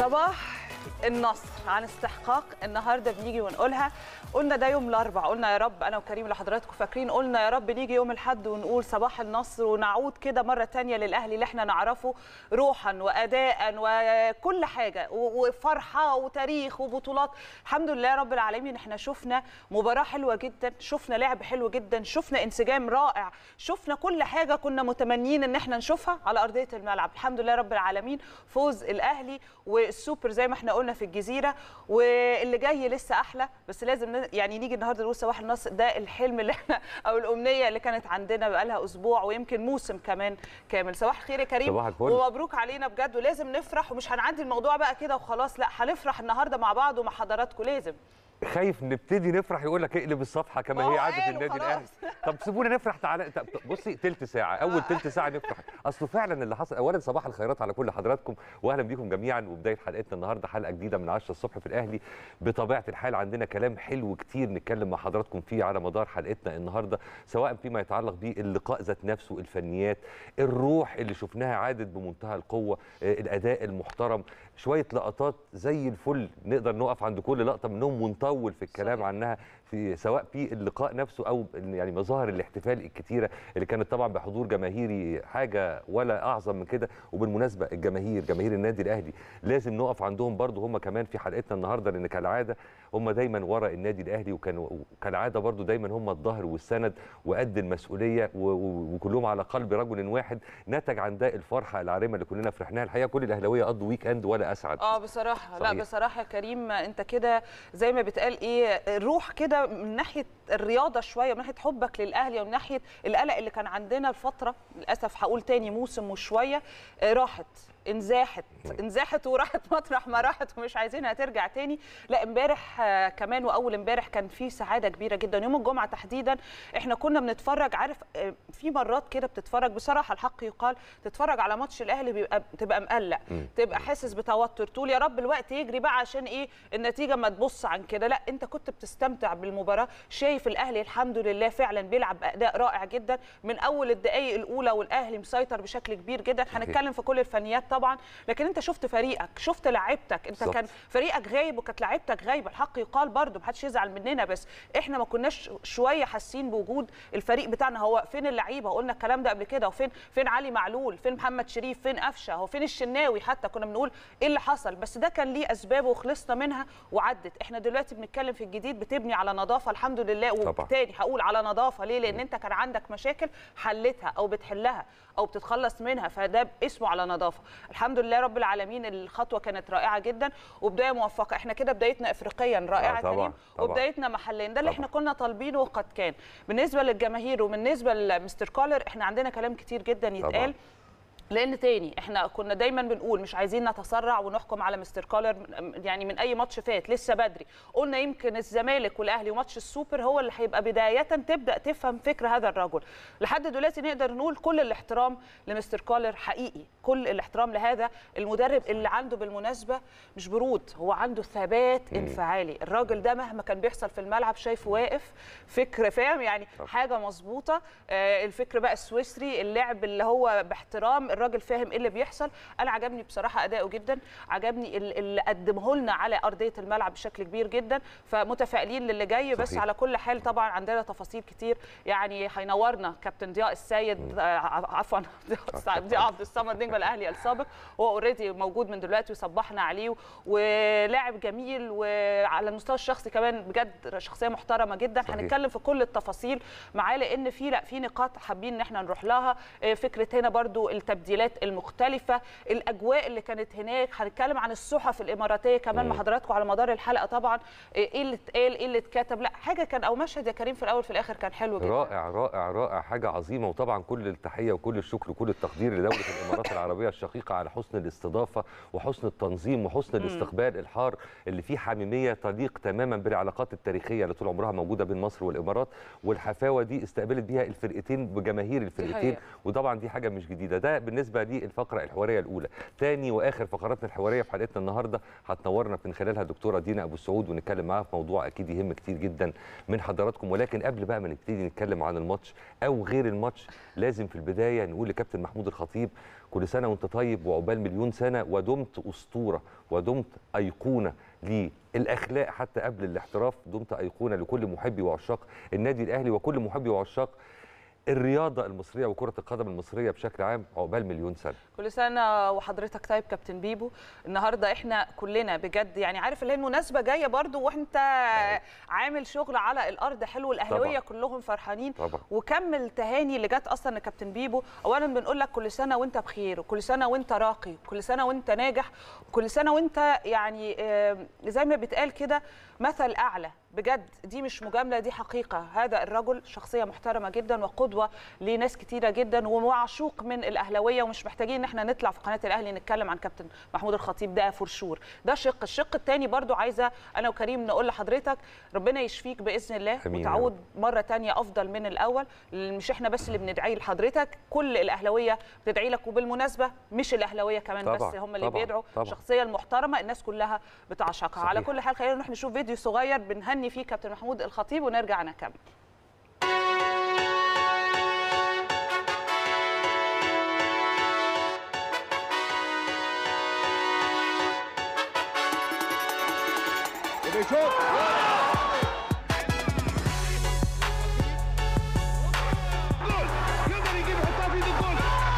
صباح النصر عن استحقاق النهارده بنيجي ونقولها قلنا ده يوم الاربع قلنا يا رب انا وكريم اللي حضراتكم فاكرين قلنا يا رب نيجي يوم الاحد ونقول صباح النصر ونعود كده مره تانية للاهلي اللي احنا نعرفه روحا واداء وكل حاجه و- وفرحه وتاريخ وبطولات الحمد لله رب العالمين احنا شفنا مباراه حلوه جدا شفنا لعب حلو جدا شفنا انسجام رائع شفنا كل حاجه كنا متمنيين ان احنا نشوفها على ارضيه الملعب الحمد لله رب العالمين فوز الاهلي والسوبر زي ما احنا قلنا في الجزيره واللي جاي لسه احلى بس لازم ن- يعني نيجي النهارده نقول صباح النصر ده الحلم اللي احنا او الامنيه اللي كانت عندنا بقالها اسبوع ويمكن موسم كمان كامل صباح الخير يا كريم صباح الفل. ومبروك علينا بجد ولازم نفرح ومش هنعدي الموضوع بقى كده وخلاص لا هنفرح النهارده مع بعض ومع حضراتكم لازم خايف نبتدي نفرح يقول لك اقلب الصفحه كما ما هو هي عاده قالوا النادي الاهلي خلاص. طب سيبونا نفرح تعالى طب بصي تلت ساعه اول تلت ساعه نفرح اصله فعلا اللي حصل اولا صباح الخيرات على كل حضراتكم واهلا بيكم جميعا وبدايه حلقتنا النهارده حلقه جديده من 10 الصبح في الاهلي بطبيعه الحال عندنا كلام حلو كتير نتكلم مع حضراتكم فيه على مدار حلقتنا النهارده سواء فيما يتعلق باللقاء ذات نفسه الفنيات الروح اللي شفناها عادت بمنتهى القوه آه، الاداء المحترم شويه لقطات زي الفل نقدر نقف عند كل لقطه منهم ونطول في الكلام صحيح. عنها في سواء في اللقاء نفسه او يعني مظاهر الاحتفال الكتيره اللي كانت طبعا بحضور جماهيري حاجه ولا اعظم من كده وبالمناسبه الجماهير جماهير النادي الاهلي لازم نقف عندهم برضو هم كمان في حلقتنا النهارده لان كالعاده هم دايما ورا النادي الاهلي وكانوا كالعاده برضو دايما هم الظهر والسند وقد المسؤوليه و- و- وكلهم على قلب رجل واحد نتج عن ده الفرحه العارمه اللي كلنا فرحناها الحقيقه كل الاهلاويه قضوا ويك اند ولا اسعد اه بصراحه لا صحيح. بصراحه يا كريم انت كده زي ما بتقال ايه روح كده من ناحيه الرياضه شويه من ناحيه حبك للاهلي ومن ناحيه القلق اللي كان عندنا الفتره للاسف هقول تاني موسم وشويه آه، راحت انزاحت انزاحت وراحت مطرح ما راحت ومش عايزينها ترجع تاني لا امبارح آه، كمان واول امبارح كان في سعاده كبيره جدا يوم الجمعه تحديدا احنا كنا بنتفرج عارف آه، في مرات كده بتتفرج بصراحه الحق يقال تتفرج على ماتش الاهلي بيبقى تبقى مقلق تبقى حاسس بتوتر تقول يا رب الوقت يجري بقى عشان ايه النتيجه ما تبص عن كده لا انت كنت بتستمتع بالمباراه شايف الاهلي الحمد لله فعلا بيلعب باداء رائع جدا من اول الدقائق الاولى والاهلي مسيطر بشكل كبير جدا هنتكلم في كل الفنيات طبعا لكن انت شفت فريقك شفت لعيبتك انت بالظبط. كان فريقك غايب وكانت لعيبتك غايبه الحق يقال برضه محدش يزعل مننا بس احنا ما كناش شويه حاسين بوجود الفريق بتاعنا هو فين اللعيبه قلنا الكلام ده قبل كده وفين فين علي معلول فين محمد شريف فين قفشه هو فين الشناوي حتى كنا بنقول ايه اللي حصل بس ده كان ليه اسبابه وخلصنا منها وعدت احنا دلوقتي بنتكلم في الجديد بتبني على نظافه الحمد لله طبعا. وتاني هقول على نظافه ليه لان انت كان عندك مشاكل حلتها او بتحلها او بتتخلص منها فده اسمه على نظافه الحمد لله رب العالمين الخطوه كانت رائعه جدا وبدايه موفقه احنا كده بدايتنا افريقيا رائعه آه، طبعاً، كريم طبعاً. وبدايتنا محليا ده اللي طبعاً. احنا كنا طالبينه وقد كان بالنسبه للجماهير وبالنسبه لمستر كولر احنا عندنا كلام كتير جدا يتقال طبعاً. لان تاني احنا كنا دايما بنقول مش عايزين نتسرع ونحكم على مستر كولر من- يعني من اي ماتش فات لسه بدري قلنا يمكن الزمالك والاهلي وماتش السوبر هو اللي هيبقى بدايه تبدا تفهم فكر هذا الرجل لحد دلوقتي نقدر نقول كل الاحترام لمستر كولر حقيقي كل الاحترام لهذا المدرب اللي عنده بالمناسبه مش برود هو عنده ثبات انفعالي الراجل ده مهما كان بيحصل في الملعب شايفه واقف فكر فاهم يعني طب. حاجه مظبوطه آه، الفكر بقى السويسري اللعب اللي هو باحترام الراجل فاهم ايه اللي بيحصل انا عجبني بصراحه اداؤه جدا عجبني ال- اللي قدمه لنا على ارضيه الملعب بشكل كبير جدا فمتفائلين للي جاي بس صحيح. على كل حال طبعا عندنا تفاصيل كتير يعني هينورنا كابتن ضياء السيد آه، ع- عفوا ضياء عبد الصمد نجم الاهلي السابق هو اوريدي موجود من دلوقتي وصبحنا عليه ولاعب جميل وعلى المستوى الشخصي كمان بجد شخصيه محترمه جدا صحيح. هنتكلم في كل التفاصيل معاه لان في لا في نقاط حابين ان احنا نروح لها آه، فكره هنا برضو التبديلات المختلفه الاجواء اللي كانت هناك هنتكلم عن الصحف الاماراتيه كمان مع حضراتكم على مدار الحلقه طبعا آه، ايه اللي اتقال ايه اللي اتكتب لا حاجه كان او مشهد يا كريم في الاول في الاخر كان حلو جدا رائع رائع رائع حاجة عظيمة وطبعا كل التحية وكل الشكر وكل التقدير لدولة الإمارات العربية الشقيقة على حسن الاستضافة وحسن التنظيم وحسن الاستقبال الحار اللي فيه حميمية تليق تماما بالعلاقات التاريخية اللي طول عمرها موجودة بين مصر والإمارات والحفاوة دي استقبلت بيها الفرقتين بجماهير الفرقتين حقيقة. وطبعا دي حاجة مش جديدة ده بالنسبة للفقرة الحوارية الأولى تاني وآخر فقراتنا الحوارية في حلقتنا النهاردة هتنورنا من خلالها دكتورة دينا أبو السعود ونتكلم معاها في موضوع أكيد يهم كتير جدا من حضراتكم ولكن قبل بقى ما نبتدي نتكلم عن الماتش او غير الماتش لازم في البدايه نقول لكابتن محمود الخطيب كل سنه وانت طيب وعقبال مليون سنه ودمت اسطوره ودمت ايقونه للاخلاق حتى قبل الاحتراف دمت ايقونه لكل محبي وعشاق النادي الاهلي وكل محبي وعشاق الرياضه المصريه وكره القدم المصريه بشكل عام عقبال مليون سنه كل سنه وحضرتك طيب كابتن بيبو النهارده احنا كلنا بجد يعني عارف اللي هي المناسبه جايه برضو وانت عامل شغل على الارض حلو الاهلاويه طبعاً. كلهم فرحانين طبعا وكم التهاني اللي جت اصلا لكابتن بيبو اولا بنقول لك كل سنه وانت بخير وكل سنه وانت راقي وكل سنه وانت ناجح وكل سنه وانت يعني آه، زي ما بيتقال كده مثل اعلى بجد دي مش مجامله دي حقيقه هذا الرجل شخصيه محترمه جدا وقدوه لناس كتيره جدا ومعشوق من الاهلاويه ومش محتاجين ان احنا نطلع في قناه الاهلي نتكلم عن كابتن محمود الخطيب ده فور شور ده شق الشق الثاني برضو عايزه انا وكريم نقول لحضرتك ربنا يشفيك باذن الله آمين يا وتعود مره تانية افضل من الاول مش احنا بس اللي بندعي لحضرتك كل الاهلاويه بتدعي لك وبالمناسبه مش الاهلاويه كمان طبعاً، بس هم اللي طبعاً، بيدعوا طبعاً. الشخصيه المحترمه الناس كلها بتعشقها صحيح. على كل حال خلينا نروح نشوف فيديو صغير بنهني فيه كابتن محمود الخطيب ونرجع نكمل وبيشوط جول يقدر يجيب يحطها في ايد الجول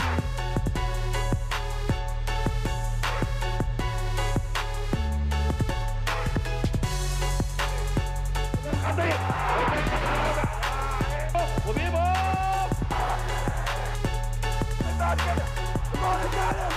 وبيبو بعد كده الجول الثالث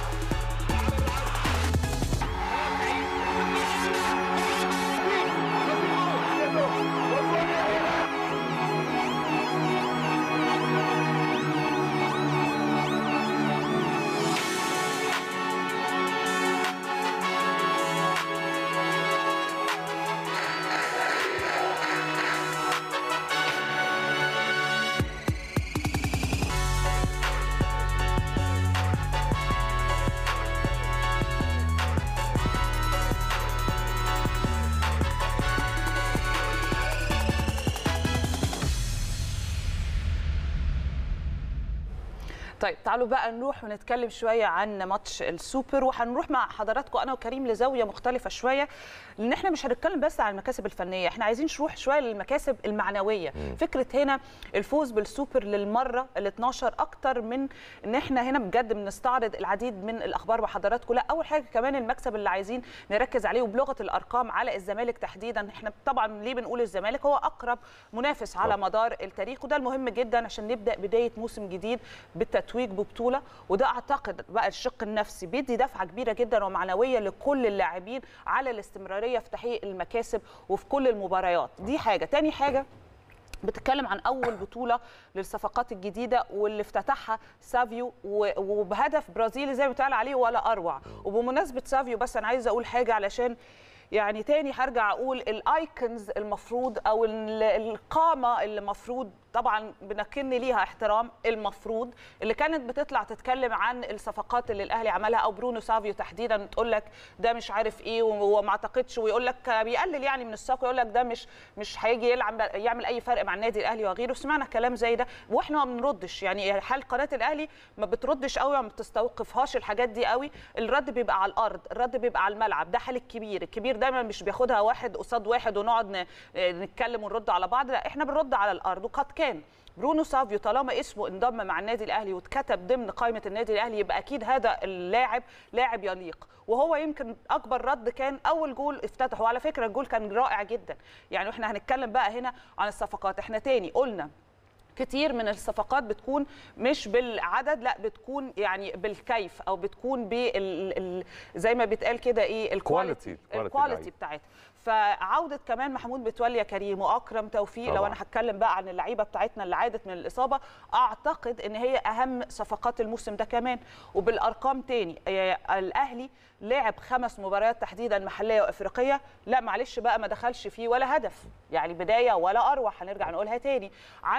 طيب تعالوا بقى نروح ونتكلم شويه عن ماتش السوبر وهنروح مع حضراتكم انا وكريم لزاويه مختلفه شويه لان احنا مش هنتكلم بس عن المكاسب الفنيه احنا عايزين نروح شويه للمكاسب المعنويه فكره هنا الفوز بالسوبر للمره ال 12 اكتر من ان احنا هنا بجد بنستعرض العديد من الاخبار مع حضراتكم لا اول حاجه كمان المكسب اللي عايزين نركز عليه وبلغه الارقام على الزمالك تحديدا احنا طبعا ليه بنقول الزمالك هو اقرب منافس على طبعاً. مدار التاريخ وده المهم جدا عشان نبدا بدايه موسم جديد بالتتويج ببطوله وده اعتقد بقى الشق النفسي بيدي دفعه كبيره جدا ومعنويه لكل اللاعبين على الاستمراريه في تحقيق المكاسب وفي كل المباريات دي حاجه تاني حاجه بتتكلم عن اول بطوله للصفقات الجديده واللي افتتحها سافيو و- وبهدف برازيلي زي ما بيتقال عليه ولا اروع وبمناسبه سافيو بس انا عايزه اقول حاجه علشان يعني تاني هرجع اقول الايكونز المفروض او ال- القامه اللي المفروض طبعا بنكن ليها احترام المفروض اللي كانت بتطلع تتكلم عن الصفقات اللي الاهلي عملها او برونو سافيو تحديدا تقول لك ده مش عارف ايه وما اعتقدش ويقول لك بيقلل يعني من الساق ويقول لك ده مش مش هيجي يلعب يعمل اي فرق مع النادي الاهلي وغيره سمعنا كلام زي ده واحنا ما بنردش يعني حال قناه الاهلي ما بتردش قوي ما بتستوقفهاش الحاجات دي قوي الرد بيبقى على الارض الرد بيبقى على الملعب ده حال الكبير الكبير دايما مش بياخدها واحد قصاد واحد ونقعد ن- نتكلم ونرد على بعض لا احنا بنرد على الارض وقد كان برونو سافيو طالما اسمه انضم مع النادي الاهلي واتكتب ضمن قائمه النادي الاهلي يبقى اكيد هذا اللاعب لاعب يليق وهو يمكن اكبر رد كان اول جول افتتحه وعلى فكره الجول كان رائع جدا يعني احنا هنتكلم بقى هنا عن الصفقات احنا تاني قلنا كتير من الصفقات بتكون مش بالعدد لا بتكون يعني بالكيف او بتكون بال ال- زي ما بيتقال كده ايه الكواليتي Quality- quality الكواليتي لعيب. بتاعتها فعوده كمان محمود متولي يا كريم واكرم توفيق لو طبعاً. انا هتكلم بقى عن اللعيبه بتاعتنا اللي عادت من الاصابه اعتقد ان هي اهم صفقات الموسم ده كمان وبالارقام تاني آه، الاهلي لعب خمس مباريات تحديدا محليه وافريقيه لا معلش بقى ما دخلش فيه ولا هدف يعني بدايه ولا اروع هنرجع نقولها تاني عندك أك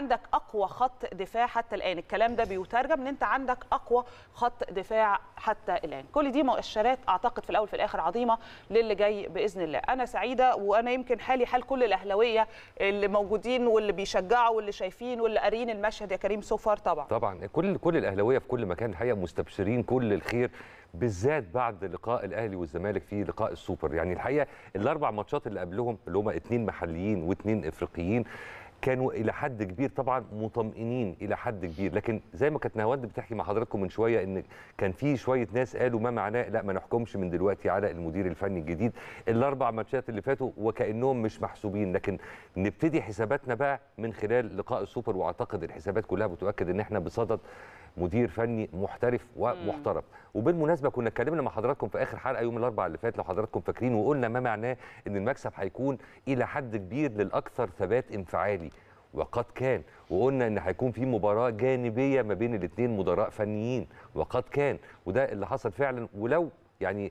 اقوى خط دفاع حتى الان الكلام ده بيترجم ان انت عندك اقوى خط دفاع حتى الان كل دي مؤشرات اعتقد في الاول في الاخر عظيمه للي جاي باذن الله انا سعيده وانا يمكن حالي حال كل الاهلاويه اللي موجودين واللي بيشجعوا واللي شايفين واللي قارين المشهد يا كريم سوفار طبعا طبعا كل كل الاهلاويه في كل مكان الحقيقه مستبشرين كل الخير بالذات بعد لقاء الاهلي والزمالك في لقاء السوبر يعني الحقيقه الاربع ماتشات اللي قبلهم اللي هم اثنين محليين واثنين افريقيين كانوا الى حد كبير طبعا مطمئنين الى حد كبير لكن زي ما كانت نهاوند بتحكي مع حضراتكم من شويه ان كان في شويه ناس قالوا ما معناه لا ما نحكمش من دلوقتي على المدير الفني الجديد الاربع ماتشات اللي فاتوا وكانهم مش محسوبين لكن نبتدي حساباتنا بقى من خلال لقاء السوبر واعتقد الحسابات كلها بتؤكد ان احنا بصدد مدير فني محترف ومحترف وبالمناسبه كنا اتكلمنا مع حضراتكم في اخر حلقه يوم الاربعاء اللي فات لو حضراتكم فاكرين وقلنا ما معناه ان المكسب هيكون الى حد كبير للاكثر ثبات انفعالي وقد كان وقلنا ان هيكون في مباراه جانبيه ما بين الاثنين مدراء فنيين وقد كان وده اللي حصل فعلا ولو يعني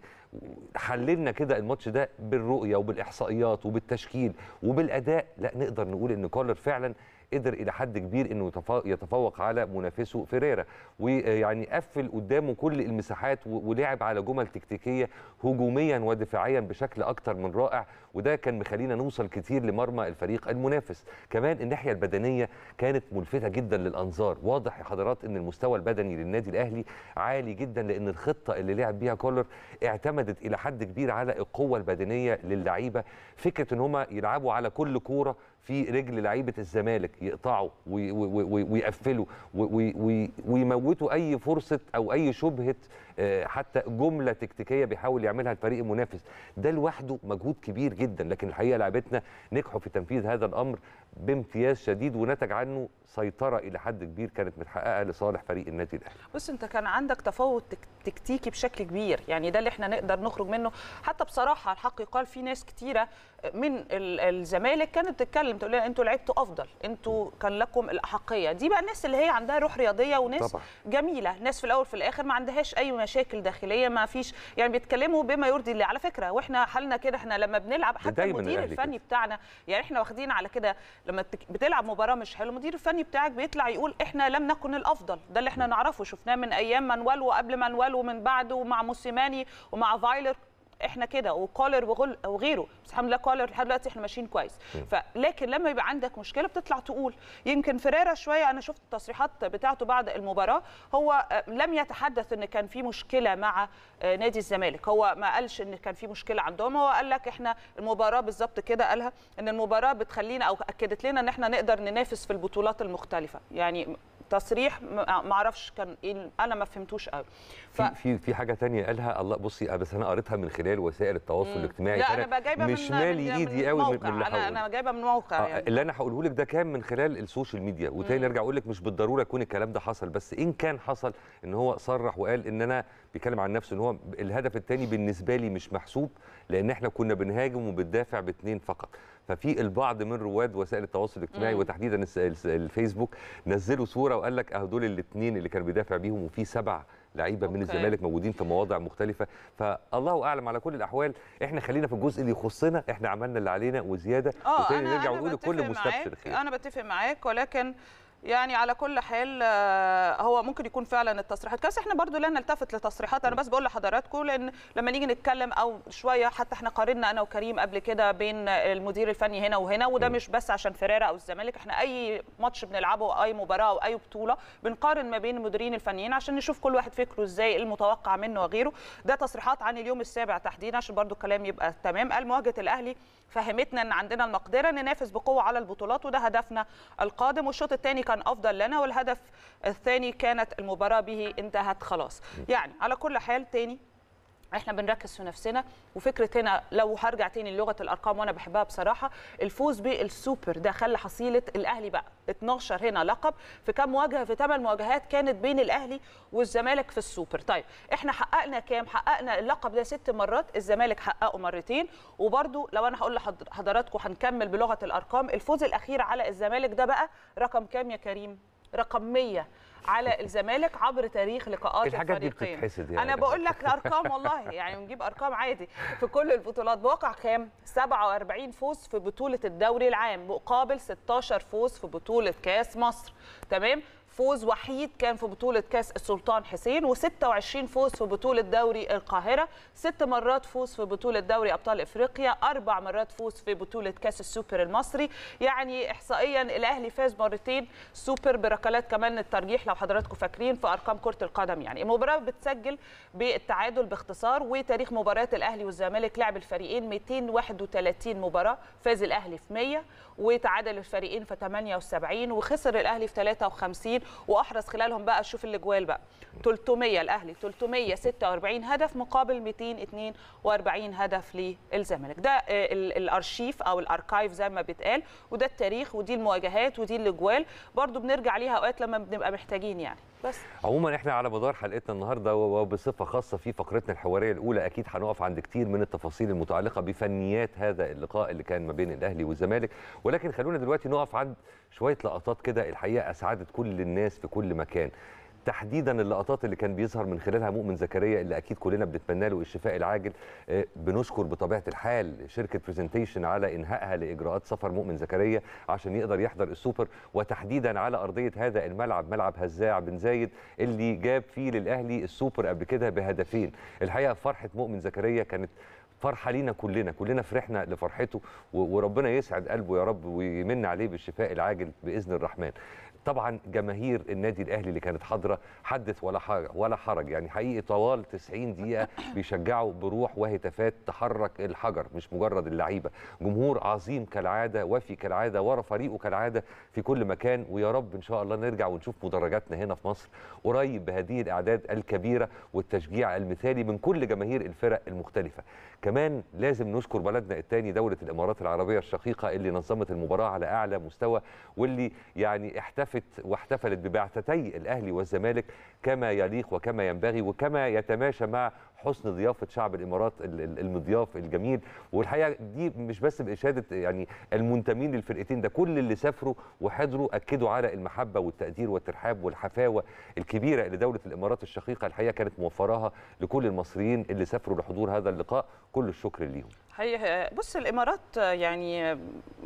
حللنا كده الماتش ده بالرؤيه وبالاحصائيات وبالتشكيل وبالاداء لا نقدر نقول ان كولر فعلا قدر الى حد كبير انه يتفا- يتفوق على منافسه فيريرا ويعني قفل قدامه كل المساحات و- ولعب على جمل تكتيكيه هجوميا ودفاعيا بشكل اكتر من رائع وده كان مخلينا نوصل كتير لمرمى الفريق المنافس كمان الناحيه البدنيه كانت ملفته جدا للانظار واضح يا حضرات ان المستوى البدني للنادي الاهلي عالي جدا لان الخطه اللي لعب بيها كولر اعتمدت الى حد كبير على القوه البدنيه للعيبه فكره ان هم يلعبوا على كل كوره في رجل لعيبه الزمالك يقطعوا وي- وي- وي- ويقفلوا وي- وي- ويموتوا اي فرصه او اي شبهه آه، حتى جمله تكتيكيه بيحاول يعملها الفريق المنافس ده لوحده مجهود كبير جدا لكن الحقيقه لعبتنا نجحوا في تنفيذ هذا الامر بامتياز شديد ونتج عنه سيطره الى حد كبير كانت متحققه لصالح فريق النادي الاهلي بص انت كان عندك تفاوت تك- تكتيكي بشكل كبير يعني ده اللي احنا نقدر نخرج منه حتى بصراحه الحق يقال في ناس كتيره من ال- الزمالك كانت بتتكلم تقول لنا انتوا لعبتوا افضل انتوا كان لكم الاحقيه دي بقى الناس اللي هي عندها روح رياضيه وناس طبعا. جميله ناس في الاول في الاخر ما عندهاش اي مشاكل داخليه ما فيش يعني بيتكلموا بما يرضي الله على فكره واحنا حالنا كده احنا لما بنلعب حتى دايماً المدير الأهلي الفني كده. بتاعنا يعني احنا واخدين على كده لما بتك- بتلعب مباراه مش حلوه المدير الفني بتاعك بيطلع يقول احنا لم نكن الافضل ده اللي احنا نعرفه شفناه من ايام مانويل وقبل مانويل ومن بعده ومع موسيماني ومع فايلر احنا كده وكولر وغل- وغيره بس الحمد لله كولر لحد دلوقتي احنا ماشيين كويس فلكن لما يبقى عندك مشكله بتطلع تقول يمكن فيريرا شويه انا شفت التصريحات بتاعته بعد المباراه هو آه، لم يتحدث ان كان في مشكله مع آه، نادي الزمالك هو ما قالش ان كان في مشكله عندهم هو قال لك احنا المباراه بالظبط كده قالها ان المباراه بتخلينا او اكدت لنا ان احنا نقدر ننافس في البطولات المختلفه يعني تصريح ما ما اعرفش كان ايه انا ما فهمتوش قوي ف... في في في حاجه تانية قالها الله بصي بس انا قريتها من خلال وسائل التواصل الاجتماعي لا فأنا انا بقى جايبه مش من مالي من- ايدي من قوي من, موقع. من اللي انا هقوله. انا جايبه من موقع آه، يعني اللي انا هقوله لك ده كان من خلال السوشيال ميديا وتاني ارجع اقول لك مش بالضروره يكون الكلام ده حصل بس ان كان حصل ان هو صرح وقال ان انا بيتكلم عن نفسه ان هو الهدف الثاني بالنسبه لي مش محسوب لان احنا كنا بنهاجم وبندافع باثنين فقط ففي البعض من رواد وسائل التواصل الاجتماعي مم. وتحديدا الس- الس- الفيسبوك نزلوا صوره وقال لك اهو دول الاثنين اللي كان بيدافع بيهم وفي سبع لعيبه من أوكي. الزمالك موجودين في مواضع مختلفه فالله اعلم على كل الاحوال احنا خلينا في الجزء اللي يخصنا احنا عملنا اللي علينا وزياده اه وتاني انا نرجع انا ونقول بتفق لكل مستبشر معاك خير انا بتفق معاك ولكن يعني على كل حال آه، هو ممكن يكون فعلا التصريحات بس احنا برضو لا نلتفت لتصريحات انا بس بقول لحضراتكم لان لما نيجي نتكلم او شويه حتى احنا قارنا انا وكريم قبل كده بين المدير الفني هنا وهنا وده مش بس عشان فيريرا او الزمالك احنا اي ماتش بنلعبه او اي مباراه او اي بطوله بنقارن ما بين المديرين الفنيين عشان نشوف كل واحد فكره ازاي إيه المتوقع منه وغيره ده تصريحات عن اليوم السابع تحديدا عشان برضو الكلام يبقى تمام قال مواجهه الاهلي فهمتنا ان عندنا المقدره ننافس بقوه على البطولات وده هدفنا القادم والشوط الثاني كان افضل لنا والهدف الثاني كانت المباراه به انتهت خلاص يعني على كل حال تاني احنا بنركز في نفسنا وفكره هنا لو هرجع تاني للغه الارقام وانا بحبها بصراحه الفوز بالسوبر ده خلى حصيله الاهلي بقى 12 هنا لقب في كام مواجهه في 8 مواجهات كانت بين الاهلي والزمالك في السوبر طيب احنا حققنا كام حققنا اللقب ده ست مرات الزمالك حققه مرتين وبرده لو انا هقول لحضراتكم هنكمل بلغه الارقام الفوز الاخير على الزمالك ده بقى رقم كام يا كريم رقم 100 على الزمالك عبر تاريخ لقاءات الحاجات دي الفريقين بتتحسد يعني. انا بقول لك ارقام والله يعني نجيب ارقام عادي في كل البطولات بواقع كام 47 فوز في بطوله الدوري العام مقابل 16 فوز في بطوله كاس مصر تمام فوز وحيد كان في بطولة كأس السلطان حسين و26 فوز في بطولة دوري القاهرة ست مرات فوز في بطولة دوري أبطال إفريقيا أربع مرات فوز في بطولة كأس السوبر المصري يعني إحصائيا الأهلي فاز مرتين سوبر بركلات كمان الترجيح لو حضراتكم فاكرين في أرقام كرة القدم يعني المباراة بتسجل بالتعادل باختصار وتاريخ مباراة الأهلي والزمالك لعب الفريقين 231 مباراة فاز الأهلي في 100 وتعادل الفريقين في 78 وخسر الأهلي في 53 واحرز خلالهم بقى شوف الاجوال بقى 300 الاهلي 346 هدف مقابل 242 هدف للزمالك ده آه، ال- الارشيف او الاركايف زي ما بيتقال وده التاريخ ودي المواجهات ودي الاجوال برضو بنرجع ليها اوقات لما بنبقى محتاجين يعني بس عموما احنا على مدار حلقتنا النهارده وبصفه خاصه في فقرتنا الحواريه الاولى اكيد هنقف عند كتير من التفاصيل المتعلقه بفنيات هذا اللقاء اللي كان ما بين الاهلي والزمالك ولكن خلونا دلوقتي نقف عند شويه لقطات كده الحقيقه اسعدت كل الناس في كل مكان تحديدا اللقطات اللي كان بيظهر من خلالها مؤمن زكريا اللي اكيد كلنا بنتمنى له الشفاء العاجل آه، بنشكر بطبيعه الحال شركه برزنتيشن على انهائها لاجراءات سفر مؤمن زكريا عشان يقدر يحضر السوبر وتحديدا على ارضيه هذا الملعب ملعب هزاع بن زايد اللي جاب فيه للاهلي السوبر قبل كده بهدفين الحقيقه فرحه مؤمن زكريا كانت فرحه لينا كلنا كلنا فرحنا لفرحته و- وربنا يسعد قلبه يا رب ويمن عليه بالشفاء العاجل باذن الرحمن طبعا جماهير النادي الاهلي اللي كانت حاضره حدث ولا حرج ولا حرج يعني حقيقي طوال 90 دقيقه بيشجعوا بروح وهتافات تحرك الحجر مش مجرد اللعيبه جمهور عظيم كالعاده وفي كالعاده ورا فريقه كالعاده في كل مكان ويا رب ان شاء الله نرجع ونشوف مدرجاتنا هنا في مصر قريب بهذه الاعداد الكبيره والتشجيع المثالي من كل جماهير الفرق المختلفه كمان لازم نشكر بلدنا الثاني دوله الامارات العربيه الشقيقه اللي نظمت المباراه على اعلى مستوى واللي يعني احتفت واحتفلت ببعثتي الاهلي والزمالك كما يليق وكما ينبغي وكما يتماشى مع حسن ضيافه شعب الامارات ال- ال- المضياف الجميل والحقيقه دي مش بس باشاده يعني المنتمين للفرقتين ده كل اللي سافروا وحضروا اكدوا على المحبه والتقدير والترحاب والحفاوه الكبيره اللي دوله الامارات الشقيقه الحقيقه كانت موفراها لكل المصريين اللي سافروا لحضور هذا اللقاء كل الشكر ليهم هي بص الامارات يعني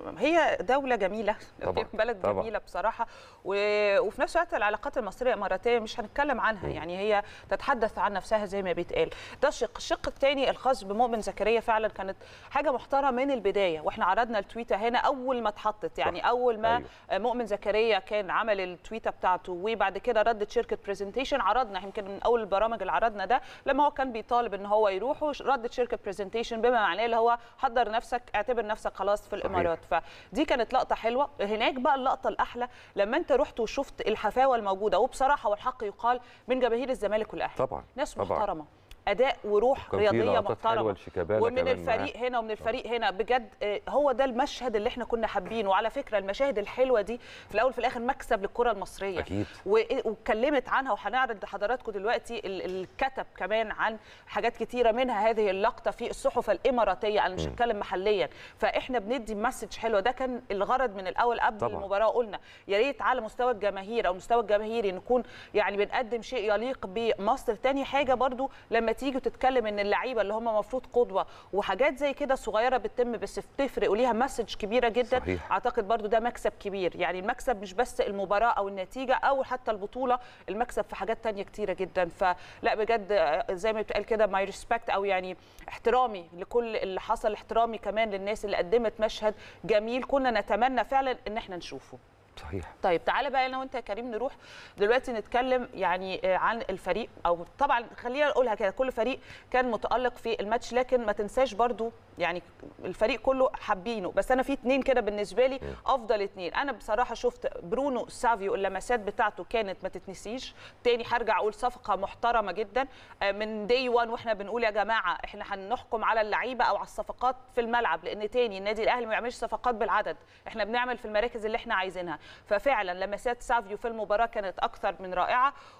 هي دوله جميله طبعاً، بلد طبعاً. جميله بصراحه و... وفي نفس الوقت العلاقات المصريه الاماراتيه مش هنتكلم عنها يعني هي تتحدث عن نفسها زي ما بيتقال ده شق الشق الثاني الخاص بمؤمن زكريا فعلا كانت حاجه محترمه من البدايه واحنا عرضنا التويته هنا اول ما اتحطت يعني صح. اول ما أيوة. مؤمن زكريا كان عمل التويته بتاعته وبعد كده ردت شركه برزنتيشن عرضنا يمكن من اول البرامج اللي عرضنا ده لما هو كان بيطالب ان هو يروح وش- ردت شركه برزنتيشن بما معناه اللي هو حضر نفسك اعتبر نفسك خلاص في الامارات فدي كانت لقطه حلوه هناك بقى اللقطه الاحلى لما انت رحت وشفت الحفاوه الموجوده وبصراحه والحق يقال من جماهير الزمالك والاهلي طبعا ناس طبعا. محترمه اداء وروح وكان في رياضيه لقطات حلوة محترمه لشيكابالا ومن كمان معاه. الفريق هنا ومن الفريق هنا بجد آه، هو ده المشهد اللي احنا كنا حابينه وعلى فكره المشاهد الحلوه دي في الاول وفي الاخر مكسب للكره المصريه أكيد. و- واتكلمت عنها وهنعرض لحضراتكم دلوقتي ال- الكتب كمان عن حاجات كتيره منها هذه اللقطه في الصحف الاماراتيه انا مش هتكلم محليا فاحنا بندي مسج حلوه ده كان الغرض من الاول قبل طبعاً. المباراه قلنا يا ريت على مستوى الجماهير او المستوى الجماهيري نكون يعني بنقدم شيء يليق بمصر تاني حاجه برضو لما تيجي تتكلم ان اللعيبه اللي هم المفروض قدوه وحاجات زي كده صغيره بتتم بس بتفرق وليها مسج كبيره جدا صحيح. اعتقد برضو ده مكسب كبير يعني المكسب مش بس المباراه او النتيجه او حتى البطوله المكسب في حاجات تانية كتيره جدا فلا بجد آه، زي ما بتقال كده ماي ريسبكت او يعني احترامي لكل اللي حصل احترامي كمان للناس اللي قدمت مشهد جميل كنا نتمنى فعلا ان احنا نشوفه صحيح طيب تعالى بقى انا وانت يا كريم نروح دلوقتي نتكلم يعني آه، عن الفريق او طبعا خلينا نقولها كده كل فريق كان متالق في الماتش لكن ما تنساش برضو يعني الفريق كله حابينه بس انا في اتنين كده بالنسبه لي افضل اتنين انا بصراحه شفت برونو سافيو اللمسات بتاعته كانت ما تتنسيش تاني هرجع اقول صفقه محترمه جدا آه، من دي 1 واحنا بنقول يا جماعه احنا هنحكم على اللعيبه او على الصفقات في الملعب لان تاني النادي الاهلي ما بيعملش صفقات بالعدد احنا بنعمل في المراكز اللي احنا عايزينها ففعلا لمسات سافيو في المباراه كانت اكثر من رائعه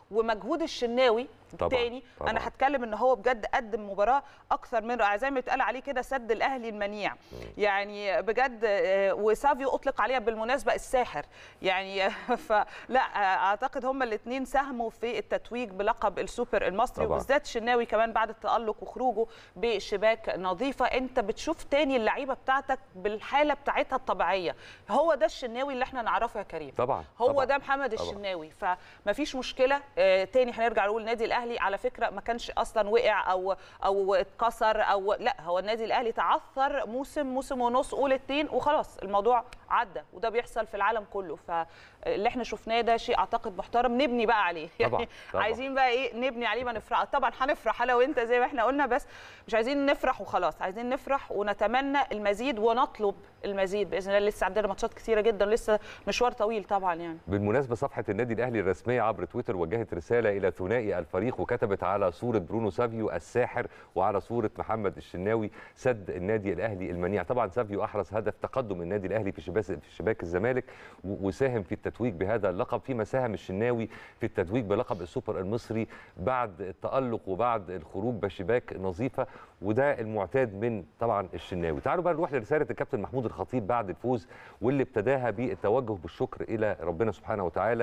ومجهود الشناوي طبعاً، تاني طبعاً. انا هتكلم ان هو بجد قدم مباراه اكثر من رائعه زي ما اتقال عليه كده سد الاهلي المنيع يعني بجد آه، وسافيو اطلق عليها بالمناسبه الساحر يعني فلا آه، اعتقد هما الاثنين ساهموا في التتويج بلقب السوبر المصري طبعاً. وبالذات الشناوي كمان بعد التالق وخروجه بشباك نظيفه انت بتشوف تاني اللعيبه بتاعتك بالحاله بتاعتها الطبيعيه هو ده الشناوي اللي احنا نعرفه يا كريم طبعا هو طبعاً. ده محمد طبعاً. الشناوي فما فيش مشكله آه تاني هنرجع نقول النادي الاهلي على فكره ما كانش اصلا وقع او او اتكسر او لا هو النادي الاهلي تعثر موسم موسم ونص قول اتنين وخلاص الموضوع عدى وده بيحصل في العالم كله فاللي احنا شفناه ده شيء اعتقد محترم نبني بقى عليه طبعاً، طبعاً. عايزين بقى ايه نبني عليه ما نفرح طبعا هنفرح انا وانت زي ما احنا قلنا بس مش عايزين نفرح وخلاص عايزين نفرح ونتمنى المزيد ونطلب المزيد باذن الله لسه عندنا ماتشات كثيره جدا لسه مشوار طويل طبعا يعني بالمناسبه صفحه النادي الاهلي الرسميه عبر تويتر وجهت رساله الى ثنائي الفريق وكتبت على صوره برونو سافيو الساحر وعلى صوره محمد الشناوي سد النادي الاهلي المنيع طبعا سافيو احرز هدف تقدم النادي الاهلي في شباك في شباك الزمالك و- وساهم في التتويج بهذا اللقب فيما ساهم الشناوي في التتويج بلقب السوبر المصري بعد التالق وبعد الخروج بشباك نظيفه وده المعتاد من طبعا الشناوي تعالوا بقى نروح لرساله الكابتن محمود الخطيب بعد الفوز واللي ابتداها بالتوجه بالشكر الى ربنا سبحانه وتعالى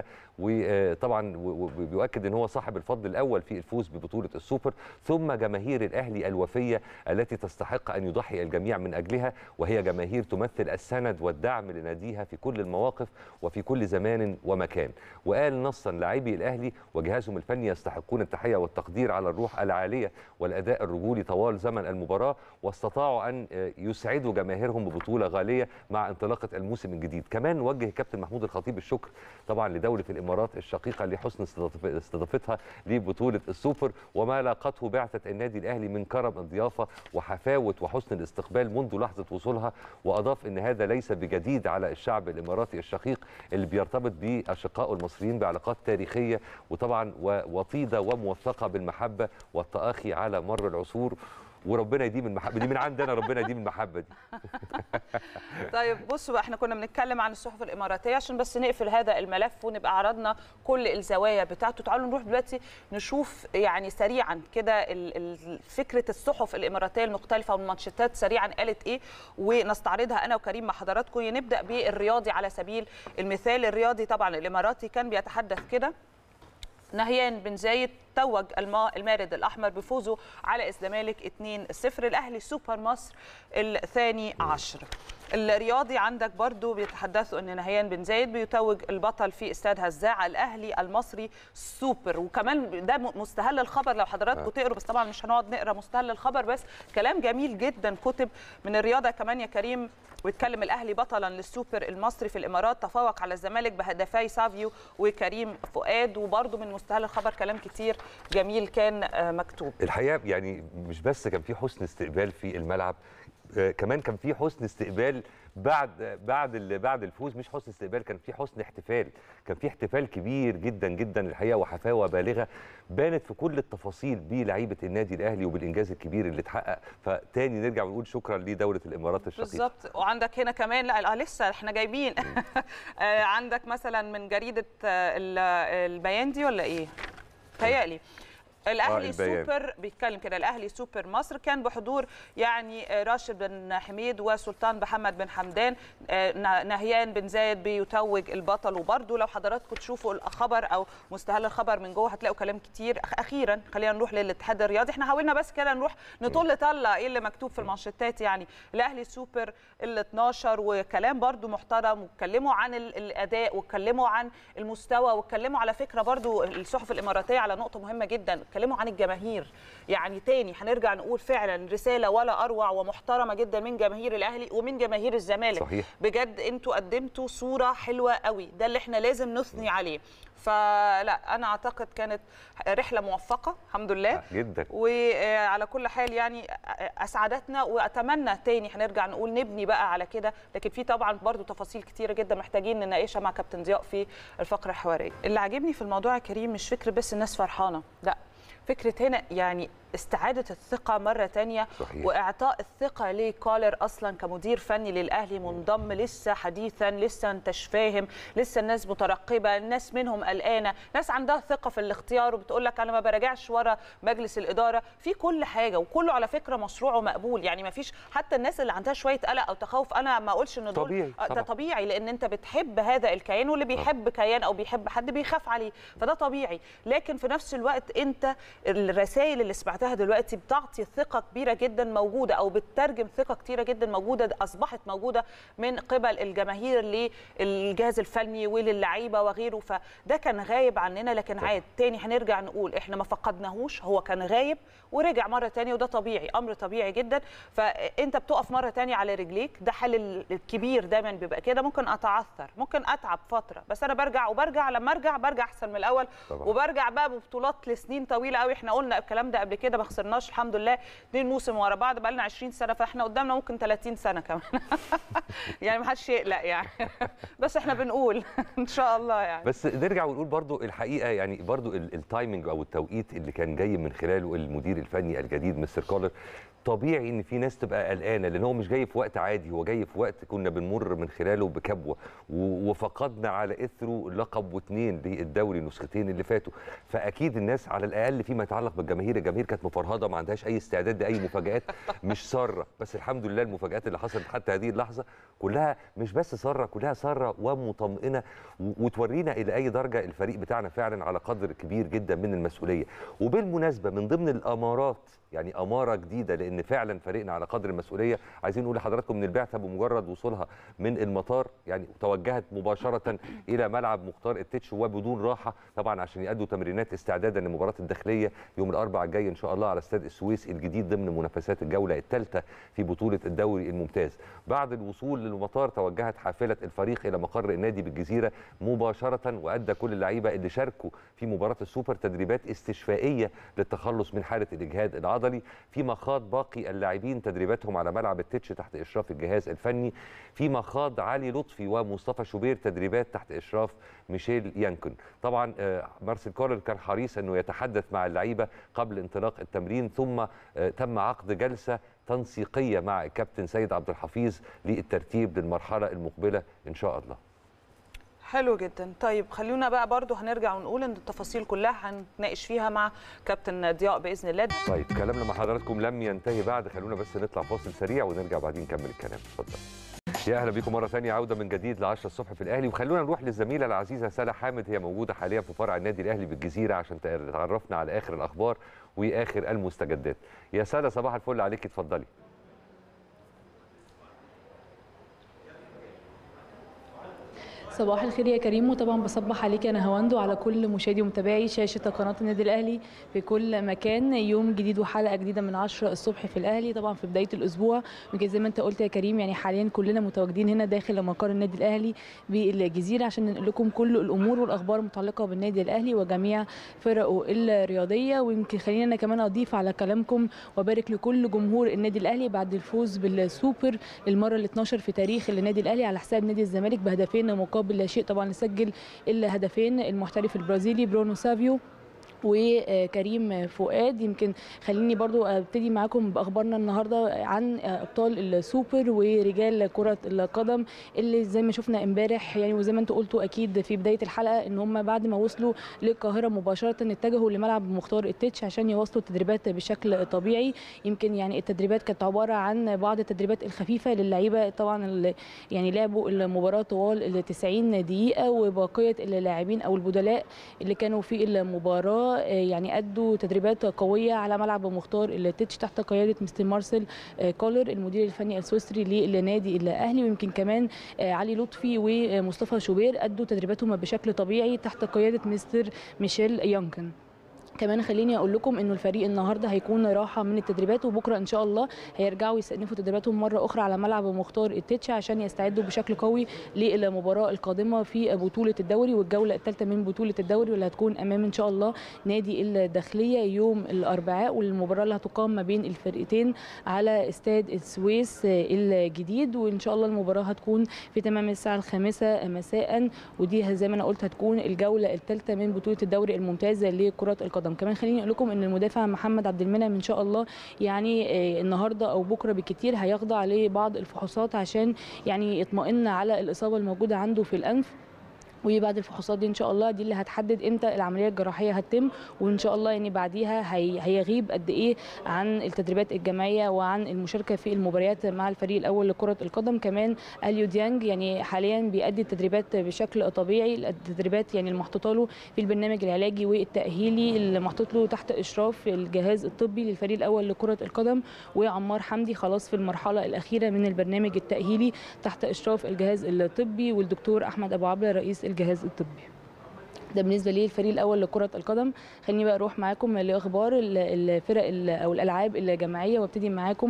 وطبعا و- و- بيؤكد ان هو صاحب الفضل الاول في الفوز ببطوله السوبر ثم جماهير الاهلي الوفيه التي تستحق ان يضحي الجميع من اجلها وهي جماهير تمثل السند والدعم لناديها في كل المواقف وفي كل زمان ومكان وقال نصا لاعبي الاهلي وجهازهم الفني يستحقون التحيه والتقدير على الروح العاليه والاداء الرجولي طوال زمن المباراه واستطاعوا ان يسعدوا جماهيرهم ببطوله غاليه مع انطلاقه الموسم الجديد كمان وجه كابتن محمود الخطيب الشكر طبعا لدوله الامارات الشقيقه لحسن استضاف- استضافتها لبطوله السوبر وما لاقته بعثه النادي الاهلي من كرم الضيافه وحفاوه وحسن الاستقبال منذ لحظه وصولها واضاف ان هذا ليس بجديد على الشعب الاماراتي الشقيق اللي بيرتبط باشقائه المصريين بعلاقات تاريخيه وطبعا و- وطيده وموثقه بالمحبه والتآخي على مر العصور وربنا يديم المحبه دي من عندنا ربنا يديم المحبه دي طيب بصوا بقى احنا كنا بنتكلم عن الصحف الاماراتيه عشان بس نقفل هذا الملف ونبقى عرضنا كل الزوايا بتاعته تعالوا نروح دلوقتي نشوف يعني سريعا كده ال- ال- فكره الصحف الاماراتيه المختلفه والمانشيتات سريعا قالت ايه ونستعرضها انا وكريم مع حضراتكم نبدا بالرياضي على سبيل المثال الرياضي طبعا الاماراتي كان بيتحدث كده نهيان بن زايد توج الما- المارد الاحمر بفوزه على الزمالك 2-0 الاهلي سوبر مصر الثاني عشر الرياضي عندك برضو بيتحدثوا ان نهيان بن زايد بيتوج البطل في استاد هزاع الاهلي المصري سوبر وكمان ده م- مستهل الخبر لو حضراتكم تقروا بس طبعا مش هنقعد نقرا مستهل الخبر بس كلام جميل جدا كتب من الرياضه كمان يا كريم ويتكلم الاهلي بطلا للسوبر المصري في الامارات تفوق على الزمالك بهدفي سافيو وكريم فؤاد وبرضو من مستهل الخبر كلام كتير جميل كان آه، مكتوب الحقيقه يعني مش بس كان في حسن استقبال في الملعب آه، كمان كان في حسن استقبال بعد بعد ال- بعد الفوز مش حسن استقبال كان في حسن احتفال كان في احتفال كبير جدا جدا الحقيقه وحفاوه بالغه بانت في كل التفاصيل بلعيبه النادي الاهلي وبالانجاز الكبير اللي اتحقق فتاني نرجع ونقول شكرا لدوله الامارات الشقيقه بالظبط وعندك هنا كمان لا لا لسه احنا جايبين آه، عندك مثلا من جريده آه، ال- البيان دي ولا ايه؟ تهيألي الاهلي البيان. سوبر بيتكلم كده الاهلي سوبر مصر كان بحضور يعني آه، راشد بن حميد وسلطان محمد بن حمدان آه، ن- نهيان بن زايد بيتوج البطل وبرده لو حضراتكم تشوفوا الخبر او مستهل الخبر من جوه هتلاقوا كلام كتير أخ- اخيرا خلينا نروح للاتحاد الرياضي احنا حاولنا بس كده نروح نطل طله ايه اللي مكتوب في المانشيتات يعني الاهلي سوبر ال 12 وكلام برده محترم واتكلموا عن ال- الاداء واتكلموا عن المستوى واتكلموا على فكره برده الصحف الاماراتيه على نقطه مهمه جدا اتكلموا عن الجماهير يعني تاني هنرجع نقول فعلا رساله ولا اروع ومحترمه جدا من جماهير الاهلي ومن جماهير الزمالك صحيح. بجد انتوا قدمتوا صوره حلوه قوي ده اللي احنا لازم نثني عليه فلا انا اعتقد كانت رحله موفقه الحمد لله جدا وعلى كل حال يعني اسعدتنا واتمنى تاني هنرجع نقول نبني بقى على كده لكن في طبعا برضو تفاصيل كتيره جدا محتاجين نناقشها مع كابتن ضياء في الفقره الحواريه اللي عاجبني في الموضوع يا كريم مش فكره بس الناس فرحانه لا فكره هنا يعني استعاده الثقه مره تانية صحيح. واعطاء الثقه لكولر اصلا كمدير فني للاهلي منضم لسه حديثا لسه انتش فاهم لسه الناس مترقبه الناس منهم قلقانه ناس عندها ثقه في الاختيار وبتقول لك انا ما براجعش ورا مجلس الاداره في كل حاجه وكله على فكره مشروع ومقبول يعني ما فيش حتى الناس اللي عندها شويه قلق او تخوف انا ما اقولش ان دول طبيعي، آه، ده طبعا. طبيعي لان انت بتحب هذا الكيان واللي بيحب كيان او بيحب حد بيخاف عليه فده طبيعي لكن في نفس الوقت انت الرسائل اللي سمعتها دلوقتي بتعطي ثقه كبيره جدا موجوده او بتترجم ثقه كتيره جدا موجوده اصبحت موجوده من قبل الجماهير للجهاز الفني وللعيبه وغيره فده كان غايب عننا لكن عاد تاني هنرجع نقول احنا ما فقدناهوش هو كان غايب ورجع مره تانية وده طبيعي امر طبيعي جدا فانت بتقف مره تانية على رجليك ده حل ال- الكبير دايما بيبقى كده ممكن اتعثر ممكن اتعب فتره بس انا برجع وبرجع لما ارجع برجع احسن من الاول طبعا. وبرجع بقى ببطولات لسنين طويله قوي احنا قلنا الكلام ده قبل كده ما خسرناش الحمد لله اثنين موسم ورا بعض بقى لنا 20 سنه فاحنا قدامنا ممكن 30 سنه كمان يعني ما حدش يقلق يعني بس احنا بنقول ان شاء الله يعني بس نرجع ونقول برضو الحقيقه يعني برضو ال- التايمنج او التوقيت اللي كان جاي من خلاله المدير الفني الجديد مستر كولر طبيعي ان في ناس تبقى قلقانه لان هو مش جاي في وقت عادي هو جاي في وقت كنا بنمر من خلاله بكبوه و- وفقدنا على اثره لقب واثنين للدوري النسختين اللي فاتوا فاكيد الناس على الاقل فيما يتعلق بالجماهير الجماهير كانت مفرهده ما عندهاش اي استعداد لاي مفاجات مش ساره بس الحمد لله المفاجات اللي حصلت حتى هذه اللحظه كلها مش بس ساره كلها ساره ومطمئنه و- وتورينا الى اي درجه الفريق بتاعنا فعلا على قدر كبير جدا من المسؤوليه وبالمناسبه من ضمن الامارات يعني اماره جديده لان فعلا فريقنا على قدر المسؤوليه عايزين نقول لحضراتكم ان البعثه بمجرد وصولها من المطار يعني توجهت مباشره الى ملعب مختار التتش وبدون راحه طبعا عشان يادوا تمرينات استعدادا لمباراه الداخليه يوم الاربعاء الجاي ان شاء الله على استاد السويس الجديد ضمن منافسات الجوله الثالثه في بطوله الدوري الممتاز بعد الوصول للمطار توجهت حافله الفريق الى مقر النادي بالجزيره مباشره وادى كل اللعيبه اللي شاركوا في مباراه السوبر تدريبات استشفائيه للتخلص من حاله الاجهاد العضلي فيما خاض باقي اللاعبين تدريباتهم على ملعب التتش تحت اشراف الجهاز الفني فيما خاض علي لطفي ومصطفى شوبير تدريبات تحت اشراف ميشيل يانكون طبعا آه، مارسيل كولر كان حريص انه يتحدث مع اللعيبه قبل انطلاق التمرين ثم آه، تم عقد جلسه تنسيقيه مع الكابتن سيد عبد الحفيظ للترتيب للمرحله المقبله ان شاء الله حلو جدا طيب خلونا بقى برضو هنرجع ونقول ان التفاصيل كلها هنتناقش فيها مع كابتن ضياء باذن الله طيب كلامنا مع حضراتكم لم ينتهي بعد خلونا بس نطلع فاصل سريع ونرجع بعدين نكمل الكلام اتفضل يا اهلا بيكم مره ثانيه عوده من جديد ل 10 الصبح في الاهلي وخلونا نروح للزميله العزيزه سلا حامد هي موجوده حاليا في فرع النادي الاهلي بالجزيره عشان تعرفنا على اخر الاخبار واخر المستجدات يا سلا صباح الفل عليك اتفضلي صباح الخير يا كريم وطبعا بصبح عليك يا نهاوند وعلى كل مشاهدي ومتابعي شاشه قناه النادي الاهلي في كل مكان يوم جديد وحلقه جديده من 10 الصبح في الاهلي طبعا في بدايه الاسبوع يمكن زي ما انت قلت يا كريم يعني حاليا كلنا متواجدين هنا داخل مقر النادي الاهلي بالجزيره عشان ننقل لكم كل الامور والاخبار المتعلقه بالنادي الاهلي وجميع فرقه الرياضيه ويمكن خلينا أنا كمان اضيف على كلامكم وبارك لكل جمهور النادي الاهلي بعد الفوز بالسوبر للمره ال 12 في تاريخ النادي الاهلي على حساب نادي الزمالك بهدفين مقابل لا شيء طبعا سجل الهدفين المحترف البرازيلي برونو سافيو وكريم فؤاد يمكن خليني برضو ابتدي معاكم باخبارنا النهارده عن ابطال السوبر ورجال كره القدم اللي زي ما شفنا امبارح يعني وزي ما انتم قلتوا اكيد في بدايه الحلقه ان هم بعد ما وصلوا للقاهره مباشره اتجهوا لملعب مختار التتش عشان يواصلوا التدريبات بشكل طبيعي يمكن يعني التدريبات كانت عباره عن بعض التدريبات الخفيفه للعيبه طبعا اللي يعني لعبوا المباراه طوال ال 90 دقيقه وبقيه اللاعبين او البدلاء اللي كانوا في المباراه يعني ادوا تدريبات قويه على ملعب مختار التتش تحت قياده مستر مارسيل كولر المدير الفني السويسري للنادي الاهلي ويمكن كمان علي لطفي ومصطفى شوبير ادوا تدريباتهم بشكل طبيعي تحت قياده مستر ميشيل يانكن كمان خليني اقول لكم انه الفريق النهارده هيكون راحه من التدريبات وبكره ان شاء الله هيرجعوا يستأنفوا تدريباتهم مره اخرى على ملعب مختار التتش عشان يستعدوا بشكل قوي للمباراه القادمه في بطوله الدوري والجوله الثالثه من بطوله الدوري واللي هتكون امام ان شاء الله نادي الداخليه يوم الاربعاء والمباراه اللي هتقام ما بين الفرقتين على استاد السويس الجديد وان شاء الله المباراه هتكون في تمام الساعه الخامسه مساء ودي زي ما انا قلت هتكون الجوله الثالثه من بطوله الدوري الممتاز لكره القدم القدم كمان خليني اقول لكم ان المدافع محمد عبد المنعم ان شاء الله يعني آه، النهارده او بكره بالكتير هيخضع لبعض الفحوصات عشان يعني يطمئن على الاصابه الموجوده عنده في الانف وبعد الفحوصات دي ان شاء الله دي اللي هتحدد امتى العمليه الجراحيه هتتم وان شاء الله يعني بعديها هي هيغيب قد ايه عن التدريبات الجماعيه وعن المشاركه في المباريات مع الفريق الاول لكره القدم كمان اليو ديانج يعني حاليا بيأدي التدريبات بشكل طبيعي التدريبات يعني المحطوطه له في البرنامج العلاجي والتاهيلي اللي محطوط له تحت اشراف الجهاز الطبي للفريق الاول لكره القدم وعمار حمدي خلاص في المرحله الاخيره من البرنامج التاهيلي تحت اشراف الجهاز الطبي والدكتور احمد ابو عبله رئيس الجهاز الطبي ده بالنسبه لي الفريق الاول لكره القدم خليني بقى اروح معاكم لاخبار ال- الفرق ال- او الالعاب الجماعيه وابتدي معاكم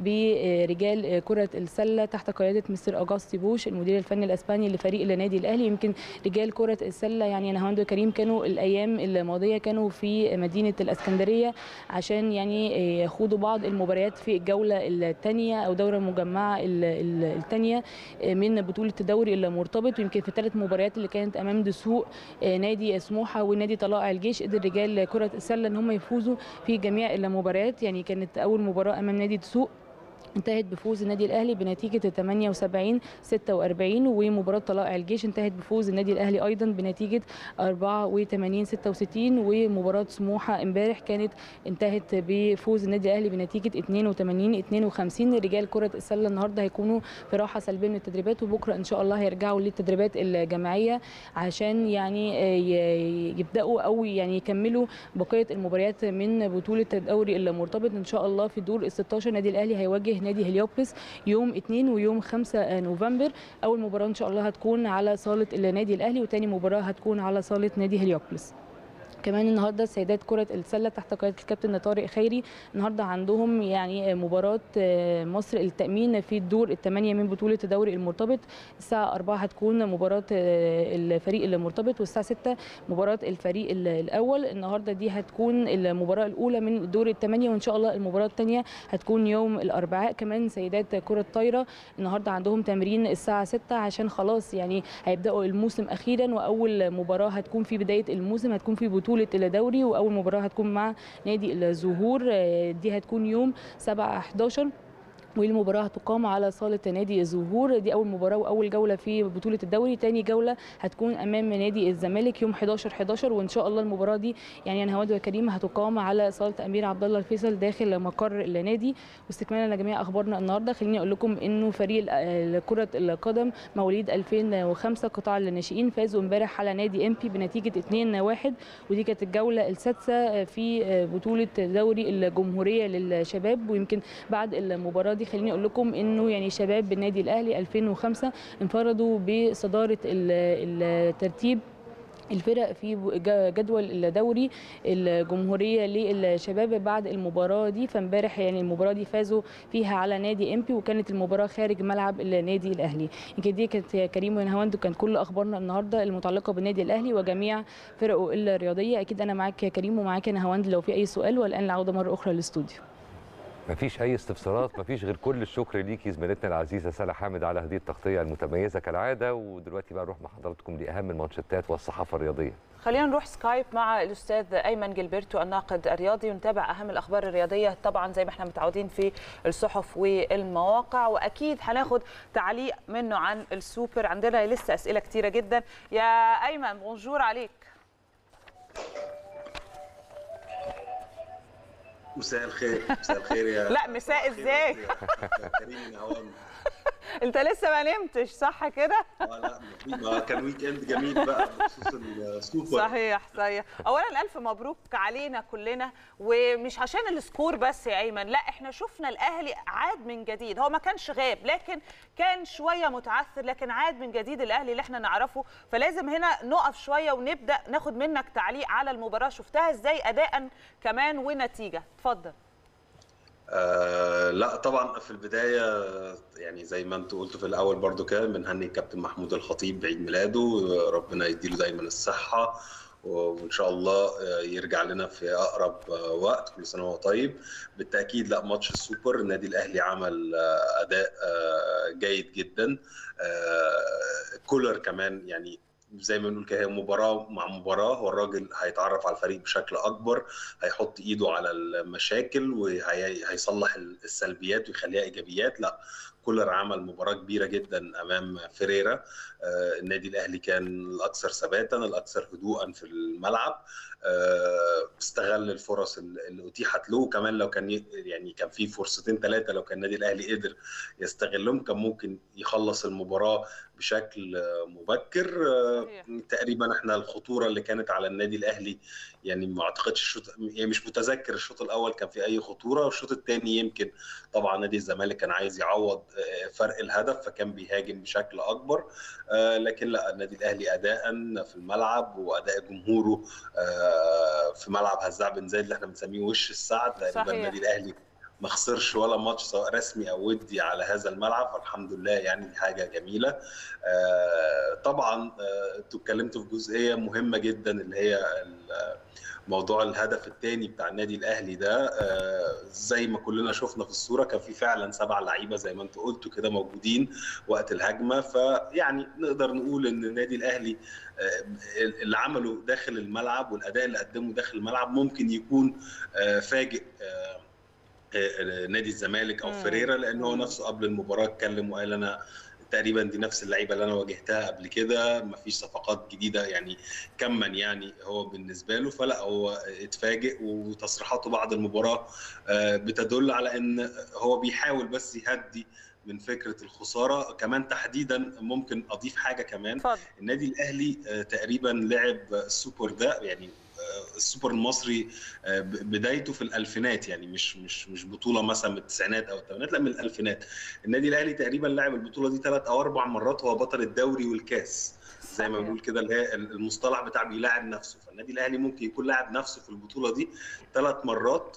برجال كره السله تحت قياده مستر اجاستي بوش المدير الفني الاسباني لفريق النادي الاهلي يمكن رجال كره السله يعني نهاوند وكريم كانوا الايام الماضيه كانوا في مدينه الاسكندريه عشان يعني يخوضوا بعض المباريات في الجوله الثانيه او دوره المجمعه الثانيه من بطوله الدوري المرتبط ويمكن في الثلاث مباريات اللي كانت امام دسوق نادي سموحه ونادي طلائع الجيش قدر رجال كره السله ان هم يفوزوا في جميع المباريات يعني كانت اول مباراه امام نادي دسوق انتهت بفوز النادي الاهلي بنتيجه 78 46 ومباراه طلائع الجيش انتهت بفوز النادي الاهلي ايضا بنتيجه 84 66 ومباراه سموحه امبارح كانت انتهت بفوز النادي الاهلي بنتيجه 82 52 رجال كره السله النهارده هيكونوا في راحه سلبيه من التدريبات وبكره ان شاء الله هيرجعوا للتدريبات الجماعيه عشان يعني ي- يبداوا او يعني يكملوا بقيه المباريات من بطوله الدوري المرتبط ان شاء الله في دور ال 16 النادي الاهلي هيواجه نادي هليوبلس يوم 2 ويوم 5 نوفمبر اول مباراه ان شاء الله هتكون على صاله النادي الاهلي وتاني مباراه هتكون على صاله نادي هليوبلس كمان النهارده سيدات كره السله تحت قياده الكابتن طارق خيري النهارده عندهم يعني مباراه مصر للتامين في الدور الثمانيه من بطوله الدوري المرتبط الساعه 4 هتكون مباراه الفريق المرتبط والساعه 6 مباراه الفريق الاول النهارده دي هتكون المباراه الاولى من الدور الثمانيه وان شاء الله المباراه الثانيه هتكون يوم الاربعاء كمان سيدات كره طايره النهارده عندهم تمرين الساعه 6 عشان خلاص يعني هيبداوا الموسم اخيرا واول مباراه هتكون في بدايه الموسم هتكون في بطوله الدوري واول مباراه هتكون مع نادي الزهور آه، دي هتكون يوم 7 11 والمباراه هتقام على صاله نادي الزهور دي اول مباراه واول جوله في بطوله الدوري تاني جوله هتكون امام نادي الزمالك يوم 11 11 وان شاء الله المباراه دي يعني انا هواد وكريم هتقام على صاله امير عبد الله الفيصل داخل مقر النادي واستكمالا لجميع اخبارنا النهارده خليني اقول لكم انه فريق ال- كره القدم مواليد 2005 قطاع الناشئين فازوا امبارح على نادي امبي بنتيجه 2-1 ودي كانت الجوله السادسه في بطوله دوري الجمهوريه للشباب ويمكن بعد المباراه دي خليني اقول لكم انه يعني شباب بالنادي الاهلي 2005 انفردوا بصداره ال- الترتيب الفرق في ج- جدول الدوري الجمهوريه للشباب بعد المباراه دي فامبارح يعني المباراه دي فازوا فيها على نادي امبي وكانت المباراه خارج ملعب النادي الاهلي يمكن دي كانت يا كريم ونهاوند كان كل اخبارنا النهارده المتعلقه بالنادي الاهلي وجميع فرقه الرياضيه اكيد انا معاك يا كريم ومعاك يا نهاوند لو في اي سؤال والان العوده مره اخرى للاستوديو مفيش اي استفسارات مفيش غير كل الشكر ليكي زميلتنا العزيزه سلا حامد على هذه التغطيه المتميزه كالعاده ودلوقتي بقى نروح مع حضراتكم لاهم المانشيتات والصحافه الرياضيه خلينا نروح سكايب مع الاستاذ ايمن جilberto الناقد الرياضي ونتابع اهم الاخبار الرياضيه طبعا زي ما احنا متعودين في الصحف والمواقع واكيد هناخد تعليق منه عن السوبر عندنا لسه اسئله كتيره جدا يا ايمن بونجور عليك مساء الخير مساء الخير يا لا، مساء إزاي؟ يا كريم يا هوام انت لسه ما نمتش صح كده اه لا ما كان ويك اند جميل بقى بخصوص السوبر صحيح صحيح اولا الف مبروك علينا كلنا ومش عشان السكور بس يا ايمن لا احنا شفنا الاهلي عاد من جديد هو ما كانش غاب لكن كان شويه متعثر لكن عاد من جديد الاهلي اللي احنا نعرفه فلازم هنا نقف شويه ونبدا ناخد منك تعليق على المباراه شفتها ازاي اداء كمان ونتيجه اتفضل آه لا طبعا في البدايه يعني زي ما انتوا قلتوا في الاول برضو كده بنهني الكابتن محمود الخطيب بعيد ميلاده ربنا يديله دايما الصحه وان شاء الله يرجع لنا في اقرب وقت كل سنه وهو طيب بالتاكيد لا ماتش السوبر النادي الاهلي عمل اداء جيد جدا كولر كمان يعني زي ما بنقول كده هي مباراه مع مباراه هو الراجل هيتعرف على الفريق بشكل اكبر هيحط ايده على المشاكل وهيصلح السلبيات ويخليها ايجابيات لا كولر عمل مباراه كبيره جدا امام فيريرا آه، النادي الاهلي كان الاكثر ثباتا الاكثر هدوءا في الملعب آه، استغل الفرص اللي اتيحت له وكمان لو كان ي- يعني كان في فرصتين ثلاثه لو كان النادي الاهلي قدر يستغلهم كان ممكن يخلص المباراه بشكل آه، مبكر آه، صحيح. تقريبا احنا الخطوره اللي كانت على النادي الاهلي يعني ما اعتقدش الشوط يعني مش متذكر الشوط الاول كان في اي خطوره والشوط الثاني يمكن طبعا نادي الزمالك كان عايز يعوض آه، فرق الهدف فكان بيهاجم بشكل اكبر آه، لكن لا النادي الاهلي اداء في الملعب واداء جمهوره آه، في ملعب هزاع بن زايد اللي احنا بنسميه وش السعد تقريبا صحيح. النادي الاهلي ما خسرش ولا ماتش سواء رسمي او ودي على هذا الملعب فالحمد لله يعني دي حاجه جميله آه، طبعا آه، انتوا اتكلمتوا في جزئيه مهمه جدا اللي هي ال- موضوع الهدف الثاني بتاع النادي الاهلي ده آه، زي ما كلنا شفنا في الصوره كان في فعلا سبع لعيبه زي ما انتوا قلتوا كده موجودين وقت الهجمه فيعني نقدر نقول ان النادي الاهلي آه، اللي عمله داخل الملعب والاداء اللي قدمه داخل الملعب ممكن يكون آه، فاجئ آه، آه، نادي الزمالك او مم. فيريرا لان هو مم. نفسه قبل المباراه اتكلم وقال انا تقريبا دي نفس اللعيبه اللي انا واجهتها قبل كده مفيش صفقات جديده يعني كما يعني هو بالنسبه له فلا هو اتفاجئ وتصريحاته بعد المباراه آه، بتدل على ان هو بيحاول بس يهدي من فكره الخساره كمان تحديدا ممكن اضيف حاجه كمان اتفضل النادي الاهلي آه، تقريبا لعب السوبر ده يعني آه، السوبر المصري آه، ب- بدايته في الالفينات يعني مش مش مش بطوله مثلا من التسعينات او الثمانينات لا من الالفينات النادي الاهلي تقريبا لعب البطوله دي ثلاث او اربع مرات هو بطل الدوري والكاس زي ما صحيح. بنقول كده اللي هي المصطلح بتاع بيلاعب نفسه فالنادي الاهلي ممكن يكون لاعب نفسه في البطوله دي ثلاث مرات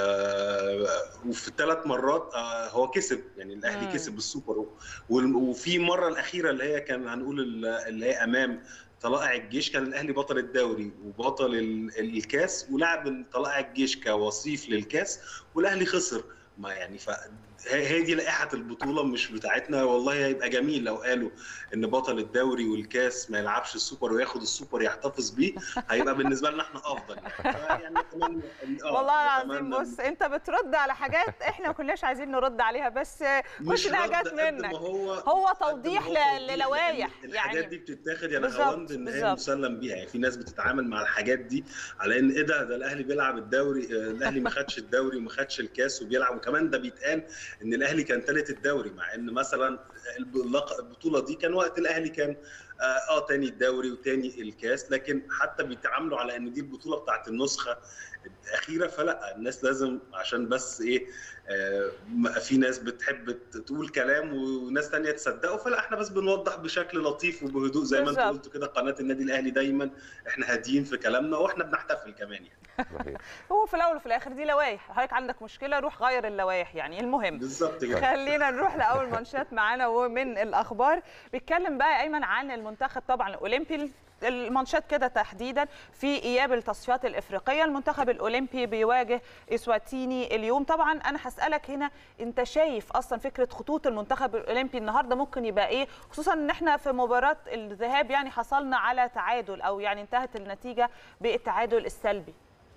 آه وفي الثلاث مرات آه هو كسب يعني الاهلي مم. كسب السوبر وال- وفي المره الاخيره اللي هي كان هنقول ال- اللي هي امام طلائع الجيش كان الاهلي بطل الدوري وبطل ال- الكاس ولعب طلائع الجيش كوصيف للكاس والاهلي خسر ما يعني ف هي هي دي لائحه البطوله مش بتاعتنا والله هيبقى جميل لو قالوا ان بطل الدوري والكاس ما يلعبش السوبر وياخد السوبر يحتفظ بيه هيبقى بالنسبه لنا احنا افضل يعني أتمنى إن- آه، والله العظيم أتمنى بص انت بترد على حاجات احنا ما كناش عايزين نرد عليها بس مش كل ده رد جت قد ما منك هو هو قد ما توضيح هو ل- توضيح للوائح لأن الحاجات يعني دي بتتاخد يا بالظبط، نهاوند ان هي بالظبط. مسلم بيها يعني في ناس بتتعامل مع الحاجات دي على ان ايه ده ده الاهلي بيلعب الدوري آه، الاهلي ما خدش الدوري وما خدش الكاس وبيلعب وكمان ده بيتقال ان الاهلي كان ثالث الدوري مع ان مثلا اللق- البطوله دي كان وقت الاهلي كان اه آه، تاني الدوري وتاني الكاس لكن حتى بيتعاملوا على ان دي البطوله بتاعت النسخه الاخيره فلا الناس لازم عشان بس ايه آه، ما- في ناس بتحب ت- تقول كلام وناس تانية تصدقه فلا احنا بس بنوضح بشكل لطيف وبهدوء زي ما انتوا بالظبط. قلتوا كده قناه النادي الاهلي دايما احنا هاديين في كلامنا واحنا بنحتفل كمان يعني صحيح. هو في الاول وفي الاخر دي لوائح حضرتك عندك مشكله روح غير اللوائح يعني المهم بالظبط كده خلينا نروح لاول منشات معانا ومن الاخبار بيتكلم بقى ايمن عن المنتخب طبعا الاولمبي المانشات كده تحديدا في اياب التصفيات الافريقيه المنتخب الاولمبي بيواجه اسواتيني اليوم طبعا انا هسالك هنا انت شايف اصلا فكره خطوط المنتخب الاولمبي النهارده ممكن يبقى ايه خصوصا ان احنا في مباراه الذهاب يعني حصلنا على تعادل او يعني انتهت النتيجه بالتعادل السلبي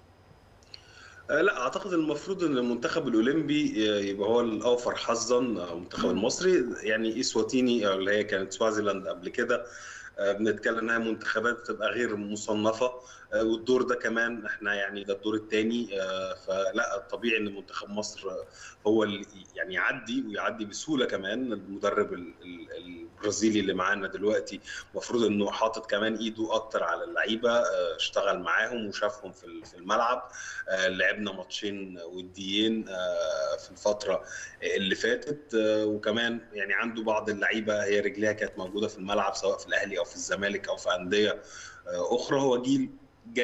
آه، لا اعتقد المفروض ان المنتخب الاولمبي آه، يبقى هو الاوفر حظا آه، المنتخب المصري يعني اسواتيني او اللي هي كانت سوازيلاند قبل كده آه، بنتكلم انها منتخبات بتبقى غير مصنفه آه، والدور ده كمان احنا يعني ده الدور الثاني فلا الطبيعي ان منتخب مصر آه، هو اللي يعني يعدي ويعدي بسهوله كمان المدرب ال- ال- البرازيلي اللي معانا دلوقتي المفروض انه حاطط كمان ايده اكتر على اللعيبه آه، اشتغل معاهم وشافهم في ال- في الملعب آه، لعبنا ماتشين وديين آه، في الفتره اللي فاتت آه، وكمان يعني عنده بعض اللعيبه هي رجليها كانت موجوده في الملعب سواء في الاهلي او في الزمالك او في انديه آه، اخرى هو جيل جيد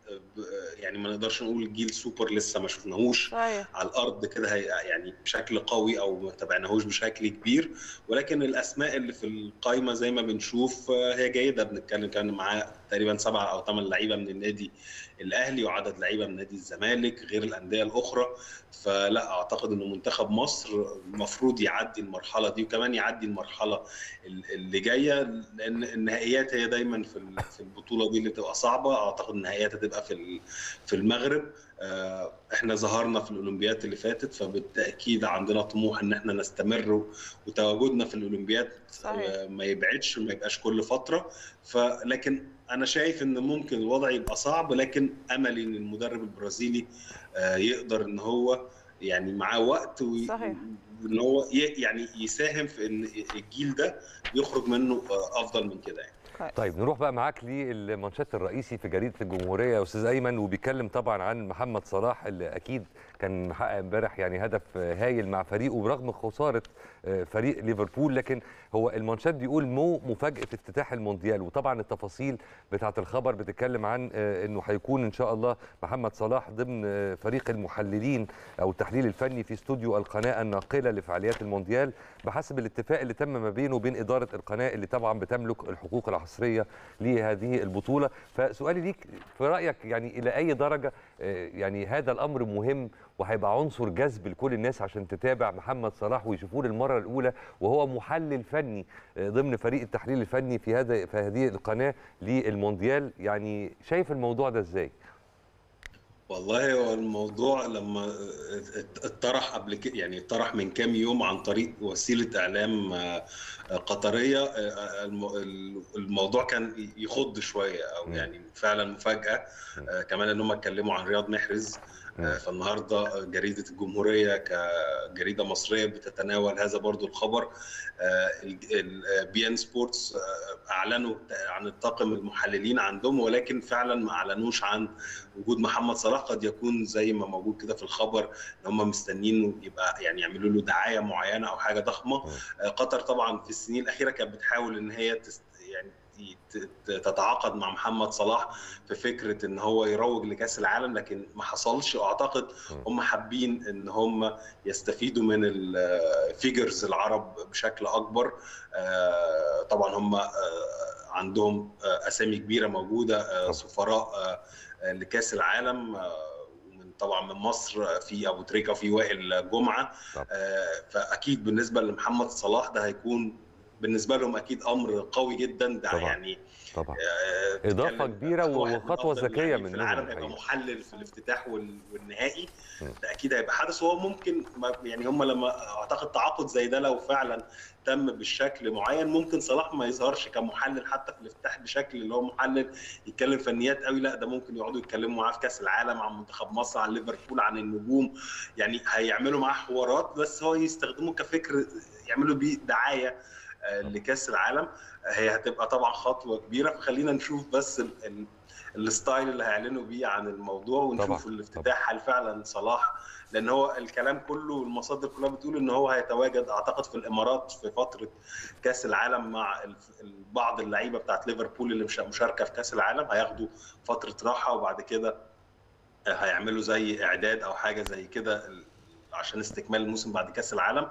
ب- يعني ما نقدرش نقول جيل سوبر لسه ما شفناهوش صحيح على الارض كده هي يعني بشكل قوي او ما تابعناهوش بشكل كبير ولكن الاسماء اللي في القائمه زي ما بنشوف آه، هي جيده بنتكلم كان معاه تقريبا سبعه او ثمان لعيبه من النادي الاهلي وعدد لعيبه من نادي الزمالك غير الانديه الاخرى فلا اعتقد انه منتخب مصر المفروض يعدي المرحله دي وكمان يعدي المرحله ال- اللي جايه لان النهائيات هي دايما في ال- في البطوله دي اللي بتبقى صعبه اعتقد النهائيات هتبقى في ال- في المغرب آه، احنا ظهرنا في الاولمبياد اللي فاتت فبالتاكيد عندنا طموح ان احنا نستمر وتواجدنا في الاولمبياد صحيح. آه، ما يبعدش ما يبقاش كل فتره فلكن انا شايف ان ممكن الوضع يبقى صعب لكن املي ان المدرب البرازيلي آه، يقدر ان هو يعني معاه وقت وي- صحيح. ان هو ي- يعني يساهم في ان الجيل ده يخرج منه آه، افضل من كده يعني كويس. طيب نروح بقى معاك للمانشات الرئيسي في جريده الجمهوريه يا استاذ ايمن وبيتكلم طبعا عن محمد صلاح اللي اكيد كان محقق امبارح يعني هدف هايل مع فريقه برغم خساره فريق ليفربول لكن هو المانشات بيقول مو مفاجاه افتتاح المونديال وطبعا التفاصيل بتاعه الخبر بتتكلم عن انه هيكون ان شاء الله محمد صلاح ضمن فريق المحللين او التحليل الفني في استوديو القناه الناقله لفعاليات المونديال بحسب الاتفاق اللي تم ما بينه وبين اداره القناه اللي طبعا بتملك الحقوق الحصريه لهذه البطوله فسؤالي ليك في رايك يعني الى اي درجه آه، يعني هذا الامر مهم وهيبقى عنصر جذب لكل الناس عشان تتابع محمد صلاح ويشوفوه للمره الاولى وهو محلل فني آه، ضمن فريق التحليل الفني في هذا في هذه القناه للمونديال يعني شايف الموضوع ده ازاي؟ والله هو الموضوع لما اتطرح قبل كده يعني اتطرح من كام يوم عن طريق وسيله اعلام آه، قطريه آه، الم- الموضوع كان يخض شويه او مم. يعني فعلا مفاجاه آه، كمان ان هم اتكلموا عن رياض محرز آه، مم. فالنهارده جريده الجمهوريه كجريده مصريه بتتناول هذا برضو الخبر بي ان سبورتس اعلنوا عن الطاقم المحللين عندهم ولكن فعلا ما اعلنوش عن وجود محمد صلاح قد يكون زي ما موجود كده في الخبر ان هم مستنيينه يبقى يعني يعملوا له دعايه معينه او حاجه ضخمه آه، قطر طبعا في السنين الاخيره كانت بتحاول ان هي تست يعني ت- ت- تتعاقد مع محمد صلاح في فكره ان هو يروج لكاس العالم لكن ما حصلش واعتقد هم حابين ان هم يستفيدوا من الفيجرز العرب بشكل اكبر آه، طبعا هم آه، عندهم آه، اسامي كبيره موجوده آه، طبعاً. سفراء آه، آه، لكاس العالم آه، ومن طبعا من مصر في ابو تريكه وفي وائل جمعه طبعاً. آه، فاكيد بالنسبه لمحمد صلاح ده هيكون بالنسبه لهم اكيد امر قوي جدا ده طبعاً. يعني طبعا آه، إضافة بتتكلم كبيرة في واحد من وخطوة أفضل ذكية اللاعبين منهم في العالم هيبقى الحقيقة. محلل في الافتتاح وال- والنهائي م. ده اكيد هيبقى حدث وهو ممكن ما- يعني هم لما اعتقد تعاقد زي ده لو فعلا تم بالشكل معين ممكن صلاح ما يظهرش كمحلل حتى في الافتتاح بشكل اللي هو محلل يتكلم فنيات قوي لا ده ممكن يقعدوا يتكلموا معاه في كاس العالم عن منتخب مصر عن ليفربول عن النجوم يعني هيعملوا معاه حوارات بس هو يستخدمه كفكر يعملوا بيه دعايه آه، لكاس العالم هي هتبقى طبعا خطوه كبيره فخلينا نشوف بس ال- ال- الستايل اللي هيعلنوا بيه عن الموضوع ونشوف طبعاً، طبعا. الافتتاح هل فعلا صلاح لان هو الكلام كله والمصادر كلها بتقول ان هو هيتواجد اعتقد في الامارات في فتره كاس العالم مع الف- ال- بعض اللعيبه بتاعت ليفربول اللي مش مشاركه في كاس العالم هياخدوا فتره راحه وبعد كده هيعملوا زي اعداد او حاجه زي كده ال- عشان استكمال الموسم بعد كاس العالم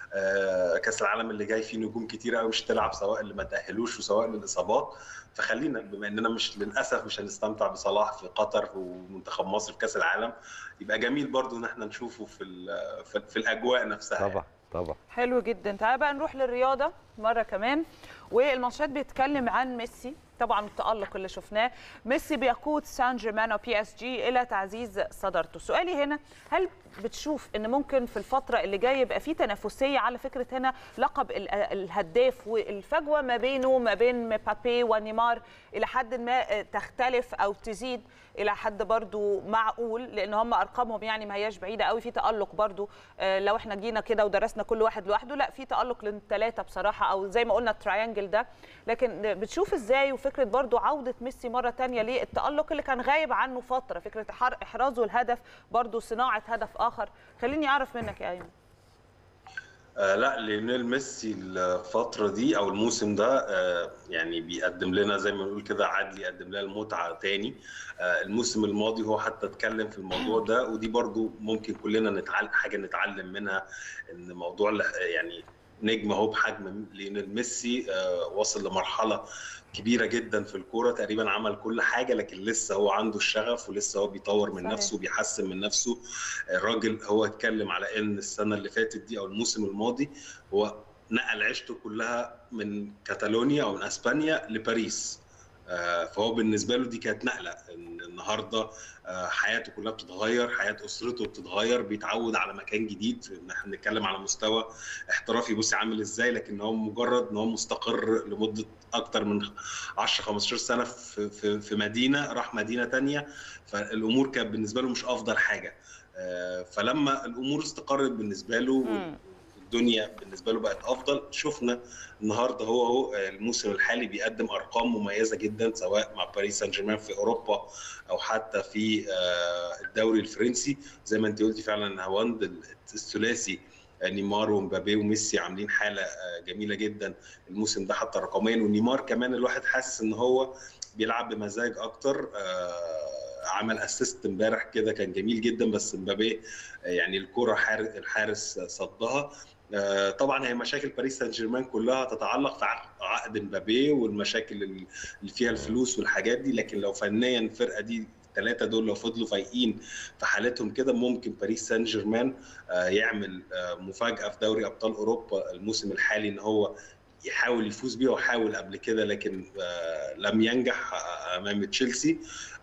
آه، كاس العالم اللي جاي فيه نجوم كتير قوي مش تلعب سواء اللي ما تاهلوش وسواء للاصابات فخلينا بما اننا مش للاسف مش هنستمتع بصلاح في قطر ومنتخب مصر في كاس العالم يبقى جميل برضو ان احنا نشوفه في ال- في, في الاجواء نفسها يعني. طبعا طبعا حلو جدا تعال بقى نروح للرياضه مره كمان والماتشات بيتكلم عن ميسي طبعا التالق اللي شفناه ميسي بيقود سان جيرمان وبي اس جي الى تعزيز صدارته سؤالي هنا هل بتشوف ان ممكن في الفتره اللي جايه يبقى في تنافسيه على فكره هنا لقب ال- الهداف والفجوه ما بينه وما بين مبابي ونيمار الى حد ما تختلف او تزيد الى حد برضو معقول لان هم ارقامهم يعني ما هياش بعيده قوي في تالق برضو آه، لو احنا جينا كده ودرسنا كل واحد لوحده لا في تالق للثلاثه بصراحه او زي ما قلنا التراينجل ده لكن بتشوف ازاي وفكره برضو عوده ميسي مره تانية للتالق اللي كان غايب عنه فتره فكره حر- احرازه الهدف برضو صناعه هدف اخر خليني اعرف منك يا ايمن آه لا ليونيل ميسي الفترة دي أو الموسم ده آه يعني بيقدم لنا زي ما نقول كده عدل يقدم لنا المتعة تاني آه الموسم الماضي هو حتى اتكلم في الموضوع ده ودي برضو ممكن كلنا نتعلم حاجة نتعلم منها إن موضوع ال- يعني نجم اهو بحجم ليونيل ميسي آه وصل لمرحلة كبيرة جدا في الكورة تقريبا عمل كل حاجة لكن لسه هو عنده الشغف ولسه هو بيطور من صحيح. نفسه وبيحسن من نفسه الراجل هو اتكلم على ان السنه اللي فاتت دي او الموسم الماضي هو نقل عيشته كلها من كاتالونيا او من اسبانيا لباريس آه، فهو بالنسبه له دي كانت نقله ان النهارده آه، حياته كلها بتتغير حياه اسرته بتتغير بيتعود على مكان جديد إن احنا بنتكلم على مستوى احترافي بص عامل ازاي لكن هو مجرد ان هو مستقر لمده اكتر من 10 15 سنه في في في مدينه راح مدينه تانية فالامور كانت بالنسبه له مش افضل حاجه آه، فلما الامور استقرت بالنسبه له مم. الدنيا بالنسبه له بقت افضل شفنا النهارده هو هو آه، الموسم الحالي بيقدم ارقام مميزه جدا سواء مع باريس سان جيرمان في اوروبا او حتى في آه، الدوري الفرنسي زي ما انت قلتي فعلا هواند الثلاثي آه، نيمار ومبابي وميسي عاملين حاله آه، جميله جدا الموسم ده حتى رقميا ونيمار كمان الواحد حاسس ان هو بيلعب بمزاج اكتر آه، عمل اسيست امبارح كده كان جميل جدا بس مبابي آه، يعني الكره حارس الحارس صدها آه، طبعا هي مشاكل باريس سان جيرمان كلها تتعلق في عق- عقد مبابي والمشاكل اللي فيها الفلوس والحاجات دي لكن لو فنيا الفرقه دي الثلاثه دول لو فضلوا فايقين في حالتهم كده ممكن باريس سان جيرمان آه، يعمل آه، مفاجاه في دوري ابطال اوروبا الموسم الحالي ان هو يحاول يفوز بيه وحاول قبل كده لكن آه، لم ينجح آه، امام تشيلسي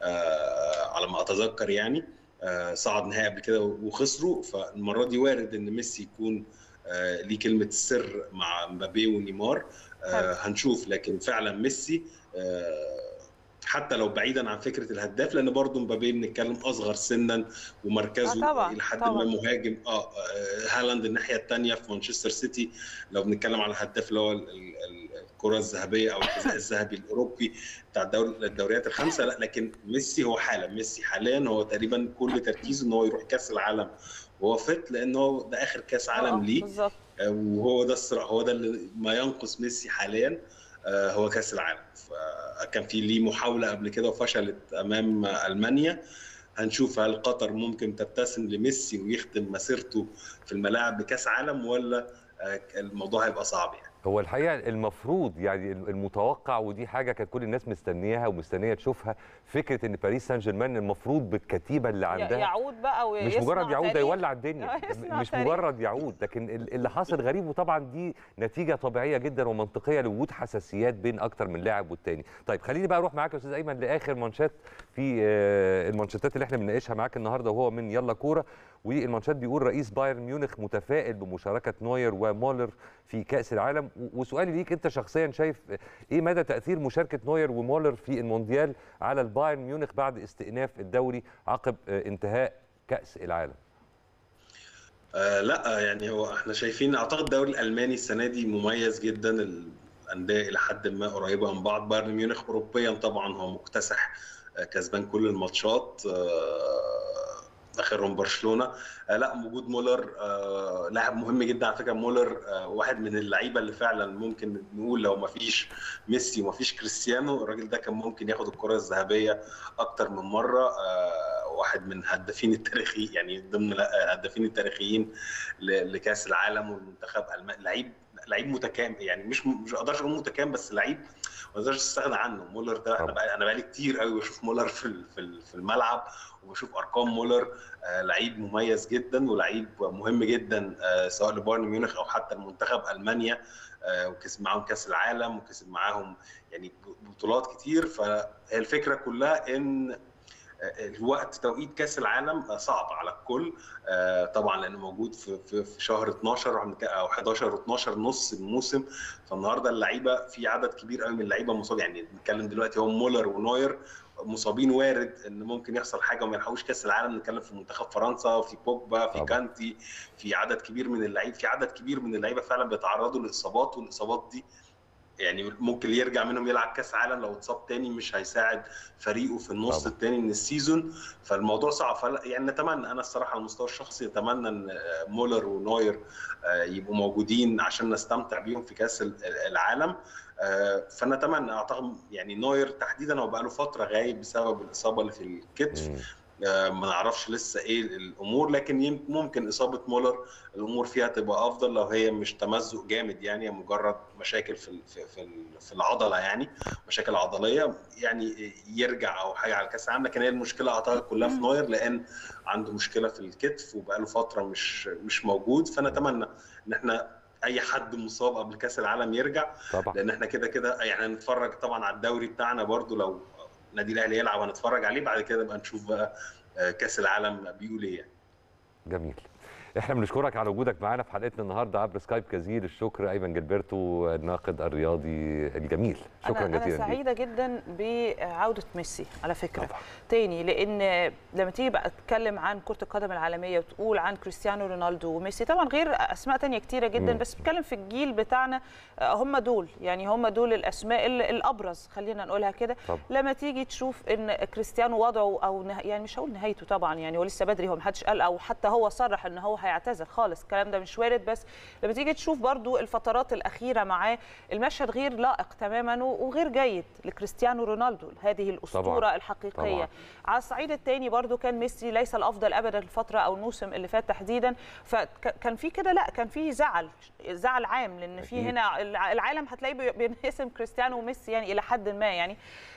آه، على ما اتذكر يعني آه، صعد نهائي قبل كده وخسروا فالمره دي وارد ان ميسي يكون آه، ليه كلمه السر مع مبابي ونيمار آه، هنشوف لكن فعلا ميسي آه، حتى لو بعيدا عن فكره الهداف لان برضه مبابي بنتكلم اصغر سنا ومركزه آه طبعاً، الى حد طبعاً. ما مهاجم اه آه، هالاند الناحيه الثانيه في مانشستر سيتي لو بنتكلم على الهداف اللي هو ال- ال- ال- الكره الذهبيه او الحذاء الذهبي الاوروبي بتاع الدوري الدوريات الخمسه لا لكن ميسي هو حالا ميسي حاليا هو تقريبا كل تركيزه ان هو يروح كاس العالم وهو فت لان هو ده اخر كاس آه، عالم ليه بالظبط آه، وهو ده الصراع هو ده اللي ما ينقص ميسي حاليا آه، هو كاس العالم فكان في ليه محاوله قبل كده وفشلت امام المانيا هنشوف هل قطر ممكن تبتسم لميسي ويختم مسيرته في الملاعب بكاس عالم ولا آه، الموضوع هيبقى صعب يعني هو الحقيقه المفروض يعني المتوقع ودي حاجه كانت كل الناس مستنياها ومستنيه تشوفها فكره ان باريس سان جيرمان المفروض بالكتيبه اللي ي- عندها يعود بقى مش ويصنع مجرد يعود ده تاريخ. يولع الدنيا يصنع مش تاريخ. مجرد يعود لكن ال- اللي حاصل غريب وطبعا دي نتيجه طبيعيه جدا ومنطقيه لوجود حساسيات بين اكتر من لاعب والتاني طيب خليني بقى اروح معاك يا استاذ ايمن لاخر مانشات في آه، المانشيتات اللي احنا بنناقشها معاك النهارده وهو من يلا كوره والمانشات بيقول رئيس بايرن ميونخ متفائل بمشاركه نوير ومولر في كاس العالم و- وسؤالي ليك انت شخصيا شايف ايه مدى تاثير مشاركه نوير ومولر في المونديال على البايرن ميونخ بعد استئناف الدوري عقب آه، انتهاء كاس العالم آه لا يعني هو احنا شايفين اعتقد الدوري الالماني السنه دي مميز جدا الانديه الى حد ما قريبه من بعض بايرن ميونخ اوروبيا طبعا هو مكتسح آه، كسبان كل الماتشات آه، اخرهم برشلونه آه، لا وجود مولر آه، لاعب مهم جدا على فكره مولر آه، واحد من اللعيبه اللي فعلا ممكن نقول لو ما فيش ميسي وما فيش كريستيانو الراجل ده كان ممكن ياخد الكره الذهبيه اكتر من مره آه، واحد من هدافين التاريخي يعني ضمن الهدافين التاريخيين ل- لكاس العالم والمنتخب الماني لعيب لعيب متكامل يعني مش مش اقدرش اقول متكامل بس لعيب ما اقدرش استغنى عنه مولر ده انا طبعا. بقى انا بقالي كتير قوي بشوف مولر في ال- في ال- في الملعب وبشوف ارقام مولر آه، لعيب مميز جدا ولعيب مهم جدا آه، سواء لبايرن ميونخ او حتى المنتخب المانيا آه، وكسب معاهم كاس العالم وكسب معاهم يعني بطولات كتير فهي الفكره كلها ان الوقت توقيت كاس العالم صعب على الكل آه، طبعا لانه موجود في في في شهر 12 وإحنا بنتك- او 11 و12 نص الموسم فالنهارده اللعيبه في عدد كبير قوي من اللعيبه مصاب يعني بنتكلم دلوقتي هو مولر ونوير مصابين وارد ان ممكن يحصل حاجه وما يلحقوش كاس العالم نتكلم في منتخب فرنسا في بوجبا في طبعا. كانتي في عدد كبير من اللعيبه في عدد كبير من اللعيبه فعلا بيتعرضوا لاصابات والاصابات دي يعني ممكن اللي يرجع منهم يلعب كاس عالم لو اتصاب تاني مش هيساعد فريقه في النص طبعا. التاني من السيزون فالموضوع صعب فلا يعني نتمنى انا الصراحه على المستوى الشخصي اتمنى ان آه، مولر ونوير آه، يبقوا موجودين عشان نستمتع بيهم في كاس ال- العالم آه، فنتمنى اعتقد يعني نوير تحديدا هو بقاله فتره غايب بسبب الاصابه اللي في الكتف مم. آه، ما نعرفش لسه ايه الامور لكن يم- ممكن اصابه مولر الامور فيها تبقى افضل لو هي مش تمزق جامد يعني مجرد مشاكل في ال- في في ال- في العضله يعني مشاكل عضليه يعني يرجع او حاجه على كاس العالم لكن هي المشكله اعتقد كلها في نوير لان عنده مشكله في الكتف وبقاله فتره مش مش موجود فنتمنى ان احنا اي حد مصاب قبل كاس العالم يرجع طبعا لان احنا كده كده يعني هنتفرج طبعا على الدوري بتاعنا برضو لو النادي الاهلي يلعب هنتفرج عليه بعد كده نبقى نشوف بقى آه، كاس العالم بيقول ايه يعني. جميل احنا بنشكرك على وجودك معانا في حلقتنا النهارده عبر سكايب جزيل الشكر ايمن جilberto الناقد الرياضي الجميل شكرا أنا, أنا جزيلا ليك سعيدة جدا بعودة ميسي على فكرة طبعا. تاني لأن لما تيجي بقى تتكلم عن كرة القدم العالمية وتقول عن كريستيانو رونالدو وميسي طبعا غير أسماء تانية كتيرة جدا مم. بس بتكلم في الجيل بتاعنا آه، هم دول يعني هم دول الأسماء ال- الأبرز خلينا نقولها كده طبعا. لما تيجي تشوف ان كريستيانو وضعه او نه... يعني مش هقول نهايته طبعا يعني هو لسه بدري هو محدش قال او حتى هو صرح ان هو هيعتزل خالص الكلام ده مش وارد بس لما تيجي تشوف برضو الفترات الاخيره معاه المشهد غير لائق تماما و- وغير جيد لكريستيانو رونالدو هذه الاسطوره طبعاً. الحقيقيه طبعاً. على الصعيد الثاني برضو كان ميسي ليس الافضل ابدا الفتره او الموسم اللي فات تحديدا فكان في كده لا كان في زعل زعل عام لان في أكيد. هنا الع- العالم هتلاقيه بي- بينقسم كريستيانو وميسي يعني الى حد ما يعني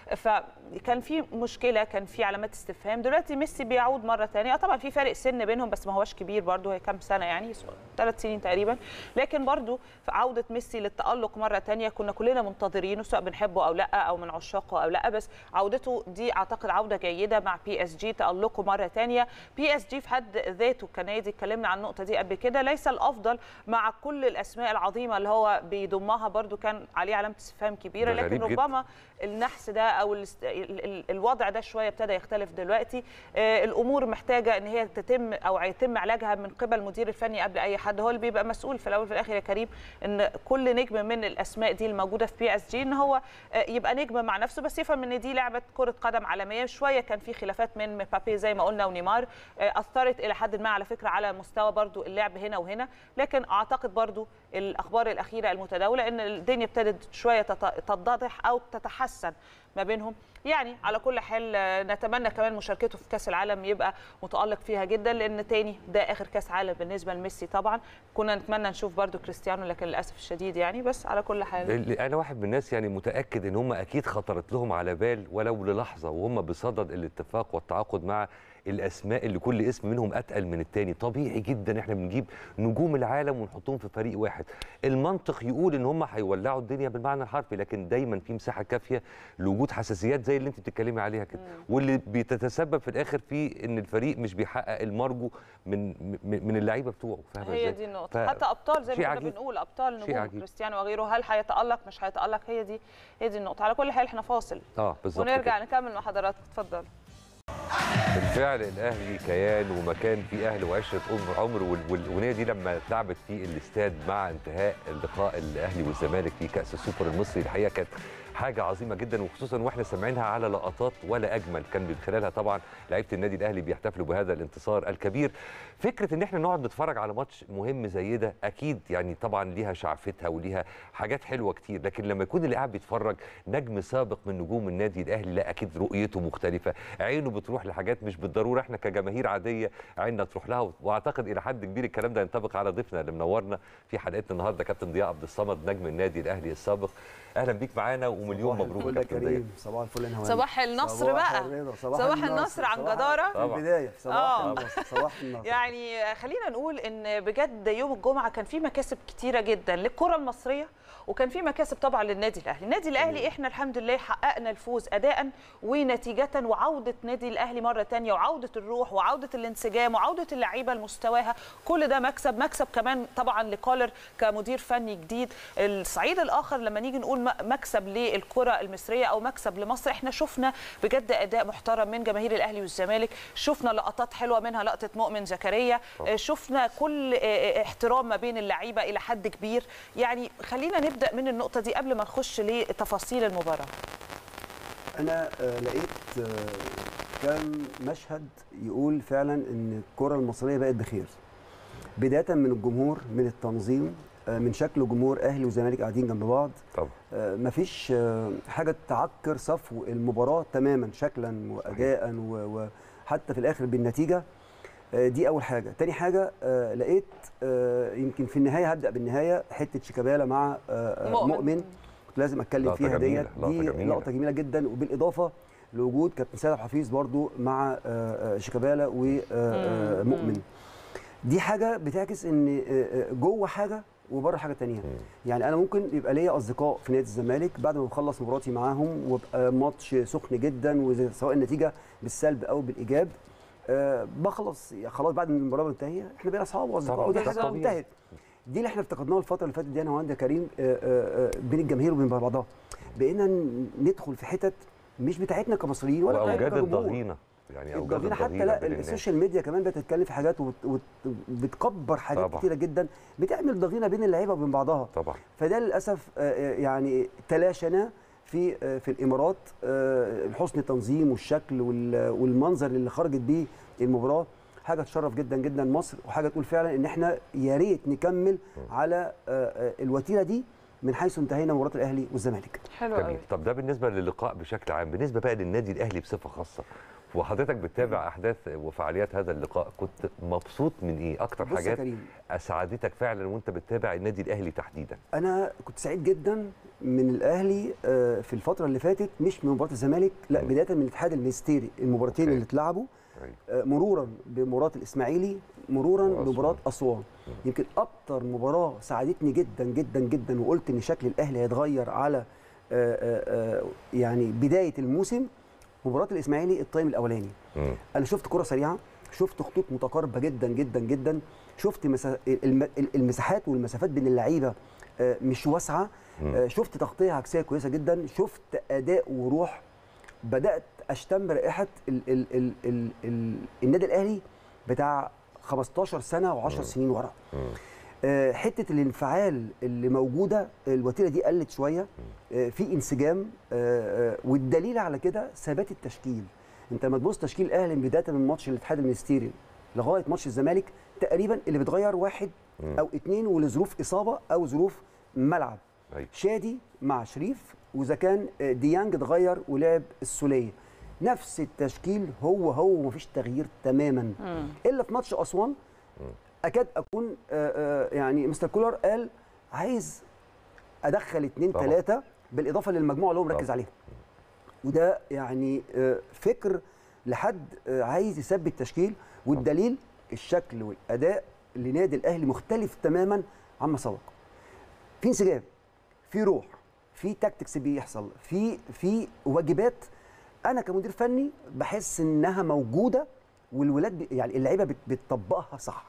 فكان في مشكله كان في علامات استفهام دلوقتي ميسي بيعود مره ثانيه طبعا في فرق سن بينهم بس ما هوش كبير برضو هي كام سنه يعني ثلاث سنين تقريبا لكن برضو في عوده ميسي للتالق مره ثانيه كنا كلنا منتظرينه سواء بنحبه او لا او من عشاقه او لا بس عودته دي اعتقد عوده جيده مع بي اس جي تالقه مره ثانيه بي اس جي في حد ذاته كنادي اتكلمنا عن النقطه دي قبل كده ليس الافضل مع كل الاسماء العظيمه اللي هو بيضمها برضو كان عليه علامه استفهام كبيره ده لكن غريب جداً. ربما النحس ده او الاست... ال- ال- الوضع ده شويه ابتدى يختلف دلوقتي آه، الامور محتاجه ان هي تتم او يتم علاجها من قبل المدير الفني قبل اي حد هو اللي بيبقى مسؤول في الاول وفي الاخر يا كريم ان كل نجم من الاسماء دي الموجوده في بي اس جي ان هو آه، يبقى نجم مع نفسه بس يفهم ان دي لعبه كره قدم عالميه شويه كان في خلافات من مبابي زي ما قلنا ونيمار آه، اثرت الى حد ما على فكره على مستوى برضو اللعب هنا وهنا لكن اعتقد برضو الاخبار الاخيره المتداوله ان الدنيا ابتدت شويه تت- تتضح او تتحسن ما بينهم يعني على كل حال آه، نتمنى كمان مشاركته في كاس العالم يبقى متالق فيها جدا لان تاني ده اخر كاس عالم بالنسبه لميسي طبعا كنا نتمنى نشوف برضو كريستيانو لكن للاسف الشديد يعني بس على كل حال ال- انا واحد من الناس يعني متاكد ان هم اكيد خطرت لهم على بال ولو للحظه وهم بصدد الاتفاق والتعاقد مع الاسماء اللي كل اسم منهم اتقل من التاني طبيعي جدا احنا بنجيب نجوم العالم ونحطهم في فريق واحد المنطق يقول ان هم هيولعوا الدنيا بالمعنى الحرفي لكن دايما في مساحه كافيه لوجود حساسيات زي اللي انت بتتكلمي عليها كده واللي بيتتسبب في الاخر في ان الفريق مش بيحقق المرجو من من من اللعيبه بتوعه فاهمه هي ازاي دي النقطة ف- حتى أبطال زي شيء ما كنا عجيب. بنقول أبطال شيء نجوم عجيب. كريستيانو وغيره هل هيتألق مش هيتألق هي دي هي دي النقطة على كل حال احنا فاصل اه بالظبط ونرجع كده. نكمل مع حضراتكم اتفضل بالفعل الاهلي كيان ومكان فيه اهل وعشره عمر عمر وال- والاغنيه دي لما اتلعبت في الاستاد مع انتهاء اللقاء الاهلي والزمالك في كاس السوبر المصري الحقيقه كانت حاجه عظيمه جدا وخصوصا واحنا سامعينها على لقطات ولا اجمل كان من خلالها طبعا لعيبه النادي الاهلي بيحتفلوا بهذا الانتصار الكبير فكره ان احنا نقعد نتفرج على ماتش مهم زي ده اكيد يعني طبعا ليها شعفتها وليها حاجات حلوه كتير لكن لما يكون اللي قاعد بيتفرج نجم سابق من نجوم النادي الاهلي لا اكيد رؤيته مختلفه عينه بتروح لحاجات مش بالضروره احنا كجماهير عاديه عيننا تروح لها واعتقد الى حد كبير الكلام ده ينطبق على ضيفنا اللي منورنا في حلقتنا النهارده كابتن ضياء عبد الصمد نجم النادي الاهلي السابق اهلا بيك معانا ومليون صباح مبروك الفل يا كابتن ضياء كريم صباح الفل يا نهار صباح النصر صباح بقى. الرضا، صباح النصر عن صباح- جدارة. في طبعا. البدايه صباح آه. النصر صباح النصر يعني خلينا نقول ان بجد يوم الجمعه كان في مكاسب كتيره جدا للكره المصريه وكان في مكاسب طبعا للنادي الاهلي النادي الاهلي احنا الحمد لله حققنا الفوز اداء ونتيجه وعوده نادي الاهلي مره تانية وعوده الروح وعوده الانسجام وعوده اللعيبه لمستواها كل ده مكسب مكسب كمان طبعا لكولر كمدير فني جديد الصعيد الاخر لما نيجي نقول م- مكسب للكره المصريه او مكسب لمصر احنا شفنا بجد اداء محترم من جماهير الاهلي والزمالك شفنا لقطات حلوه منها لقطه مؤمن زكريا آه، شفنا كل آه، آه، احترام ما بين اللعيبه الى حد كبير يعني خلينا نبدا من النقطه دي قبل ما نخش لتفاصيل المباراه انا آه، لقيت آه، كان مشهد يقول فعلا ان الكره المصريه بقت بخير بدايه من الجمهور من التنظيم آه، من شكل جمهور اهلي وزمالك قاعدين جنب بعض طبعا آه، مفيش آه، حاجه تعكر صفو المباراه تماما شكلا واداء و- وحتى في الاخر بالنتيجه آه، دي اول حاجه تاني حاجه آه، لقيت آه، يمكن في النهايه هبدا بالنهايه حته شيكابالا مع آه، آه، مؤمن. مؤمن كنت لازم اتكلم لقطة فيها جميلة، ديت لقطة دي جميلة. لقطه جميله جدا وبالاضافه لوجود كابتن سيد عبد الحفيظ برضو مع آه، آه، شيكابالا ومؤمن دي حاجه بتعكس ان آه، آه، جوه حاجه وبره حاجه تانية يعني انا ممكن يبقى ليا اصدقاء في نادي الزمالك بعد ما بخلص مباراتي معاهم وابقى ماتش سخن جدا وسواء النتيجه بالسلب او بالايجاب أه بخلص يعني خلاص بعد ما المباراه منتهيه احنا بقينا اصحاب واصدقاء طبعاً، ودي ده حاجه طبيعي. انتهت دي اللي احنا افتقدناها الفتره اللي فاتت دي انا وعند كريم آه، آه، آه، بين الجماهير وبين بعضها بقينا ن- ندخل في حتت مش بتاعتنا كمصريين ولا بتاعتنا واوجاد كجمهور. الضغينه يعني اوجاد الضغينه حتى الضغينه لا بين الناس. السوشيال ميديا كمان بتتكلم في حاجات وبتكبر حاجات طبعاً. كتيره جدا بتعمل ضغينه بين اللعيبه وبين بعضها طبعا فده للاسف آه، آه، يعني تلاشنا في آه، في الامارات آه، حسن التنظيم والشكل وال- والمنظر اللي خرجت بيه المباراه حاجه تشرف جدا جدا مصر وحاجه تقول فعلا ان احنا يا ريت نكمل على آه، آه، الوتيره دي من حيث انتهينا مباراه الاهلي والزمالك حلو قوي جميل طب ده بالنسبه للقاء بشكل عام بالنسبه بقى للنادي الاهلي بصفه خاصه وحضرتك بتتابع احداث وفعاليات هذا اللقاء كنت مبسوط من ايه اكتر بص يا حاجات كريم اسعدتك فعلا وانت بتتابع النادي الاهلي تحديدا انا كنت سعيد جدا من الاهلي آه، في الفتره اللي فاتت مش من مباراه الزمالك لا مم. بدايه من الاتحاد المنستيري المباراتين أوكي. اللي اتلعبوا أيوة. آه، مرورا بمباراه الاسماعيلي مرورا وأسوان. بمباراه اسوان يمكن اكتر مباراه ساعدتني جدا جدا جدا وقلت ان شكل الاهلي هيتغير على آه، آه، آه، يعني بدايه الموسم مباراه الاسماعيلي التايم الاولاني مم. انا شفت كره سريعه شفت خطوط متقاربه جدا جدا جدا شفت مسا... الم- المساحات والمسافات بين اللعيبه آه، مش واسعه مم. آه، شفت تغطيه عكسيه كويسه جدا شفت اداء وروح بدات اشتم رائحه ال... ال... ال... ال... ال... النادي الاهلي بتاع 15 سنه و10 سنين ورا مم. آه، حته الانفعال اللي موجوده الوتيره دي قلت شويه آه، في انسجام آه، آه، والدليل على كده ثبات التشكيل انت لما تبص تشكيل الاهلي بدايه من ماتش الاتحاد المنستيري لغايه ماتش الزمالك تقريبا اللي بتغير واحد مم. او اتنين ولظروف اصابه او ظروف ملعب أيوة. شادي مع شريف واذا كان آه، ديانج اتغير ولعب السوليه نفس التشكيل هو هو مفيش تغيير تماما مم. الا في ماتش اسوان اكاد اكون آه، آه، يعني مستر كولر قال عايز ادخل اتنين طبعا. ثلاثه بالاضافه للمجموعه اللي هو مركز طبعا. عليها وده يعني آه، فكر لحد آه، عايز يثبت تشكيل والدليل الشكل والاداء لنادي الاهلي مختلف تماما عما سبق في انسجام في روح في تاكتكس بيحصل في في واجبات انا كمدير فني بحس انها موجوده والولاد بي يعني اللعيبه بت- بتطبقها صح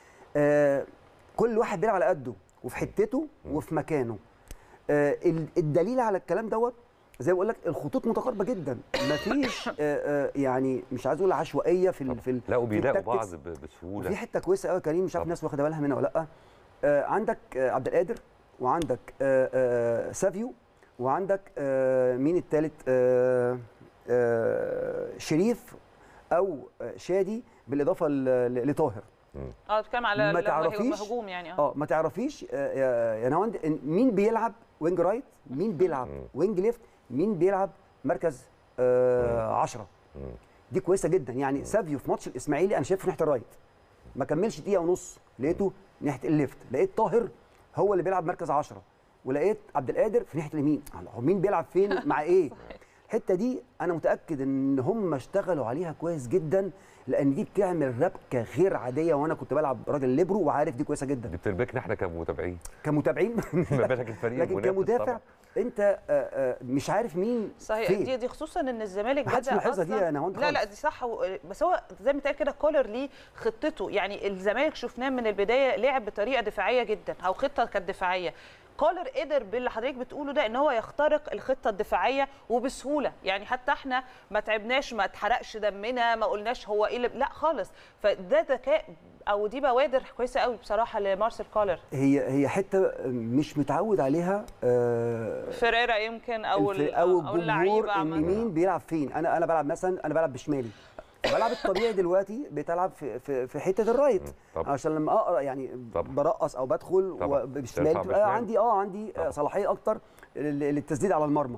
آه كل واحد بيلعب على قده وفي حتته وفي مكانه آه ال- الدليل على الكلام دوت زي ما بقول لك الخطوط متقاربه جدا مفيش آه آه يعني مش عايز اقول عشوائيه في ال- في ال- لا في وبيلاقوا بعض التاكتكس. ب- بسهوله وفي حته كويسه قوي يا كريم مش عارف طبعا. الناس واخده بالها منها ولا لا آه عندك آه عبد القادر وعندك آه آه سافيو وعندك آه مين الثالث آه آه شريف او آه شادي بالاضافه ل- ل- لطاهر اه بتتكلم على ما ال- تعرفيش- هجوم يعني اه اه ما تعرفيش آه، يا يا نهاوند إن مين بيلعب وينج رايت مين بيلعب مم. وينج ليفت مين بيلعب مركز آه 10 مم. دي كويسه جدا يعني سافيو في ماتش الاسماعيلي انا شايفه ناحيه الرايت ما كملش دقيقه ونص لقيته ناحيه الليفت لقيت طاهر هو اللي بيلعب مركز 10 ولقيت عبد القادر في ناحيه اليمين هو مين بيلعب فين مع ايه الحته دي انا متاكد ان هم اشتغلوا عليها كويس جدا لان دي بتعمل ربكه غير عاديه وانا كنت بلعب راجل ليبرو وعارف دي كويسه جدا دي بتربكنا احنا كمتابعين كمتابعين ما بالك الفريق لكن المنافس كمدافع طبعاً. انت آه، آه، مش عارف مين صحيح فين. دي دي خصوصا ان الزمالك محدش بدا ملاحظها دي أصلاً- يا نهاوند لا لا خالص. دي صح و- بس هو زي ما اتقال كده كولر ليه خطته يعني الزمالك شفناه من البدايه لعب بطريقه دفاعيه جدا او خطه كانت دفاعيه كولر قدر باللي حضرتك بتقوله ده ان هو يخترق الخطه الدفاعيه وبسهوله يعني حتى احنا ما تعبناش ما اتحرقش دمنا ما قلناش هو ايه اللي- لا خالص فده ذكاء او دي بوادر كويسه قوي بصراحه لمارسيل كولر هي هي حته مش متعود عليها آه، فيريرا يمكن او الف- ال- او او الجمهور اللعيبه ان عامه مين بيلعب فين انا انا بلعب مثلا انا بلعب بشمالي بلعب الطبيعي دلوقتي بتلعب في في, في حته الرايت طبعا. عشان لما اقرا يعني طبعا. برقص او بدخل طبعا. بشمالي ترفع بتبقى بشمال. عندي اه عندي طبعا. آه، صلاحيه اكتر لل- للتسديد على المرمى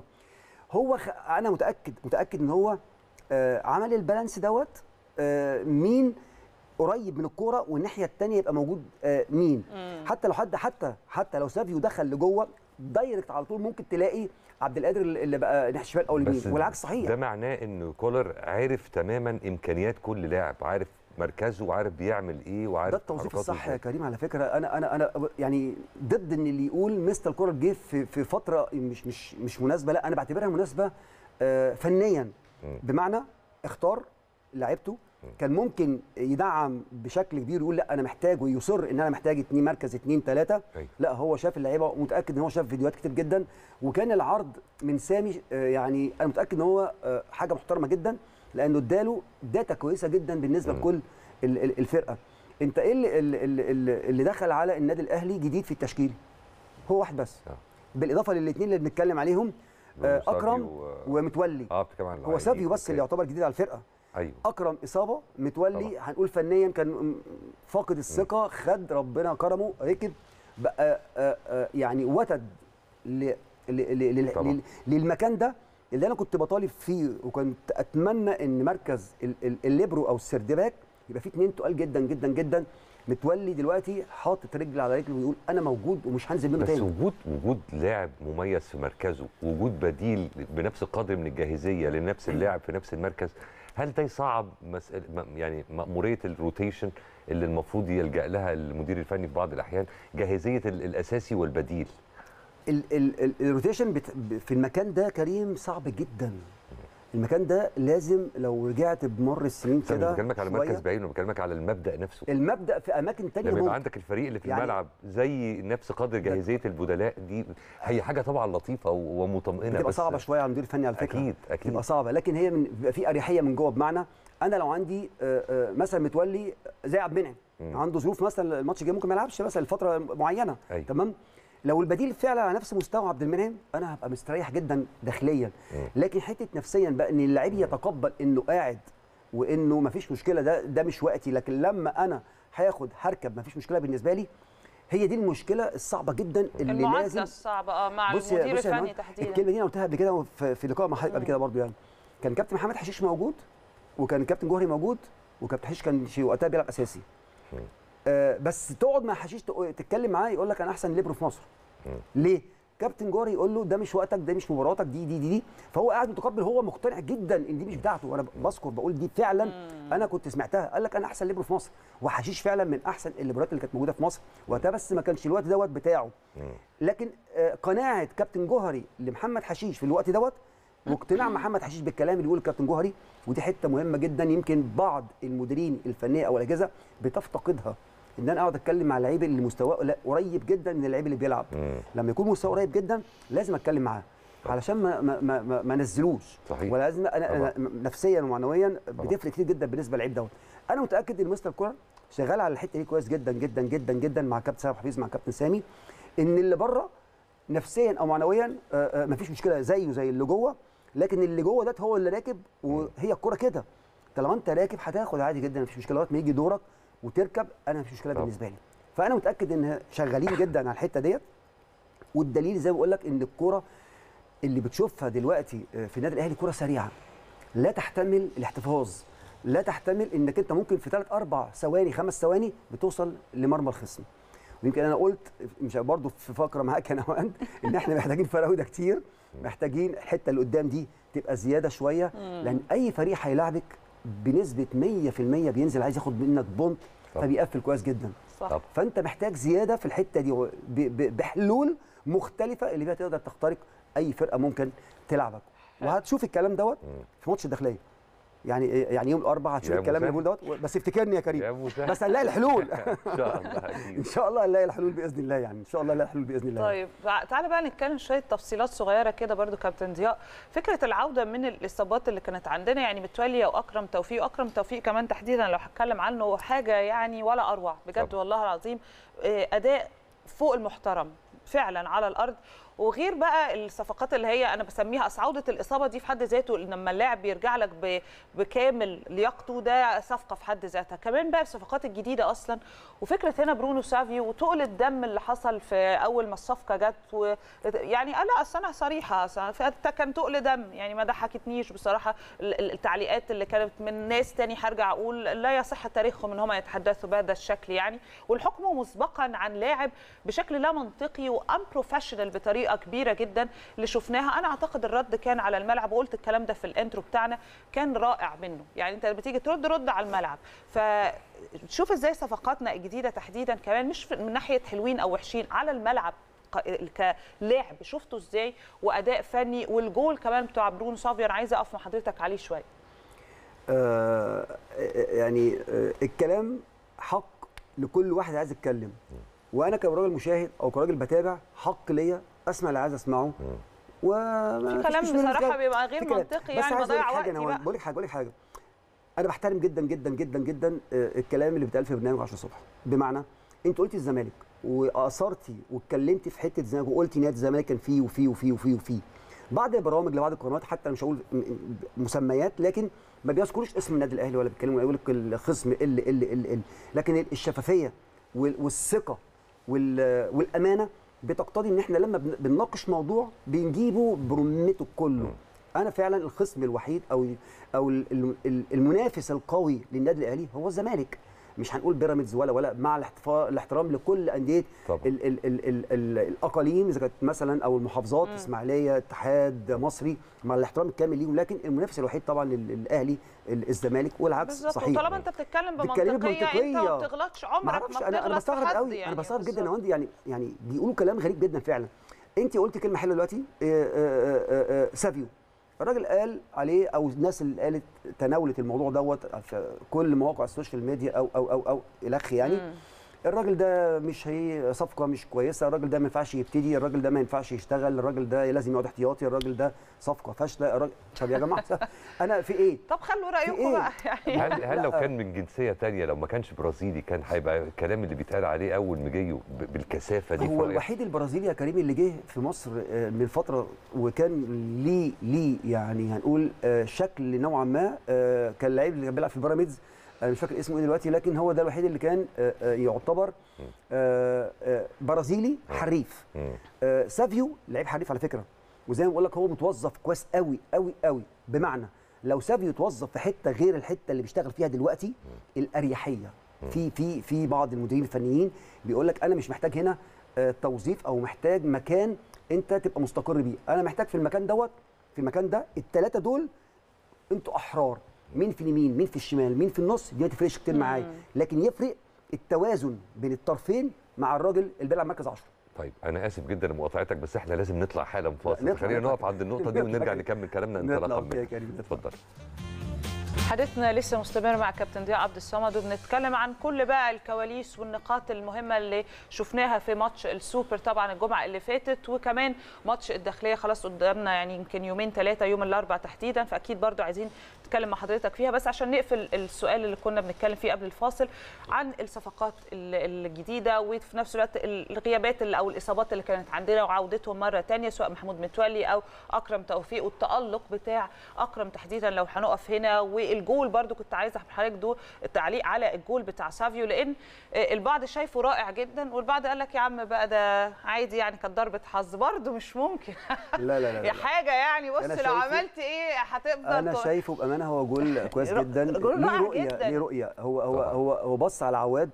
هو خ... انا متاكد متاكد ان هو آه عمل البالانس دوت آه مين قريب من الكوره والناحيه الثانيه يبقى موجود آه مين حتى لو حد حتى حتى لو سافيو دخل لجوه دايركت على طول ممكن تلاقي عبد القادر اللي بقى ناحيه الشمال او اليمين بس والعكس صحيح ده معناه ان كولر عارف تماما امكانيات كل لاعب عارف مركزه وعارف بيعمل ايه وعارف ده التوظيف حركاته الصح يا إزاي. كريم على فكره انا انا انا يعني ضد ان اللي يقول مستر كولر جه في في فتره مش مش مش مناسبه لا انا بعتبرها مناسبه آه، فنيا مم. بمعنى اختار لعيبته كان ممكن يدعم بشكل كبير يقول لا انا محتاج ويصر ان انا محتاج اتنين مركز اتنين ثلاثه أيوة. لا هو شاف اللعيبه متاكد ان هو شاف فيديوهات كتير جدا وكان العرض من سامي آه، يعني انا متاكد ان هو آه، حاجه محترمه جدا لانه اداله داتا كويسه جدا بالنسبه مم. لكل ال- ال- الفرقه انت ايه اللي, اللي, اللي, اللي دخل على النادي الاهلي جديد في التشكيل هو واحد بس آه. بالاضافه للاثنين اللي بنتكلم عليهم آه، سافيو اكرم و- ومتولي اه بتتكلم عن هو اللعيبة. سافيو بس أوكي. اللي يعتبر جديد على الفرقه ايوه اكرم اصابه متولي طبعا. هنقول فنيا كان م- فاقد الثقه خد ربنا كرمه ركب بقى آه، آه، يعني وتد ل- ل- ل- لل- طبعا. لل- للمكان ده اللي انا كنت بطالب فيه وكنت اتمنى ان مركز ال- ال- الليبرو او السردباك يبقى فيه اتنين تقال جدا جدا جدا متولي دلوقتي حاطط رجل على رجل ويقول انا موجود ومش هنزل منه بس تاني وجود وجود لاعب مميز في مركزه وجود بديل بنفس القدر من الجاهزيه لنفس اللاعب في نفس المركز هل ده يصعب مسألة م- يعني مأمورية الروتيشن اللي المفروض يلجأ لها المدير الفني في بعض الأحيان جاهزية ال- الأساسي والبديل ال- ال- ال- الروتيشن بت- ب- في المكان ده كريم صعب جدا المكان ده لازم لو رجعت بمر السنين بس أنا كده مش بكلمك على شوية، مركز بعيد أنا بكلمك على المبدأ نفسه المبدا في اماكن تانية لما يبقى ممكن عندك الفريق اللي في يعني- الملعب زي نفس قدر جاهزية البدلاء دي هي حاجة طبعا لطيفة و- ومطمئنة بتبقى بس صعبه شويه على المدير الفني على فكره أكيد أكيد بتبقى صعبه لكن هي من بيبقى في اريحيه من جوه بمعنى انا لو عندي آه، آه، مثلا متولي زي عبد المنعم مم. عنده ظروف مثلا الماتش الجاي ممكن ما يلعبش مثلا لفتره معينه أيوة. تمام لو البديل فعلا على نفس مستوى عبد المنعم انا هبقى مستريح جدا داخليا مم. لكن حته نفسيا بقى ان اللعيب يتقبل انه قاعد وانه ما فيش مشكله ده ده مش وقتي لكن لما انا هاخد هركب ما فيش مشكله بالنسبه لي هي دي المشكله الصعبه جدا اللي المعادله لازم الصعبه اه مع بص يا- المدير بص يا الفني نهاد، تحديدا الكلمه دي انا قلتها قبل كده في, في لقاء مع حضرتك قبل كده برضو يعني كان كابتن محمد حشيش موجود وكان كابتن جوهري موجود وكابتن حشيش كان في وقتها بيلعب اساسي مم. آه بس تقعد مع حشيش تق- تتكلم معاه يقول لك انا احسن ليبرو في مصر مم. ليه كابتن جوهري يقول له ده مش وقتك ده مش مباراتك دي دي دي دي فهو قاعد متقبل هو مقتنع جدا ان دي مش بتاعته وانا بذكر بقول دي فعلا انا كنت سمعتها قال لك انا احسن ليبرو في مصر وحشيش فعلا من احسن الليبرات اللي كانت موجوده في مصر وقتها بس ما كانش الوقت دوت بتاعه مم. لكن آه، قناعه كابتن جوهري لمحمد حشيش في الوقت دوت واقتناع محمد حشيش بالكلام اللي بيقوله الكابتن جوهري ودي حته مهمه جدا يمكن بعض المديرين الفنيه او الاجهزه بتفتقدها ان انا اقعد اتكلم مع اللعيب اللي مستواه لا- قريب جدا من اللعيب اللي بيلعب مم. لما يكون مستواه قريب جدا لازم اتكلم معاه علشان ما ما ما, ما, ما نزلوش صحيح. ولازم انا, أنا نفسيا ومعنويا بتفرق كتير جدا بالنسبه للعيب دوت انا متاكد ان مستر كولر شغال على الحته دي كويس جدا جدا جدا جدا مع كابتن سامح حفيظ مع كابتن سامي ان اللي بره نفسيا او معنويا آه، آه، مفيش مشكله زيه زي اللي جوه لكن اللي جوه ده هو اللي راكب وهي الكوره كده طالما انت راكب هتاخد عادي جدا مفيش مشكله لغايه ما يجي دورك وتركب انا مفيش مشكله طبعا. بالنسبه لي فانا متاكد ان شغالين جدا على الحته ديت والدليل زي ما بقول لك ان الكوره اللي بتشوفها دلوقتي آه، في النادي الاهلي كوره سريعه لا تحتمل الاحتفاظ لا تحتمل انك انت ممكن في ثلاث اربع ثواني خمس ثواني بتوصل لمرمى الخصم ويمكن انا قلت مش برضه في فقره معاك انا وانت ان احنا محتاجين فراوده كتير محتاجين الحته اللي قدام دي تبقى زياده شويه لان اي فريق هيلاعبك بنسبه 100% بينزل عايز ياخد منك بونت طبعا. فبيقفل كويس جدا صح طب فانت محتاج زياده في الحته دي ب- ب- بحلول مختلفه اللي بيها تقدر تخترق اي فرقه ممكن تلعبك وهتشوف الكلام دوت في ماتش الداخليه يعني يعني يوم الاربعاء هتشوف يا الكلام اللي مسهل. بقول دوت بس افتكرني يا كريم يا مسهل. بس هنلاقي الحلول ان شاء الله اكيد ان شاء الله هنلاقي الحلول باذن الله يعني ان شاء الله هنلاقي الحلول باذن الله طيب تع- تعالى بقى نتكلم شويه تفصيلات صغيره كده برضو كابتن ضياء فكره العوده من الاصابات اللي كانت عندنا يعني متولي واكرم توفيق واكرم توفيق كمان تحديدا لو هتكلم عنه حاجه يعني ولا اروع بجد طبعا. والله العظيم آه، اداء فوق المحترم فعلا على الارض وغير بقى الصفقات اللي هي انا بسميها عوده الاصابه دي في حد ذاته لما اللاعب بيرجع لك ب- بكامل لياقته ده صفقه في حد ذاتها كمان بقى الصفقات الجديده اصلا وفكره هنا برونو سافيو وتقل الدم اللي حصل في اول ما الصفقه جت و... يعني لا اصل انا صريحه أصل فده كان تقل دم يعني ما ضحكتنيش بصراحه ال- ال- التعليقات اللي كانت من ناس تاني هرجع اقول لا يصح تاريخهم ان هم يتحدثوا بهذا الشكل يعني والحكم مسبقا عن لاعب بشكل لا منطقي وان بروفيشنال بطريقه كبيره جدا اللي شفناها انا اعتقد الرد كان على الملعب وقلت الكلام ده في الانترو بتاعنا كان رائع منه يعني انت بتيجي ترد رد على الملعب فشوف ازاي صفقاتنا الجديده تحديدا كمان مش في- من ناحيه حلوين او وحشين على الملعب ق- كلاعب شفته ازاي واداء فني والجول كمان بتاع برونو سافيو انا عايزه اقف مع حضرتك عليه شويه آه يعني آه الكلام حق لكل واحد عايز يتكلم وانا كراجل مشاهد او كراجل بتابع حق ليا اسمع اللي عايز اسمعه و في كلام بصراحه بيبقى غير منطقي يعني بضيع وقتي انا بقى بقول لك حاجه بقول لك حاجه انا بحترم جدا جدا جدا جدا آه، الكلام اللي بيتقال في برنامج 10 الصبح بمعنى انت قلتي الزمالك واثرتي واتكلمتي في حته الزمالك وقلتي نادي الزمالك كان فيه وفيه وفيه وفيه وفيه بعض البرامج لبعض القنوات حتى انا مش هقول م- م- مسميات لكن ما بيذكروش اسم النادي الاهلي ولا بيتكلموا يقول لك الخصم ال ال ال ال لكن الشفافيه وال- والثقه وال- والامانه بتقتضي ان احنا لما بن- بنناقش موضوع بنجيبه برمته كله انا فعلا الخصم الوحيد او او ال- ال- ال- المنافس القوي للنادي الاهلي هو الزمالك مش هنقول بيراميدز ولا ولا مع الاحتفا- الاحترام لكل انديه طبعا. ال ال ال ال ال الاقاليم اذا كانت مثلا او المحافظات اسماعيليه اتحاد مصري مع الاحترام الكامل ليهم لكن المنافس الوحيد طبعا لل- للاهلي ال- الزمالك والعكس بالظبط صحيح وطالما انت بتتكلم بتتكلمي بمنطقيه انت بمنطقية. ما بتغلطش عمرك ما معرفش انا انا بتغلط في بستغرب حد قوي يعني انا بستغرب جدا بالظبط. يا وندي يعني يعني بيقولوا كلام غريب جدا فعلا انت قلتي كلمه حلوه دلوقتي آه، آه، آه، آه، سافيو الراجل قال عليه او الناس اللي قالت تناولت الموضوع دوت في كل مواقع السوشيال ميديا او او او او الخ يعني مم. الراجل ده مش هي صفقه مش كويسه الراجل ده ما ينفعش يبتدي الراجل ده ما ينفعش يشتغل الراجل ده لازم يقعد احتياطي الراجل ده صفقه فاشله الراجل طب يا جماعه انا في ايه طب خلوا رايكم إيه؟ بقى يعني هل هل لو لا. كان من جنسيه تانية لو ما كانش برازيلي كان هيبقى الكلام اللي بيتقال عليه اول ما جه ب- بالكثافه دي هو فوق- الوحيد البرازيلي يا كريم اللي جه في مصر آه، من فتره وكان ليه ليه يعني هنقول آه، شكل نوعا ما آه، كان اللعيب اللي كان بيلعب في بيراميدز انا مش فاكر اسمه ايه دلوقتي لكن هو ده الوحيد اللي كان آه، آه، يعتبر آه، آه، برازيلي حريف مم. آه، سافيو لعيب حريف على فكره وزي ما بقول لك هو متوظف كويس قوي قوي قوي بمعنى لو سافيو اتوظف في حته غير الحته اللي بيشتغل فيها دلوقتي الاريحيه في في في بعض المديرين الفنيين بيقول لك انا مش محتاج هنا آه، توظيف او محتاج مكان انت تبقى مستقر بيه انا محتاج في المكان دوت في المكان ده الثلاثه دول انتوا احرار مين في اليمين مين في الشمال مين في النص دي ما تفرقش كتير معايا لكن يفرق التوازن بين الطرفين مع الراجل اللي بيلعب مركز 10 طيب انا اسف جدا لمقاطعتك بس احنا لازم نطلع حالا فاصل نطلع، خلينا نطلع. نقف عند النقطه دي نطلع. ونرجع نكمل كلامنا نطلع، انطلاقا أوكي يا منها. كريم، نطلع. اتفضل حديثنا لسه مستمر مع كابتن ضياء عبد الصمد وبنتكلم عن كل بقى الكواليس والنقاط المهمه اللي شفناها في ماتش السوبر طبعا الجمعه اللي فاتت وكمان ماتش الداخليه خلاص قدامنا يعني يمكن يومين ثلاثه يوم الاربعاء تحديدا فاكيد برضو عايزين نتكلم مع حضرتك فيها بس عشان نقفل السؤال اللي كنا بنتكلم فيه قبل الفاصل عن الصفقات ال- الجديده وفي نفس الوقت الغيابات اللي او الاصابات اللي كانت عندنا وعودتهم مره ثانيه سواء محمود متولي او اكرم توفيق والتالق بتاع اكرم تحديدا لو هنقف هنا والجول برضو كنت عايزه من حضرتك دو التعليق على الجول بتاع سافيو لان البعض شايفه رائع جدا والبعض قال لك يا عم بقى ده عادي يعني كانت ضربه حظ برضو مش ممكن لا لا لا, لا. يا حاجه يعني بص أنا لو شايفه- عملت ايه هتفضل انا تقول- شايفه بامانه هو جول كويس رو- جدا جول ليه رائع رؤيه جداً. ليه رؤيه هو هو طبعاً. هو هو بص على عواد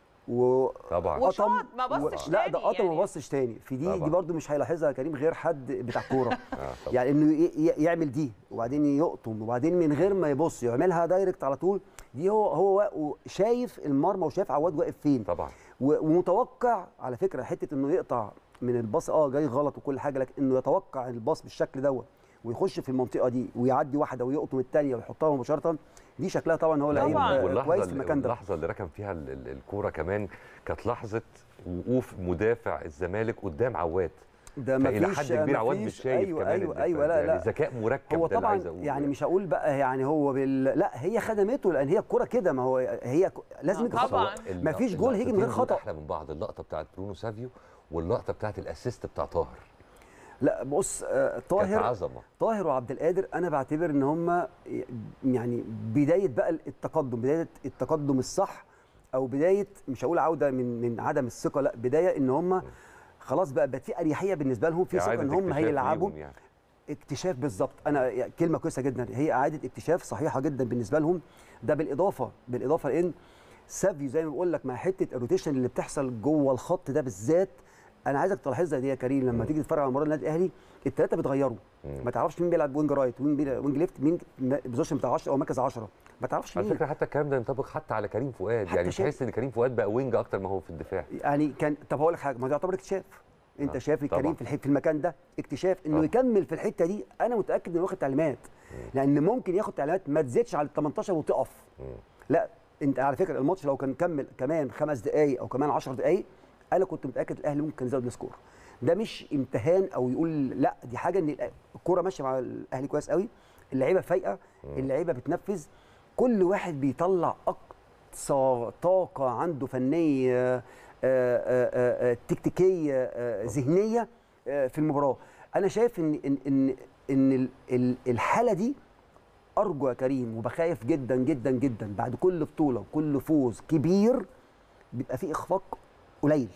و طبعا وشاط، قطم ما و- بصش لا ده تاني قطم يعني. وما بصش تاني في دي طبعاً. دي برده مش هيلاحظها يا كريم غير حد بتاع كوره آه، طبعاً. يعني انه ي- ي- يعمل دي وبعدين يقطم وبعدين من غير ما يبص يعملها دايركت على طول دي هو هو وا- شايف المرمى وشايف عواد واقف فين طبعا و- ومتوقع على فكره حته انه يقطع من الباص اه جاي غلط وكل حاجه لكن انه يتوقع الباص بالشكل دوت ويخش في المنطقه دي ويعدي واحده ويقطم الثانيه ويحطها مباشره دي شكلها طبعا هو لعيب طبعاً. آه، واللحظه كويس في اللي- المكان ده اللحظه اللي ركن فيها ال- ال- الكوره كمان كانت لحظه وقوف مدافع الزمالك قدام عواد ده فالى مفيش- حد كبير عواد مش مفيش- شايف ايوه كمان ايوه الدفاع. ايوه لا يعني لا ذكاء مركب هو ده اللي طبعا عايز أقوله يعني مش هقول بقى يعني هو بال لا هي خدمته لان هي الكوره كده ما هو هي ك- لازم آه، يجي خطأ. طبعاً. ال- مفيش جول هيجي من غير اللقطتين دول خطأ. احلى من بعض اللقطه بتاعت برونو سافيو واللقطه بتاعت الاسيست بتاع طاهر لا بص آه، كانت طاهر عظمه طاهر وعبد القادر انا بعتبر ان هم يعني بدايه بقى التقدم بدايه التقدم الصح او بدايه مش هقول عوده من من عدم الثقه لا بدايه ان هم خلاص بقى بقت في اريحيه بالنسبه لهم في ثقه إعادة ان هم اكتشاف هيلعبوا ليهم يعني. اكتشاف بالظبط انا يعني كلمه كويسه جدا هي اعاده اكتشاف صحيحه جدا بالنسبه لهم ده بالاضافه بالاضافه لان سافيو زي ما بقول لك مع حته الروتيشن اللي بتحصل جوه الخط ده بالذات انا عايزك تلاحظها دي يا كريم لما تيجي تتفرج على مباراه النادي الاهلي الثلاثه بيتغيروا مم. ما تعرفش مين بيلعب وينج رايت ومين بيلعب وينج ليفت مين البوزيشن بتاع 10 او مركز 10 ما تعرفش على مين فكره حتى الكلام ده ينطبق حتى على كريم فؤاد حتى يعني شايف- تحس ان كريم فؤاد بقى وينج اكتر ما هو في الدفاع يعني كان طب هقول لك حاجه ما ده يعتبر اكتشاف انت آه، شايف طبعاً. الكريم في الح- في المكان ده اكتشاف انه طبعاً. يكمل في الحته دي انا متاكد انه واخد تعليمات لان ممكن ياخد تعليمات ما تزيدش على ال 18 وتقف مم. لا انت على فكره الماتش لو كان كمل كمان خمس دقائق او كمان 10 دقائق انا كنت متاكد الاهلي ممكن يزود السكور ده مش امتهان او يقول لا دي حاجه ان الأ- الكوره ماشيه مع الاهلي كويس قوي اللعيبه فايقه اللعيبه بتنفذ كل واحد بيطلع اقصى طاقه عنده فنيه آه، آه، آه، تكتيكيه آه، ذهنيه آه، في المباراه انا شايف ان ان ان ان ال- ال- الحاله دي ارجو يا كريم وبخايف جدا جدا جدا بعد كل بطوله وكل فوز كبير بيبقى فيه اخفاق قليل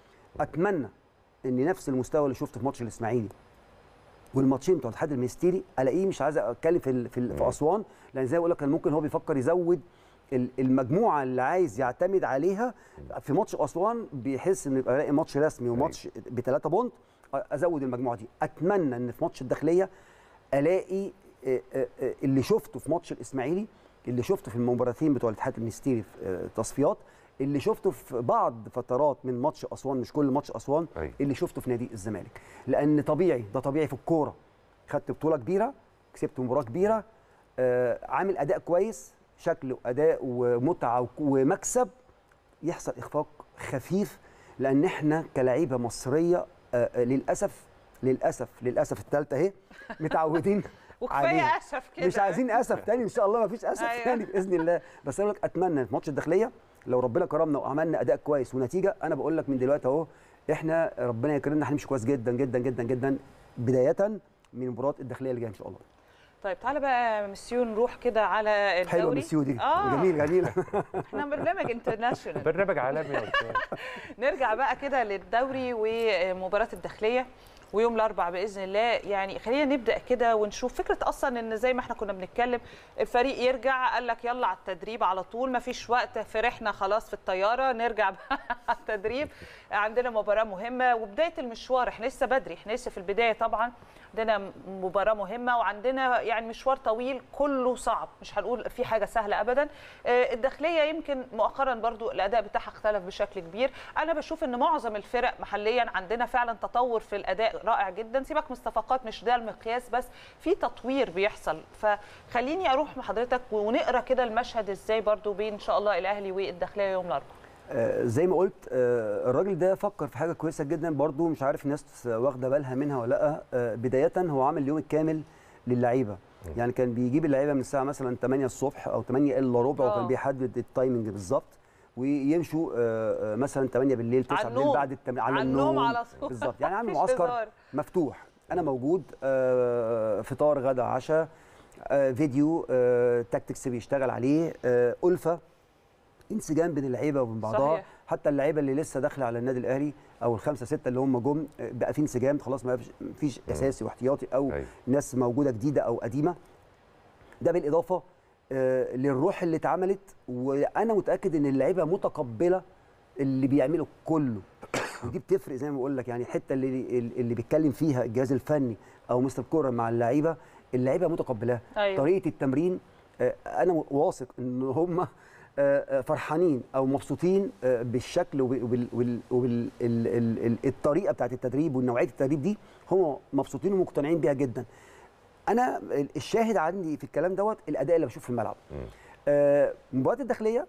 اتمنى ان نفس المستوى اللي شفته في ماتش الاسماعيلي والماتشين بتوع الاتحاد المنستيري الاقيه مش عايز اتكلم في ال- في, ال- في اسوان لان زي ما بقول لك كان ممكن هو بيفكر يزود ال- المجموعه اللي عايز يعتمد عليها في ماتش اسوان بيحس ان يبقى الاقي ماتش رسمي وماتش بثلاثه بونت ازود المجموعه دي اتمنى ان في ماتش الداخليه الاقي آه، آه، آه، اللي شفته في ماتش الاسماعيلي اللي شفته في المباراتين بتوع الاتحاد المنستيري في آه، تصفيات اللي شفته في بعض فترات من ماتش اسوان مش كل ماتش اسوان أيوة. اللي شفته في نادي الزمالك لان طبيعي ده طبيعي في الكوره خدت بطوله كبيره كسبت مباراه كبيره آه، عامل اداء كويس شكل واداء ومتعه وك- ومكسب يحصل اخفاق خفيف لان احنا كلاعيبه مصريه آه، آه، للاسف للاسف للاسف الثالثه اهي متعودين وكفايه عليها. اسف كده مش عايزين اسف تاني ان شاء الله ما فيش اسف أيوة. تاني باذن الله بس انا بقول لك اتمنى في ماتش الداخليه لو ربنا كرمنا وعملنا اداء كويس ونتيجه انا بقول لك من دلوقتي اهو احنا ربنا يكرمنا هنمشي كويس جدا جدا جدا جدا بدايه من مباراه الداخليه اللي جايه ان شاء الله طيب تعالى بقى يا مسيو نروح كده على الدوري حلوه ميسيو دي اه جميل جميل احنا برنامج انترناشونال برنامج عالمي يا أستاذ. نرجع بقى كده للدوري ومباراه الداخليه ويوم الاربعاء باذن الله يعني خلينا نبدا كده ونشوف فكره اصلا ان زي ما احنا كنا بنتكلم الفريق يرجع قال لك يلا على التدريب على طول ما فيش وقت فرحنا خلاص في الطياره نرجع بقى على التدريب عندنا مباراه مهمه وبدايه المشوار احنا لسه بدري احنا لسه في البدايه طبعا عندنا مباراه مهمه وعندنا يعني مشوار طويل كله صعب مش هنقول في حاجه سهله ابدا آه، الداخليه يمكن مؤخرا برضو الاداء بتاعها اختلف بشكل كبير انا بشوف ان معظم الفرق محليا عندنا فعلا تطور في الاداء رائع جدا سيبك من الصفقات مش ده المقياس بس في تطوير بيحصل فخليني اروح مع حضرتك ونقرا كده المشهد ازاي برضو بين ان شاء الله الاهلي والداخليه يوم الاربعاء آه، زي ما قلت آه، الراجل ده فكر في حاجه كويسه جدا برضو مش عارف الناس واخده بالها منها ولا لا آه، بدايه هو عامل اليوم الكامل للعيبه يعني كان بيجيب اللعيبه من الساعه مثلا 8 الصبح او 8 الا ربع آه. وكان بيحدد التايمنج بالظبط ويمشوا آه، آه، مثلا 8 بالليل 9 على بالليل النوم. بعد التمرين على النوم على طول. بالظبط يعني عامل مفيش معسكر هزار. مفتوح انا موجود آه، فطار غدا عشاء آه، فيديو آه، تاكتكس بيشتغل عليه آه، الفه انسجام بين اللعيبه وبين بعضها صحيح. حتى اللعيبه اللي لسه داخله على النادي الاهلي او الخمسه سته اللي هم جم آه، بقى في انسجام خلاص ما فيش- فيش اساسي واحتياطي او أيوة. ناس موجوده جديده او قديمه ده بالاضافه آه، للروح اللي اتعملت وانا متاكد ان اللعيبه متقبله اللي بيعمله كله ودي بتفرق زي ما بقول لك يعني الحته اللي اللي بيتكلم فيها الجهاز الفني او مستر كوره مع اللعيبه اللعيبه متقبلاها أيوة. طريقه التمرين آه، انا واثق ان هم فرحانين او مبسوطين آه، بالشكل وبالطريقه بتاعت التدريب ونوعيه التدريب دي هم مبسوطين ومقتنعين بيها جدا انا الشاهد عندي في الكلام دوت الاداء اللي بشوفه في الملعب آه، المباريات الداخليه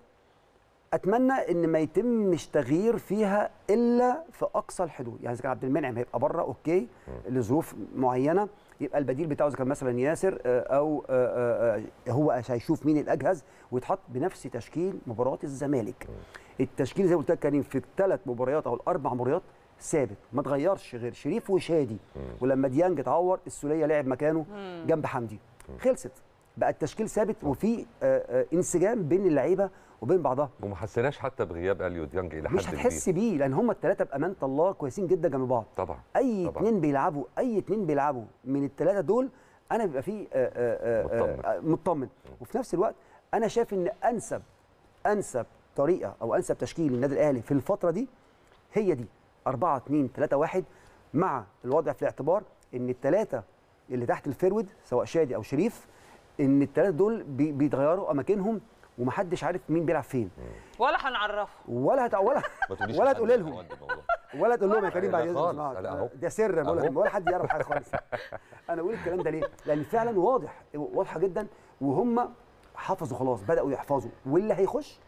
اتمنى ان ما يتمش تغيير فيها الا في اقصى الحدود يعني اذا كان عبد المنعم هيبقى بره اوكي لظروف معينه يبقى البديل بتاعه اذا كان مثلا ياسر آه، او آه، آه، آه، هو هيشوف مين الاجهز ويتحط بنفس تشكيل مباراه الزمالك التشكيل زي ما قلت لك كريم في الثلاث مباريات او الاربع مباريات ثابت ما اتغيرش غير شريف وشادي ولما ديانج اتعور السوليه لعب مكانه جنب حمدي خلصت بقى التشكيل ثابت وفي آه، آه، انسجام بين اللعيبه وبين بعضها وما حسيناش حتى بغياب اليو ديانج الى حد مش هتحس بيه لان هم الثلاثه بامانه الله كويسين جدا جنب بعض طبعا اي طبعاً. اتنين بيلعبوا اي اتنين بيلعبوا من الثلاثه دول انا بيبقى فيه آه، آه، آه، مطمن. آه، مطمن وفي نفس الوقت انا شايف ان انسب انسب طريقه او انسب تشكيل للنادي الاهلي في الفتره دي هي دي 4 2 3 1 مع الوضع في الاعتبار ان الثلاثه اللي تحت الفيرود سواء شادي او شريف ان الثلاثه دول بي- بيتغيروا اماكنهم ومحدش عارف مين بيلعب فين ولا هنعرفه ولا هت... ولا ما تقوليش ولا لحد تقول لهم يودي الموضوع. ولا تقول لهم يا كريم لا بعد اذنك خالص، اسمعوا. لا أهو. ده سر بقول لك أهو. ولا حد يعرف حاجه خالص انا بقول الكلام ده ليه؟ لان فعلا واضح واضحه جدا وهم حفظوا خلاص بداوا يحفظوا واللي هيخش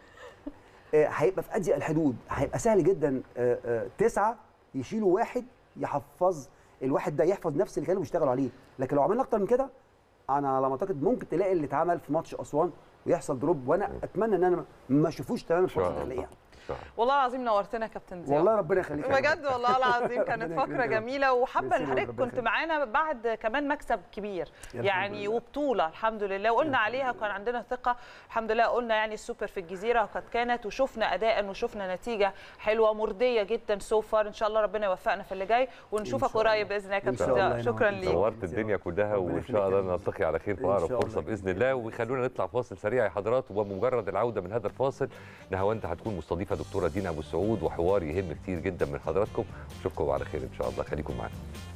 آه، هيبقى في اضيق الحدود هيبقى سهل جدا آه، آه، تسعه يشيلوا واحد يحفظ الواحد ده يحفظ نفس اللي كانوا بيشتغلوا عليه لكن لو عملنا اكتر من كده انا على ما اعتقد ممكن تلاقي اللي اتعمل في ماتش اسوان ويحصل دروب وانا اتمنى ان انا ما اشوفوش تماما ان في شاء ماتش الله الداخليه إن شاء الله. والله العظيم نورتنا يا كابتن ضياء والله ربنا يخليك يا رب. بجد والله العظيم كانت ربنا فقره يكرمك يا رب. جميله وحابه ان ميرسي حضرتك ربنا كنت يخليك. معانا بعد كمان مكسب كبير يا يعني الحمد لله. وبطوله الحمد لله وقلنا عليها وكان عندنا ثقه الحمد لله قلنا يعني السوبر في الجزيره وقد كانت وشفنا اداء وشفنا نتيجه حلوه مرضيه جدا سو فار ان شاء الله ربنا يوفقنا في اللي جاي ونشوفك شاء الله. قريب باذن الله يا إن كابتن شاء الله ضياء يا شكرا نور. ليك نورت الدنيا كلها ربنا وان يخليك شاء الله يا كريم. نلتقي على خير في إن اقرب شاء فرصه الله. باذن الله وخلونا نطلع فاصل سريع يا حضرات وبمجرد العوده من هذا الفاصل نهاوند هتكون مستضيفه دكتوره دينا ابو السعود وحوار يهم كتير جدا من حضراتكم اشوفكم على خير ان شاء الله خليكم معانا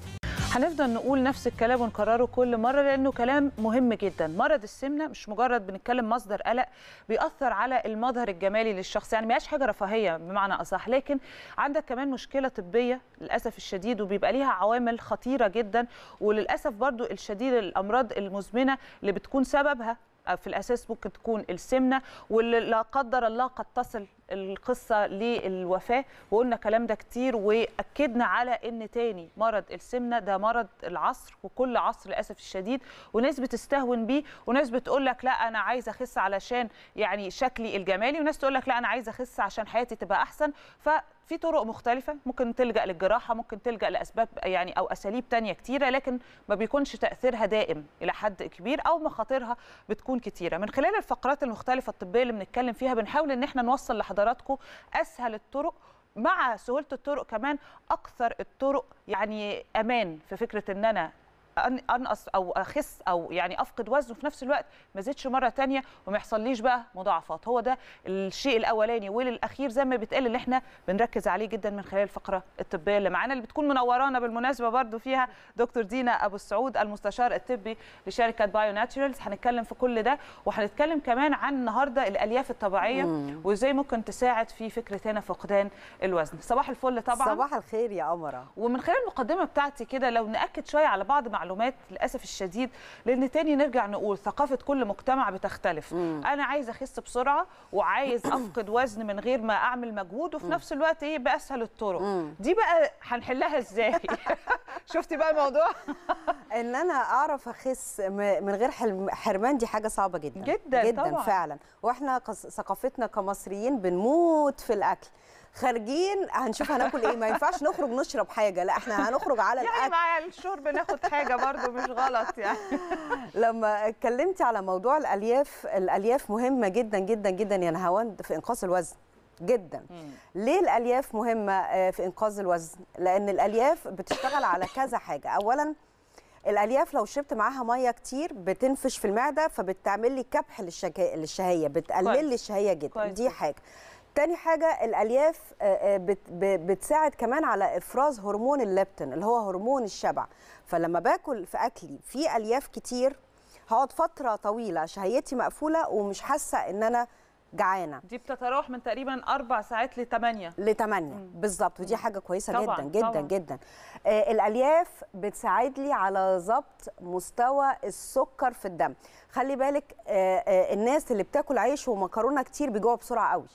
هنفضل نقول نفس الكلام ونكرره كل مره لانه كلام مهم جدا مرض السمنه مش مجرد بنتكلم مصدر قلق بيأثر على المظهر الجمالي للشخص يعني ما هياش حاجه رفاهيه بمعنى اصح لكن عندك كمان مشكله طبيه للاسف الشديد وبيبقى ليها عوامل خطيره جدا وللاسف برضو الشديد الامراض المزمنه اللي بتكون سببها في الاساس ممكن تكون السمنه واللي لا قدر الله قد تصل القصه للوفاه وقلنا الكلام ده كتير واكدنا على ان تاني مرض السمنه ده مرض العصر وكل عصر للاسف الشديد وناس بتستهون بيه وناس بتقول لك لا انا عايزه اخس علشان يعني شكلي الجمالي وناس تقول لك لا انا عايزه اخس عشان حياتي تبقى احسن ففي طرق مختلفه ممكن تلجا للجراحه ممكن تلجا لاسباب يعني او اساليب تانية كتيره لكن ما بيكونش تاثيرها دائم الى حد كبير او مخاطرها بتكون كتيره من خلال الفقرات المختلفه الطبيه اللي بنتكلم فيها بنحاول ان احنا نوصل لحضراتكم اسهل الطرق مع سهوله الطرق كمان اكثر الطرق يعني امان في فكره ان انا أن- انقص او اخس او يعني افقد وزن وفي نفس الوقت ما زدش مره تانية وما يحصليش بقى مضاعفات هو ده الشيء الاولاني والاخير زي ما بيتقال اللي احنا بنركز عليه جدا من خلال الفقره الطبيه اللي معانا اللي بتكون منورانا بالمناسبه برضو فيها دكتور دينا ابو السعود المستشار الطبي لشركه بايو ناتشورالز هنتكلم في كل ده وهنتكلم كمان عن النهارده الالياف الطبيعيه وازاي ممكن تساعد في فكره هنا فقدان الوزن صباح الفل طبعا صباح الخير يا قمرة ومن خلال المقدمه بتاعتي كده لو ناكد شويه على بعض معلومات للاسف الشديد لان تاني نرجع نقول ثقافه كل مجتمع بتختلف مم. انا عايز اخس بسرعه وعايز افقد وزن من غير ما اعمل مجهود وفي نفس الوقت ايه باسهل الطرق مم. دي بقى هنحلها ازاي شفتي بقى الموضوع ان انا اعرف اخس م- من غير حلم- حرمان دي حاجه صعبه جدا جداً جدا طبعاً. فعلا واحنا قص- ثقافتنا كمصريين بنموت في الاكل خارجين هنشوف هناكل ايه ما ينفعش نخرج نشرب حاجه لا احنا هنخرج على يعني الاكل مع الشرب ناخد حاجه برضو مش غلط يعني لما اتكلمتي على موضوع الالياف الالياف مهمه جدا جدا جدا يا نهاوند في انقاص الوزن جدا ليه الالياف مهمه آه، في انقاذ الوزن لان الالياف بتشتغل على كذا حاجه اولا الالياف لو شربت معاها ميه كتير بتنفش في المعده فبتعمل لي كبح للشكا... للشهيه كويس. بتقلل لي الشهيه جدا كويس دي جداً. حاجه تاني حاجة الألياف آه، آه، بت- ب- بتساعد كمان على إفراز هرمون الليبتين اللي هو هرمون الشبع فلما باكل في أكلي في ألياف كتير هقعد فترة طويلة شهيتي مقفولة ومش حاسة إن أنا جعانه دي بتتراوح من تقريبا اربع ساعات لثمانيه لثمانية بالظبط ودي حاجه كويسه طبعاً، جدا جدا طبعاً. جدا آه الالياف بتساعد لي على ضبط مستوى السكر في الدم خلي بالك آه آه الناس اللي بتاكل عيش ومكرونه كتير بيجوعوا بسرعه قوي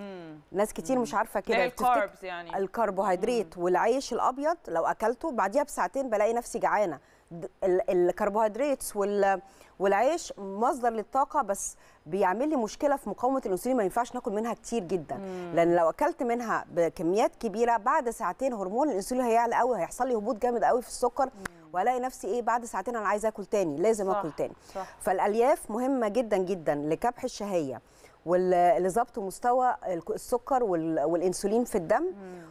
ناس كتير مش عارفه اللي هي كده تفتكر- الكاربز يعني الكربوهيدرات والعيش الابيض لو اكلته بعديها بساعتين بلاقي نفسي جعانه د- ال- الكربوهيدرات وال والعيش مصدر للطاقه بس بيعمل لي مشكله في مقاومه الانسولين ما ينفعش ناكل منها كتير جدا لان لو اكلت منها بكميات كبيره بعد ساعتين هرمون الانسولين هيعلى قوي هيحصل لي هبوط جامد قوي في السكر والاقي نفسي ايه بعد ساعتين انا عايزه اكل تاني لازم صح، اكل تاني صح. فالالياف مهمه جدا جدا لكبح الشهيه وال- لضبط مستوى الك- السكر وال- والانسولين في الدم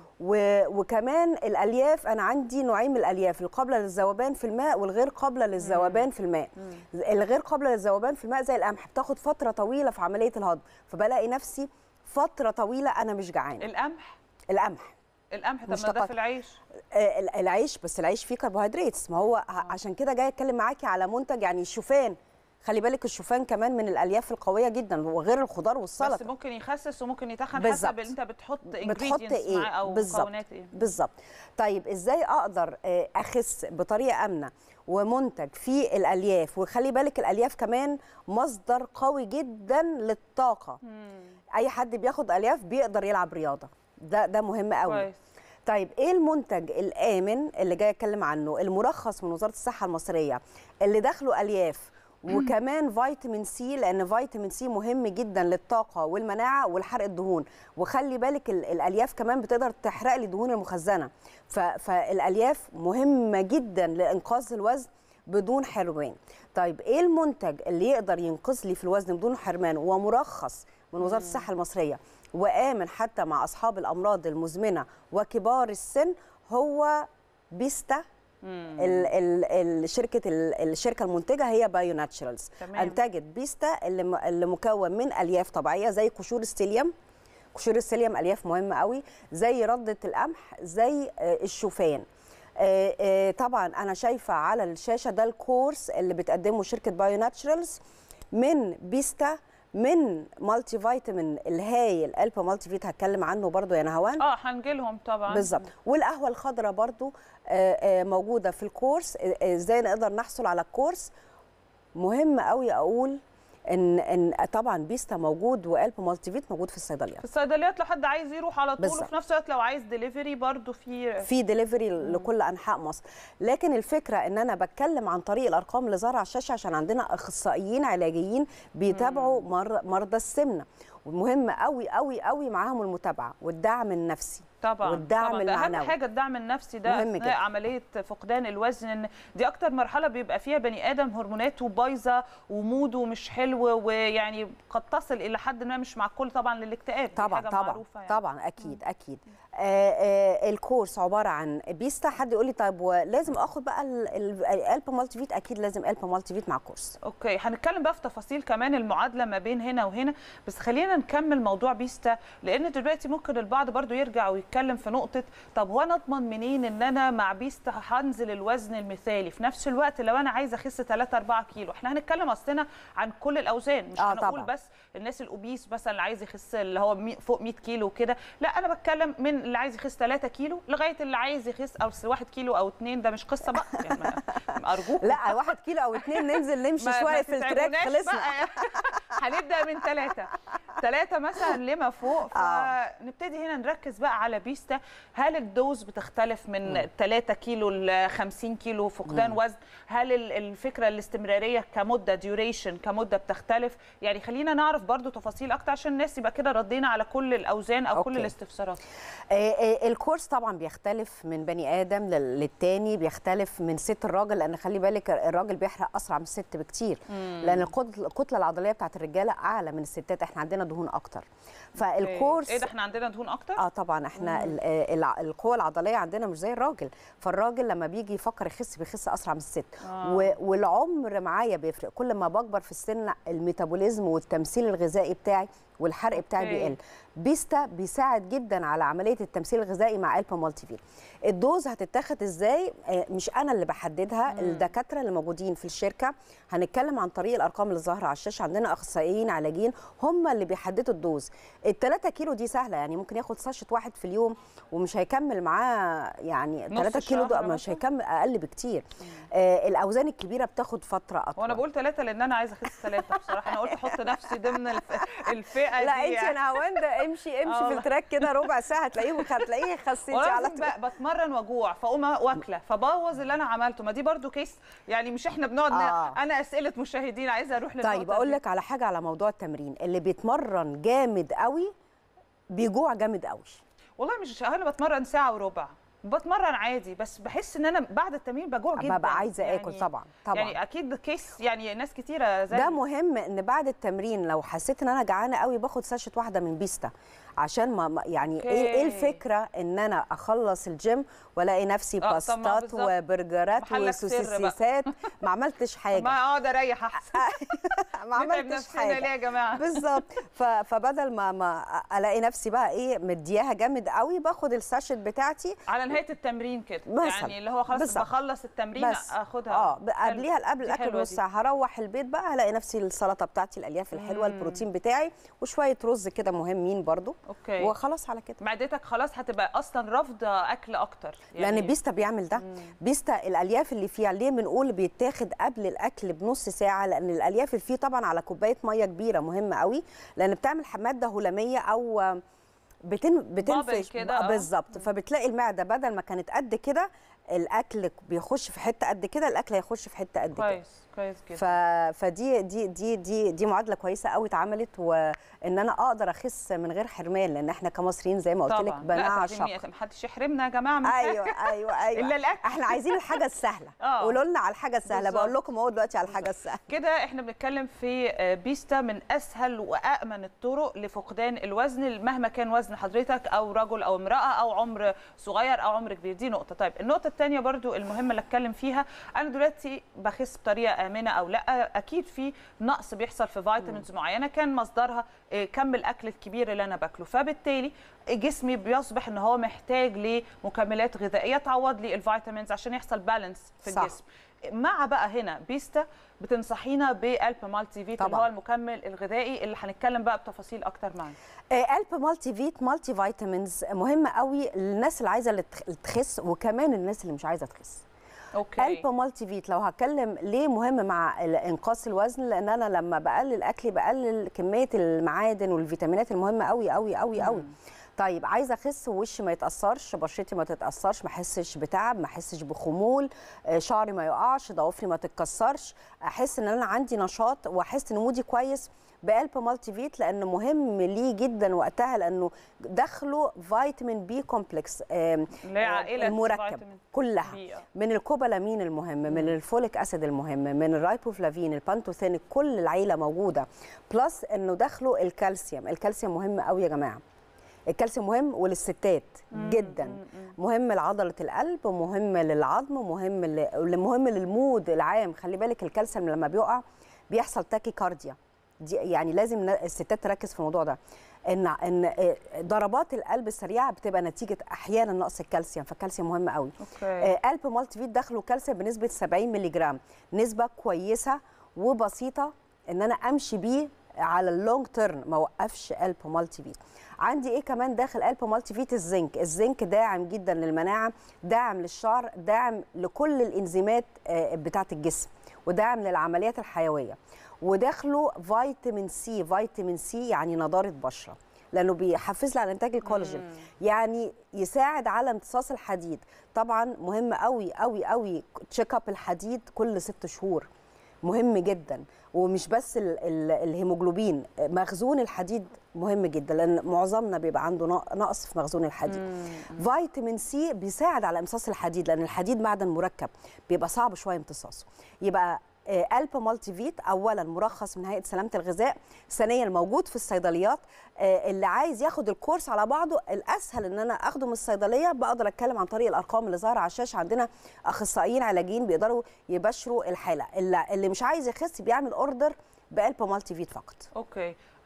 و- وكمان الالياف انا عندي نوعين من الالياف القابله للذوبان في الماء والغير قابله للذوبان في الماء الغير قابله للذوبان في الماء زي القمح بتاخد فتره طويله في عمليه الهضم فبلاقي نفسي فتره طويله انا مش جعانه القمح القمح القمح طب ما ده مشتقات. في العيش آه، ال- العيش بس العيش فيه كربوهيدرات ما هو ع- عشان كده جاي اتكلم معاكي على منتج يعني الشوفان خلي بالك الشوفان كمان من الالياف القويه جدا وغير الخضار بس والسلطه ممكن يخسس وممكن يتخن بالظبط. حسب انت بتحط بتحط ingredients ايه معاه او بالظبط مكونات ايه بالظبط طيب ازاي اقدر آه، اخس بطريقه امنه ومنتج فيه الالياف وخلي بالك الالياف كمان مصدر قوي جدا للطاقه اي حد بياخد الياف بيقدر يلعب رياضه ده ده مهم قوي كويس طيب ايه المنتج الامن اللي جاي اتكلم عنه المرخص من وزاره الصحه المصريه اللي داخله الياف وكمان فيتامين سي لان فيتامين سي مهم جدا للطاقه والمناعه والحرق الدهون وخلي بالك ال- الالياف كمان بتقدر تحرق لي الدهون المخزنه ف- فالالياف مهمه جدا لانقاذ الوزن بدون حرمان طيب ايه المنتج اللي يقدر ينقذ لي في الوزن بدون حرمان ومرخص من وزاره الصحه المصريه وامن حتى مع اصحاب الامراض المزمنه وكبار السن هو بيستا ال ال الشركه ال- الشركه المنتجه هي بايو ناتشرالز تمام. انتجت بيستا اللي م- اللي مكون من الياف طبيعيه زي قشور السيليوم قشور السيليوم الياف مهمه قوي زي رده القمح زي آه، الشوفان آه، آه، طبعا انا شايفه على الشاشه ده الكورس اللي بتقدمه شركه بايو ناتشرالز من بيستا من مالتي فيتامين الهايل الفا مالتي فيت هتكلم عنه برضو يا نهوان اه هنجيلهم طبعا بالظبط والقهوه الخضراء برضو آه، آه، موجوده في الكورس آه، آه، ازاي نقدر نحصل على الكورس مهم قوي اقول ان ان طبعا بيستا موجود والب مالتي فيت موجود في الصيدليات في الصيدليات لو حد عايز يروح على طول بالظبط. وفي نفس الوقت لو عايز ديليفري برضو في في ديليفري لكل انحاء مصر لكن الفكره ان انا بتكلم عن طريق الارقام اللي ظاهره على الشاشه عشان عندنا اخصائيين علاجيين بيتابعوا مر- مرضى السمنه ومهم قوي قوي قوي معاهم المتابعه والدعم النفسي طبعا والدعم طبعا ده اهم المعنوي. حاجه الدعم النفسي ده مهم أثناء جدا. عمليه فقدان الوزن ان دي اكتر مرحله بيبقى فيها بني ادم هرموناته بايظه وموده مش حلو ويعني قد تصل الى حد ما مش مع الكل طبعا للاكتئاب دي طبعا حاجة طبعا معروفة يعني. طبعا اكيد اكيد آه آه الكورس عباره عن بيستا حد يقول لي طيب ولازم اخد بقى الالب مالتي فيت اكيد لازم الب مالتي فيت مع الكورس اوكي هنتكلم بقى في تفاصيل كمان المعادله ما بين هنا وهنا بس خلينا نكمل موضوع بيستا لان دلوقتي ممكن البعض برضو يرجع ويتكلم في نقطه طب هو انا اضمن منين ان انا مع بيستا هنزل الوزن المثالي في نفس الوقت لو انا عايزه اخس 3 4 كيلو احنا هنتكلم اصلنا عن كل الاوزان مش آه هنقول طبعاً. بس الناس الاوبيس مثلا اللي عايز يخس اللي هو مي- فوق 100 كيلو وكده لا انا بتكلم من اللي عايز يخس 3 كيلو لغايه اللي عايز يخس او 1 كيلو او 2 ده مش قصه بقى يعني ما- ارجوك لا واحد كيلو او اتنين ننزل نمشي ما- شويه ما في التراك تتعبوناش خلصنا بقى. هنبدا من ثلاثه ثلاثه مثلا لما فوق آه. فنبتدي هنا نركز بقى على بيستا هل الدوز بتختلف من 3 كيلو ل 50 كيلو فقدان وزن هل ال- الفكره الاستمراريه كمده ديوريشن كمده بتختلف يعني خلينا نعرف برضو تفاصيل اكتر عشان الناس يبقى كده ردينا على كل الاوزان او كل أوكي. الاستفسارات آه، آه، الكورس طبعا بيختلف من بني ادم لل- للتاني بيختلف من ست الراجل لان خلي بالك الراجل بيحرق اسرع من الست بكتير لان الكت- الكتله العضليه بتاعت الرجاله اعلى من الستات احنا عندنا دهون اكتر فالكورس ايه ده احنا عندنا دهون اكتر اه طبعا احنا ال- آه، الع- القوه العضليه عندنا مش زي الراجل فالراجل لما بيجي يفكر يخس بيخس اسرع من الست آه. و- والعمر معايا بيفرق كل ما بكبر في السن الميتابوليزم والتمثيل الغذائي بتاعي والحرق بتاعي أوكي. بيقل بيستا بيساعد جدا على عمليه التمثيل الغذائي مع الب مالتي فيت الدوز هتتاخد ازاي آه، مش انا اللي بحددها الدكاتره اللي موجودين في الشركه هنتكلم عن طريق الارقام اللي ظاهره على الشاشه عندنا اخصائيين علاجين هم اللي بيحددوا الدوز ال 3 كيلو دي سهله يعني ممكن ياخد ساشت واحد في اليوم ومش هيكمل معاه يعني نص 3 كيلو ده الشهر مش مثلاً؟ هيكمل اقل بكتير آه الاوزان الكبيره بتاخد فتره اطول وانا بقول ثلاثه لان انا عايزه اخس ثلاثه بصراحه انا قلت احط نفسي ضمن الف... الفئه لا دي انت يعني. انا هوند امشي امشي في والله. التراك كده ربع ساعه هتلاقيه هتلاقيه خسيتي وانا على لازم طول ب- بتمرن واجوع فاقوم واكله فبوظ اللي انا عملته ما دي برضو كيس يعني مش احنا بنقعد ن- آه. انا اسئله مشاهدين عايزه اروح للنقطه طيب اقول دي. لك على حاجه على موضوع التمرين اللي بيتمرن جامد قوي بيجوع جامد قوي والله مش انا بتمرن ساعه وربع بتمرن عادي بس بحس ان انا بعد التمرين بجوع جدا ببقى عايزه اكل طبعا طبعا يعني اكيد كيس يعني ناس كتيره زي ده مهم ان بعد التمرين لو حسيت ان انا جعانه قوي باخد ساشة واحده من بيستا عشان ما ما- يعني ايه ايه أوكي. الفكره ان انا اخلص الجيم والاقي نفسي آه، طب ما باستات بالظبط. وبرجرات محلك سر بقى. وسوسيسات ما عملتش ما حاجه اقعد اريح احسن ما نتعب عملتش نفسنا ليه حاجه يا جماعه بالظبط ف- فبدل ما ما الاقي نفسي بقى ايه مدياها جامد قوي باخد الساشت بتاعتي على نهايه التمرين كده مثلاً. يعني اللي هو خلاص بالظبط. بخلص التمرين بس اخدها اه حلو. قبليها قبل دي الاكل حلوة بنص دي. ساعه هروح البيت بقى هلاقي نفسي السلطه بتاعتي الالياف الحلوه البروتين بتاعي وشويه رز كده مهمين برضو اوكي وخلاص على كده معدتك خلاص هتبقى اصلا رافضه اكل اكتر لان بيستا بيعمل ده بيستا الالياف اللي فيها ليه بنقول بيتاخد قبل الاكل بنص ساعه لان الالياف اللي فيه طبعا على كوبايه ميه كبيره مهمه قوي لان بتعمل ماده هلاميه او بتن بتنفش كده، آه. بالظبط فبتلاقي المعده بدل ما كانت قد كده الاكل بيخش في حته قد كده الاكل هيخش في حته قد كده كويس كويس ف... جدا فدي دي دي دي دي معادله كويسه قوي اتعملت وان انا اقدر اخس من غير حرمان لان احنا كمصريين زي ما قلت لك طبعا لا بنعشق تعليمية، محدش يحرمنا يا جماعه من حاجة. ايوه ايوه ايوه الا الاكل احنا عايزين الحاجه السهله آه. قولوا لنا على الحاجه السهله بالظبط. بقول لكم اهو دلوقتي على الحاجه السهله كده احنا بنتكلم في آه، بيستا من اسهل وامن الطرق لفقدان الوزن مهما كان وزن حضرتك او رجل او امراه او عمر صغير او عمر كبير دي نقطه طيب النقطه الثانيه برضو المهمه اللي اتكلم فيها انا دلوقتي بخس بطريقه امنه او لا اكيد في نقص بيحصل في فيتامينز معينه كان مصدرها آه، كم الاكل الكبير اللي انا باكله فبالتالي جسمي بيصبح ان هو محتاج لمكملات غذائيه تعوض لي الفيتامينز عشان يحصل بالانس في صح. الجسم مع بقى هنا بيستا بتنصحينا بقلب مالتي فيت اللي طبعاً. هو المكمل الغذائي اللي هنتكلم بقى بتفاصيل اكتر معانا آه، قلب مالتي فيت مالتي فيتامينز مهمه قوي للناس اللي عايزه اللي تخ- تخس وكمان الناس اللي مش عايزه تخس اوكي قلب مالتي فيت لو هتكلم ليه مهم مع ال- انقاص الوزن لان انا لما بقلل اكلي بقلل كميه المعادن والفيتامينات المهمه قوي قوي قوي قوي طيب عايزه اخس ووشي ما يتاثرش بشرتي ما تتاثرش ما احسش بتعب ما احسش بخمول آه، شعري ما يقعش ضوافري ما تتكسرش احس ان انا عندي نشاط واحس ان مودي كويس بقلب مالتي فيت لانه مهم ليه جدا وقتها لانه دخله فيتامين بي كومبلكس آم، اللي هي آه، عائلة المركب فيتامين كلها بي، آه. من الكوبالامين المهم من الفوليك اسيد المهم من الرايبوفلافين البانتوثينيك كل العيله موجوده بلس انه داخله الكالسيوم الكالسيوم مهم قوي يا جماعه الكالسيوم مهم وللستات جدا مهم لعضله القلب ومهم للعظم ومهم ل- مهم للمود العام خلي بالك الكالسيوم لما بيقع بيحصل تاكي كارديا دي يعني لازم ن- الستات تركز في الموضوع ده ان ان آه، ضربات القلب السريعه بتبقى نتيجه احيانا نقص الكالسيوم فالكالسيوم مهم قوي اوكي آه، قلب مالتي فيت داخله كالسيوم بنسبه 70 مللي جرام نسبه كويسه وبسيطه ان انا امشي بيه على اللونج تيرم ما اوقفش قلب مالتي فيت عندي ايه كمان داخل قلب مالتي فيت الزنك الزنك داعم جدا للمناعه داعم للشعر داعم لكل الانزيمات آه، بتاعه الجسم وداعم للعمليات الحيويه وداخله فيتامين سي فيتامين سي يعني نضاره بشره لانه بيحفز لي على انتاج الكولاجين يعني يساعد على امتصاص الحديد طبعا مهم قوي قوي قوي تشيك اب الحديد كل ست شهور مهم جدا ومش بس ال ال الهيموجلوبين مخزون الحديد مهم جدا لان معظمنا بيبقى عنده نق- نقص في مخزون الحديد فيتامين سي بيساعد على امتصاص الحديد لان الحديد معدن مركب بيبقى صعب شويه امتصاصه يبقى آه، قلب مالتي فيت اولا مرخص من هيئه سلامه الغذاء ثانيا موجود في الصيدليات آه، اللي عايز ياخد الكورس على بعضه الاسهل ان انا اخده من الصيدليه بقدر اتكلم عن طريق الارقام اللي ظاهره على الشاشه عندنا اخصائيين علاجيين بيقدروا يبشروا الحاله اللي, اللي مش عايز يخس بيعمل اوردر بقلب مالتي فيت فقط اوكي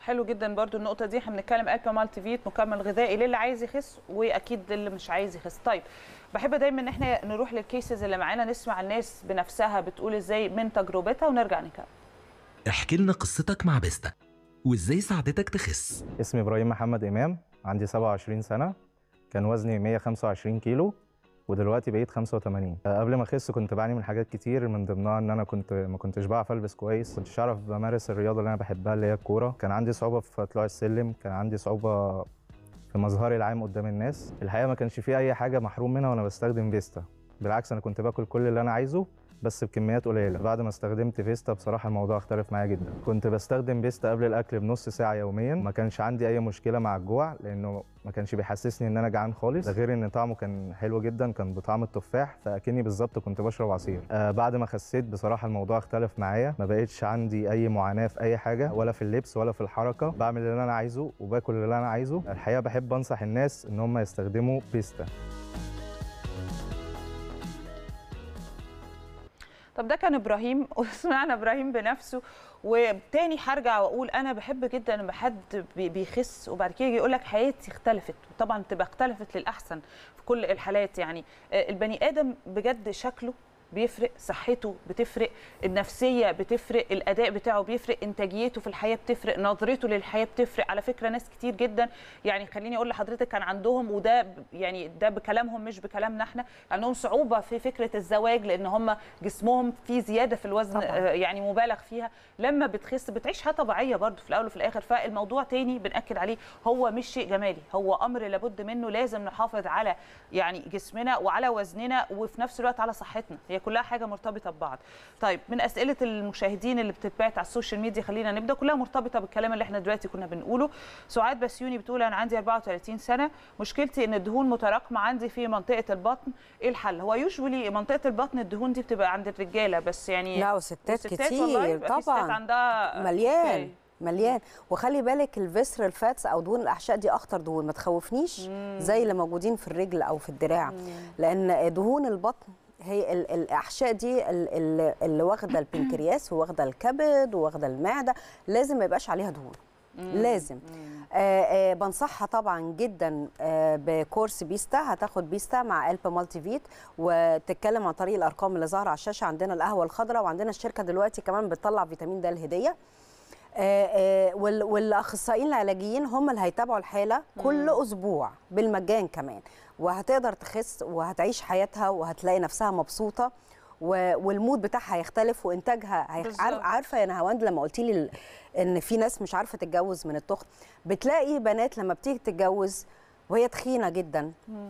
حلو جدا برضو النقطه دي احنا بنتكلم البا مالتي فيت مكمل غذائي للي عايز يخس واكيد للي مش عايز يخس طيب بحب دايما ان احنا نروح للكيسز اللي معانا نسمع الناس بنفسها بتقول ازاي من تجربتها ونرجع نكمل احكي لنا قصتك مع بيستا وازاي ساعدتك تخس اسمي ابراهيم محمد امام عندي 27 سنه كان وزني 125 كيلو ودلوقتي بقيت 85 آه، قبل ما اخس كنت بعاني من حاجات كتير من ضمنها ان انا كنت ما كنتش بعرف البس كويس كنتش اعرف بمارس الرياضه اللي انا بحبها اللي هي الكوره كان عندي صعوبه في طلوع السلم كان عندي صعوبه في مظهري العام قدام الناس الحقيقه ما كانش في اي حاجه محروم منها وانا بستخدم فيستا بالعكس انا كنت باكل كل اللي انا عايزه بس بكميات قليله بعد ما استخدمت فيستا بصراحه الموضوع اختلف معايا جدا كنت بستخدم فيستا قبل الاكل بنص ساعه يوميا ما كانش عندي اي مشكله مع الجوع لانه ما كانش بيحسسني ان انا جعان خالص ده غير ان طعمه كان حلو جدا كان بطعم التفاح فاكني بالظبط كنت بشرب عصير آه بعد ما خسيت بصراحه الموضوع اختلف معايا ما بقتش عندي اي معاناه في اي حاجه ولا في اللبس ولا في الحركه بعمل اللي انا عايزه وباكل اللي انا عايزه الحقيقه بحب انصح الناس ان هم يستخدموا فيستا طب ده كان ابراهيم وسمعنا ابراهيم بنفسه وتاني هرجع واقول انا بحب جدا لما حد بي- بيخس وبعد كده يجي يقول لك حياتي اختلفت وطبعا تبقى اختلفت للاحسن في كل الحالات يعني آه، البني ادم بجد شكله بيفرق صحته بتفرق النفسيه بتفرق الاداء بتاعه بيفرق انتاجيته في الحياه بتفرق نظرته للحياه بتفرق على فكره ناس كتير جدا يعني خليني اقول لحضرتك كان عندهم وده ب- يعني ده بكلامهم مش بكلامنا احنا عندهم صعوبه في فكره الزواج لان هم جسمهم فيه زياده في الوزن طبعاً. آه، يعني مبالغ فيها لما بتخس بتعيش حياه طبيعيه برضو في الاول وفي الاخر فالموضوع تاني بناكد عليه هو مش شيء جمالي هو امر لابد منه لازم نحافظ على يعني جسمنا وعلى وزننا وفي نفس الوقت على صحتنا هي كلها حاجه مرتبطه ببعض طيب من اسئله المشاهدين اللي بتتبعت على السوشيال ميديا خلينا نبدا كلها مرتبطه بالكلام اللي احنا دلوقتي كنا بنقوله سعاد بسيوني بتقول انا عندي 34 سنه مشكلتي ان الدهون متراكمه عندي في منطقه البطن ايه الحل هو يوجولي منطقه البطن الدهون دي بتبقى عند الرجاله بس يعني لا وستات والستات كتير والله يبقى في ستات طبعا عندها مليان أوكي. مليان وخلي بالك الفيسرال فاتس او دهون الاحشاء دي اخطر دهون ما تخوفنيش زي اللي موجودين في الرجل او في الدراع لان دهون البطن هي ال- الاحشاء دي ال- ال- اللي واخده البنكرياس وواخده الكبد وواخده المعده لازم ما يبقاش عليها دهون لازم آه آه بنصحها طبعا جدا آه بكورس بيستا هتاخد بيستا مع البا مالتي فيت وتتكلم عن طريق الارقام اللي ظاهره على الشاشه عندنا القهوه الخضراء وعندنا الشركه دلوقتي كمان بتطلع فيتامين د الهديه آه، آه، وال- والاخصائيين العلاجيين هم اللي هيتابعوا الحاله كل اسبوع بالمجان كمان وهتقدر تخس وهتعيش حياتها وهتلاقي نفسها مبسوطه و- والمود بتاعها هيختلف وانتاجها هيخ... بالظبط. عارف- عارفه يا نهاوند لما قلتي لي ال- ان في ناس مش عارفه تتجوز من التخن بتلاقي بنات لما بتيجي تتجوز وهي تخينه جدا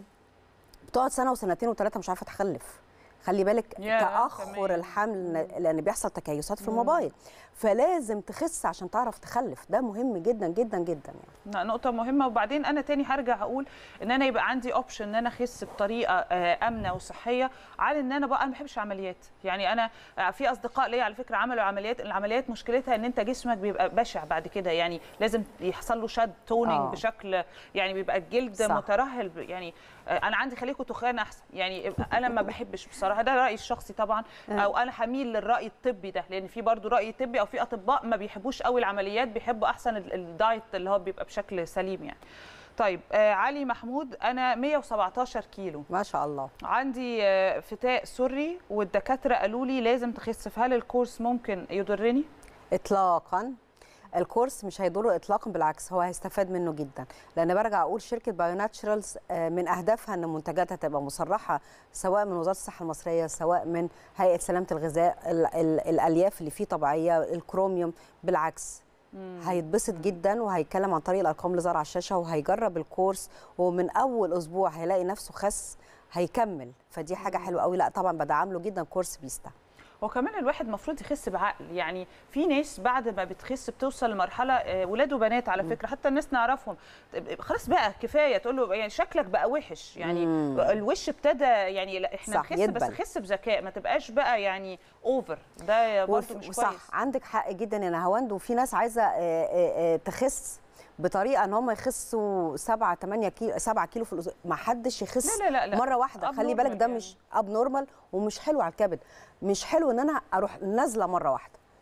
بتقعد سنه وسنتين وثلاثه مش عارفه تخلف خلي بالك ياه، تاخر كمان. الحمل لان بيحصل تكيسات في الموبايل فلازم تخس عشان تعرف تخلف ده مهم جدا جدا جدا يعني لا، نقطة مهمة وبعدين أنا تاني هرجع أقول إن أنا يبقى عندي أوبشن إن أنا أخس بطريقة آه، آمنة وصحية على إن أنا بقى أنا ما بحبش العمليات، يعني أنا آه، في أصدقاء ليا على فكرة عملوا عمليات، العمليات مشكلتها إن أنت جسمك بيبقى بشع بعد كده يعني لازم يحصل له شد تونينج آه. بشكل يعني بيبقى الجلد صح. مترهل ب- يعني آه، أنا عندي خليكوا تخان أحسن، يعني أنا ما بحبش بصراحة ده رأيي الشخصي طبعا أو أنا هميل للرأي الطبي ده لأن في برضو رأي طبي أو في أطباء ما بيحبوش قوي العمليات بيحبوا أحسن ال- الدايت اللي هو بيبقى بشكل سليم يعني. طيب آه علي محمود انا 117 كيلو ما شاء الله عندي آه فتاء سري والدكاتره قالوا لي لازم تخس فهل الكورس ممكن يضرني اطلاقا الكورس مش هيضره اطلاقا بالعكس هو هيستفاد منه جدا لان برجع اقول شركه بايو ناتشرالز آه، من اهدافها ان منتجاتها تبقى مصرحه سواء من وزاره الصحه المصريه سواء من هيئه سلامه الغذاء ال- ال- الالياف اللي فيه طبيعيه الكروميوم بالعكس هيتبسط جدا وهيتكلم عن طريق الارقام اللي ظاهره على الشاشه وهيجرب الكورس ومن اول اسبوع هيلاقي نفسه خس هيكمل فدي حاجه حلوه قوي لا طبعا بدعم له جدا كورس بيستا هو كمان الواحد المفروض يخس بعقل يعني في ناس بعد ما بتخس بتوصل لمرحله آه، ولاد وبنات على فكره حتى الناس نعرفهم طب خلاص بقى كفايه تقول له يعني شكلك بقى وحش يعني مم. الوش ابتدى يعني لا احنا صح، نخس بس يدبل. خس بذكاء ما تبقاش بقى يعني اوفر ده برضه وف- مش صح كويس عندك حق جدا يا نهاوند وفي ناس عايزه آه، آه، آه، تخس بطريقه ان هم يخسوا 7 8 كيلو 7 كيلو في الاسبوع ما حدش يخس لا لا لا لا. مره واحده خلي بالك abnormal ده يعني. مش اب نورمال ومش حلو على الكبد مش حلو ان انا اروح نازله مره واحده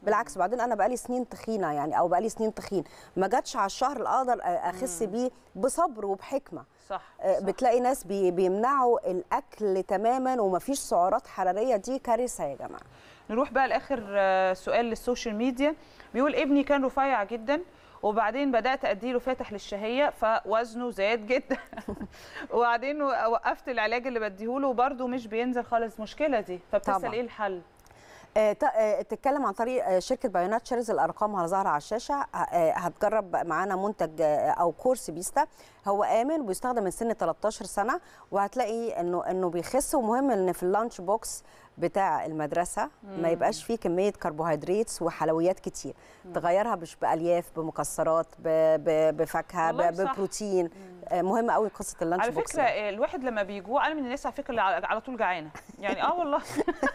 بالعكس بعدين انا بقالي سنين تخينه يعني او بقالي سنين تخين ما جاتش على الشهر اللي اقدر اخس بيه بصبر وبحكمه صح, آه، صح. بتلاقي ناس بي بيمنعوا الاكل تماما ومفيش سعرات حراريه دي كارثه يا جماعه نروح بقى لاخر آه، سؤال للسوشيال ميديا بيقول ابني كان رفيع جدا وبعدين بدات اديله فاتح للشهيه فوزنه زاد جدا وبعدين وقفت العلاج اللي بديهوله وبرده مش بينزل خالص مشكله دي فبتسال طبعاً. ايه الحل آه، ت- آه، تتكلم عن طريق آه، شركه بايونات شيرز الارقام على ظاهره على الشاشه آه، هتجرب معانا منتج آه، او كورس بيستا هو امن وبيستخدم من سن 13 سنه وهتلاقي انه انه بيخس ومهم ان في اللانش بوكس بتاع المدرسه ما يبقاش فيه كميه كربوهيدرات وحلويات كتير تغيرها مش بالياف بمكسرات ب- ب- بفاكهه والله ب- صح. ببروتين آه، مهم قوي قصه اللانش على بوكس فكره ده. آه، الواحد لما بيجوع انا من الناس على فكره اللي على على طول جعانه يعني اه والله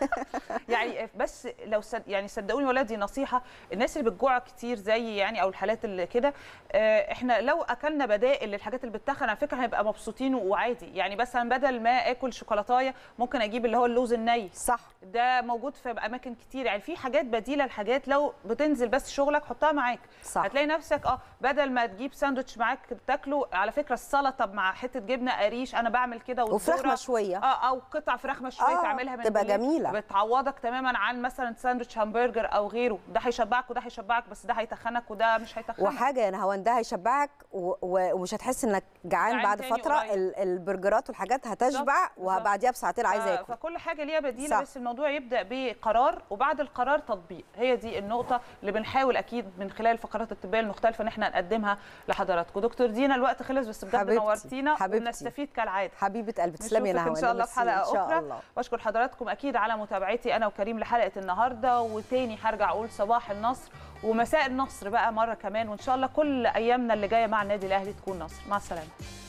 يعني آه، بس لو صد يعني صدقوني ولادي نصيحه الناس اللي بتجوع كتير زي يعني او الحالات اللي كده آه، احنا لو اكلنا بدائل للحاجات اللي بتتخن على فكره هنبقى مبسوطين وعادي يعني مثلا بدل ما اكل شوكولاتايه ممكن اجيب اللي هو اللوز الني صح ده موجود في اماكن كتير يعني في حاجات بديله لحاجات لو بتنزل بس شغلك حطها معاك صح. هتلاقي نفسك اه بدل ما تجيب ساندوتش معاك تاكله على فكره السلطه مع حته جبنه قريش انا بعمل كده وفراخ والذرة- مشويه اه او قطع فراخ مشويه آه، تعملها من تبقى بالليل، جميلة. بتعوضك تماما عن مثلا ساندوتش همبرجر او غيره ده هيشبعك وده هيشبعك بس ده هيتخنك وده مش هيتخنك وحاجه يا نهاوند ده هيشبعك و- و- ومش هتحس انك جعان جعان بعد تاني فتره قريب. ال- البرجرات والحاجات هتشبع بالظبط. وبعديها بساعتين عايزه ف- ياكل فكل حاجه ليها بديله صح. بس الموضوع يبدا بقرار وبعد القرار تطبيق هي دي النقطه اللي بنحاول اكيد من خلال الفقرات الطبيه المختلفه ان احنا نقدمها لحضراتكم دكتور دينا الوقت خلص بس بجد حبيبتي، نورتينا حبيبتي. وبنستفيد كالعاده حبيبه قلبي تسلمي يا نشوفك نهاوند ان شاء الله في ميرسي. حلقه ان شاء اخرى الله بشكر حضراتكم اكيد على متابعتي انا وكريم لحلقه النهارده وتاني هرجع اقول صباح النصر ومساء النصر بقى مره كمان وان شاء الله كل ايامنا اللي جايه مع النادي الاهلي تكون نصر مع السلامه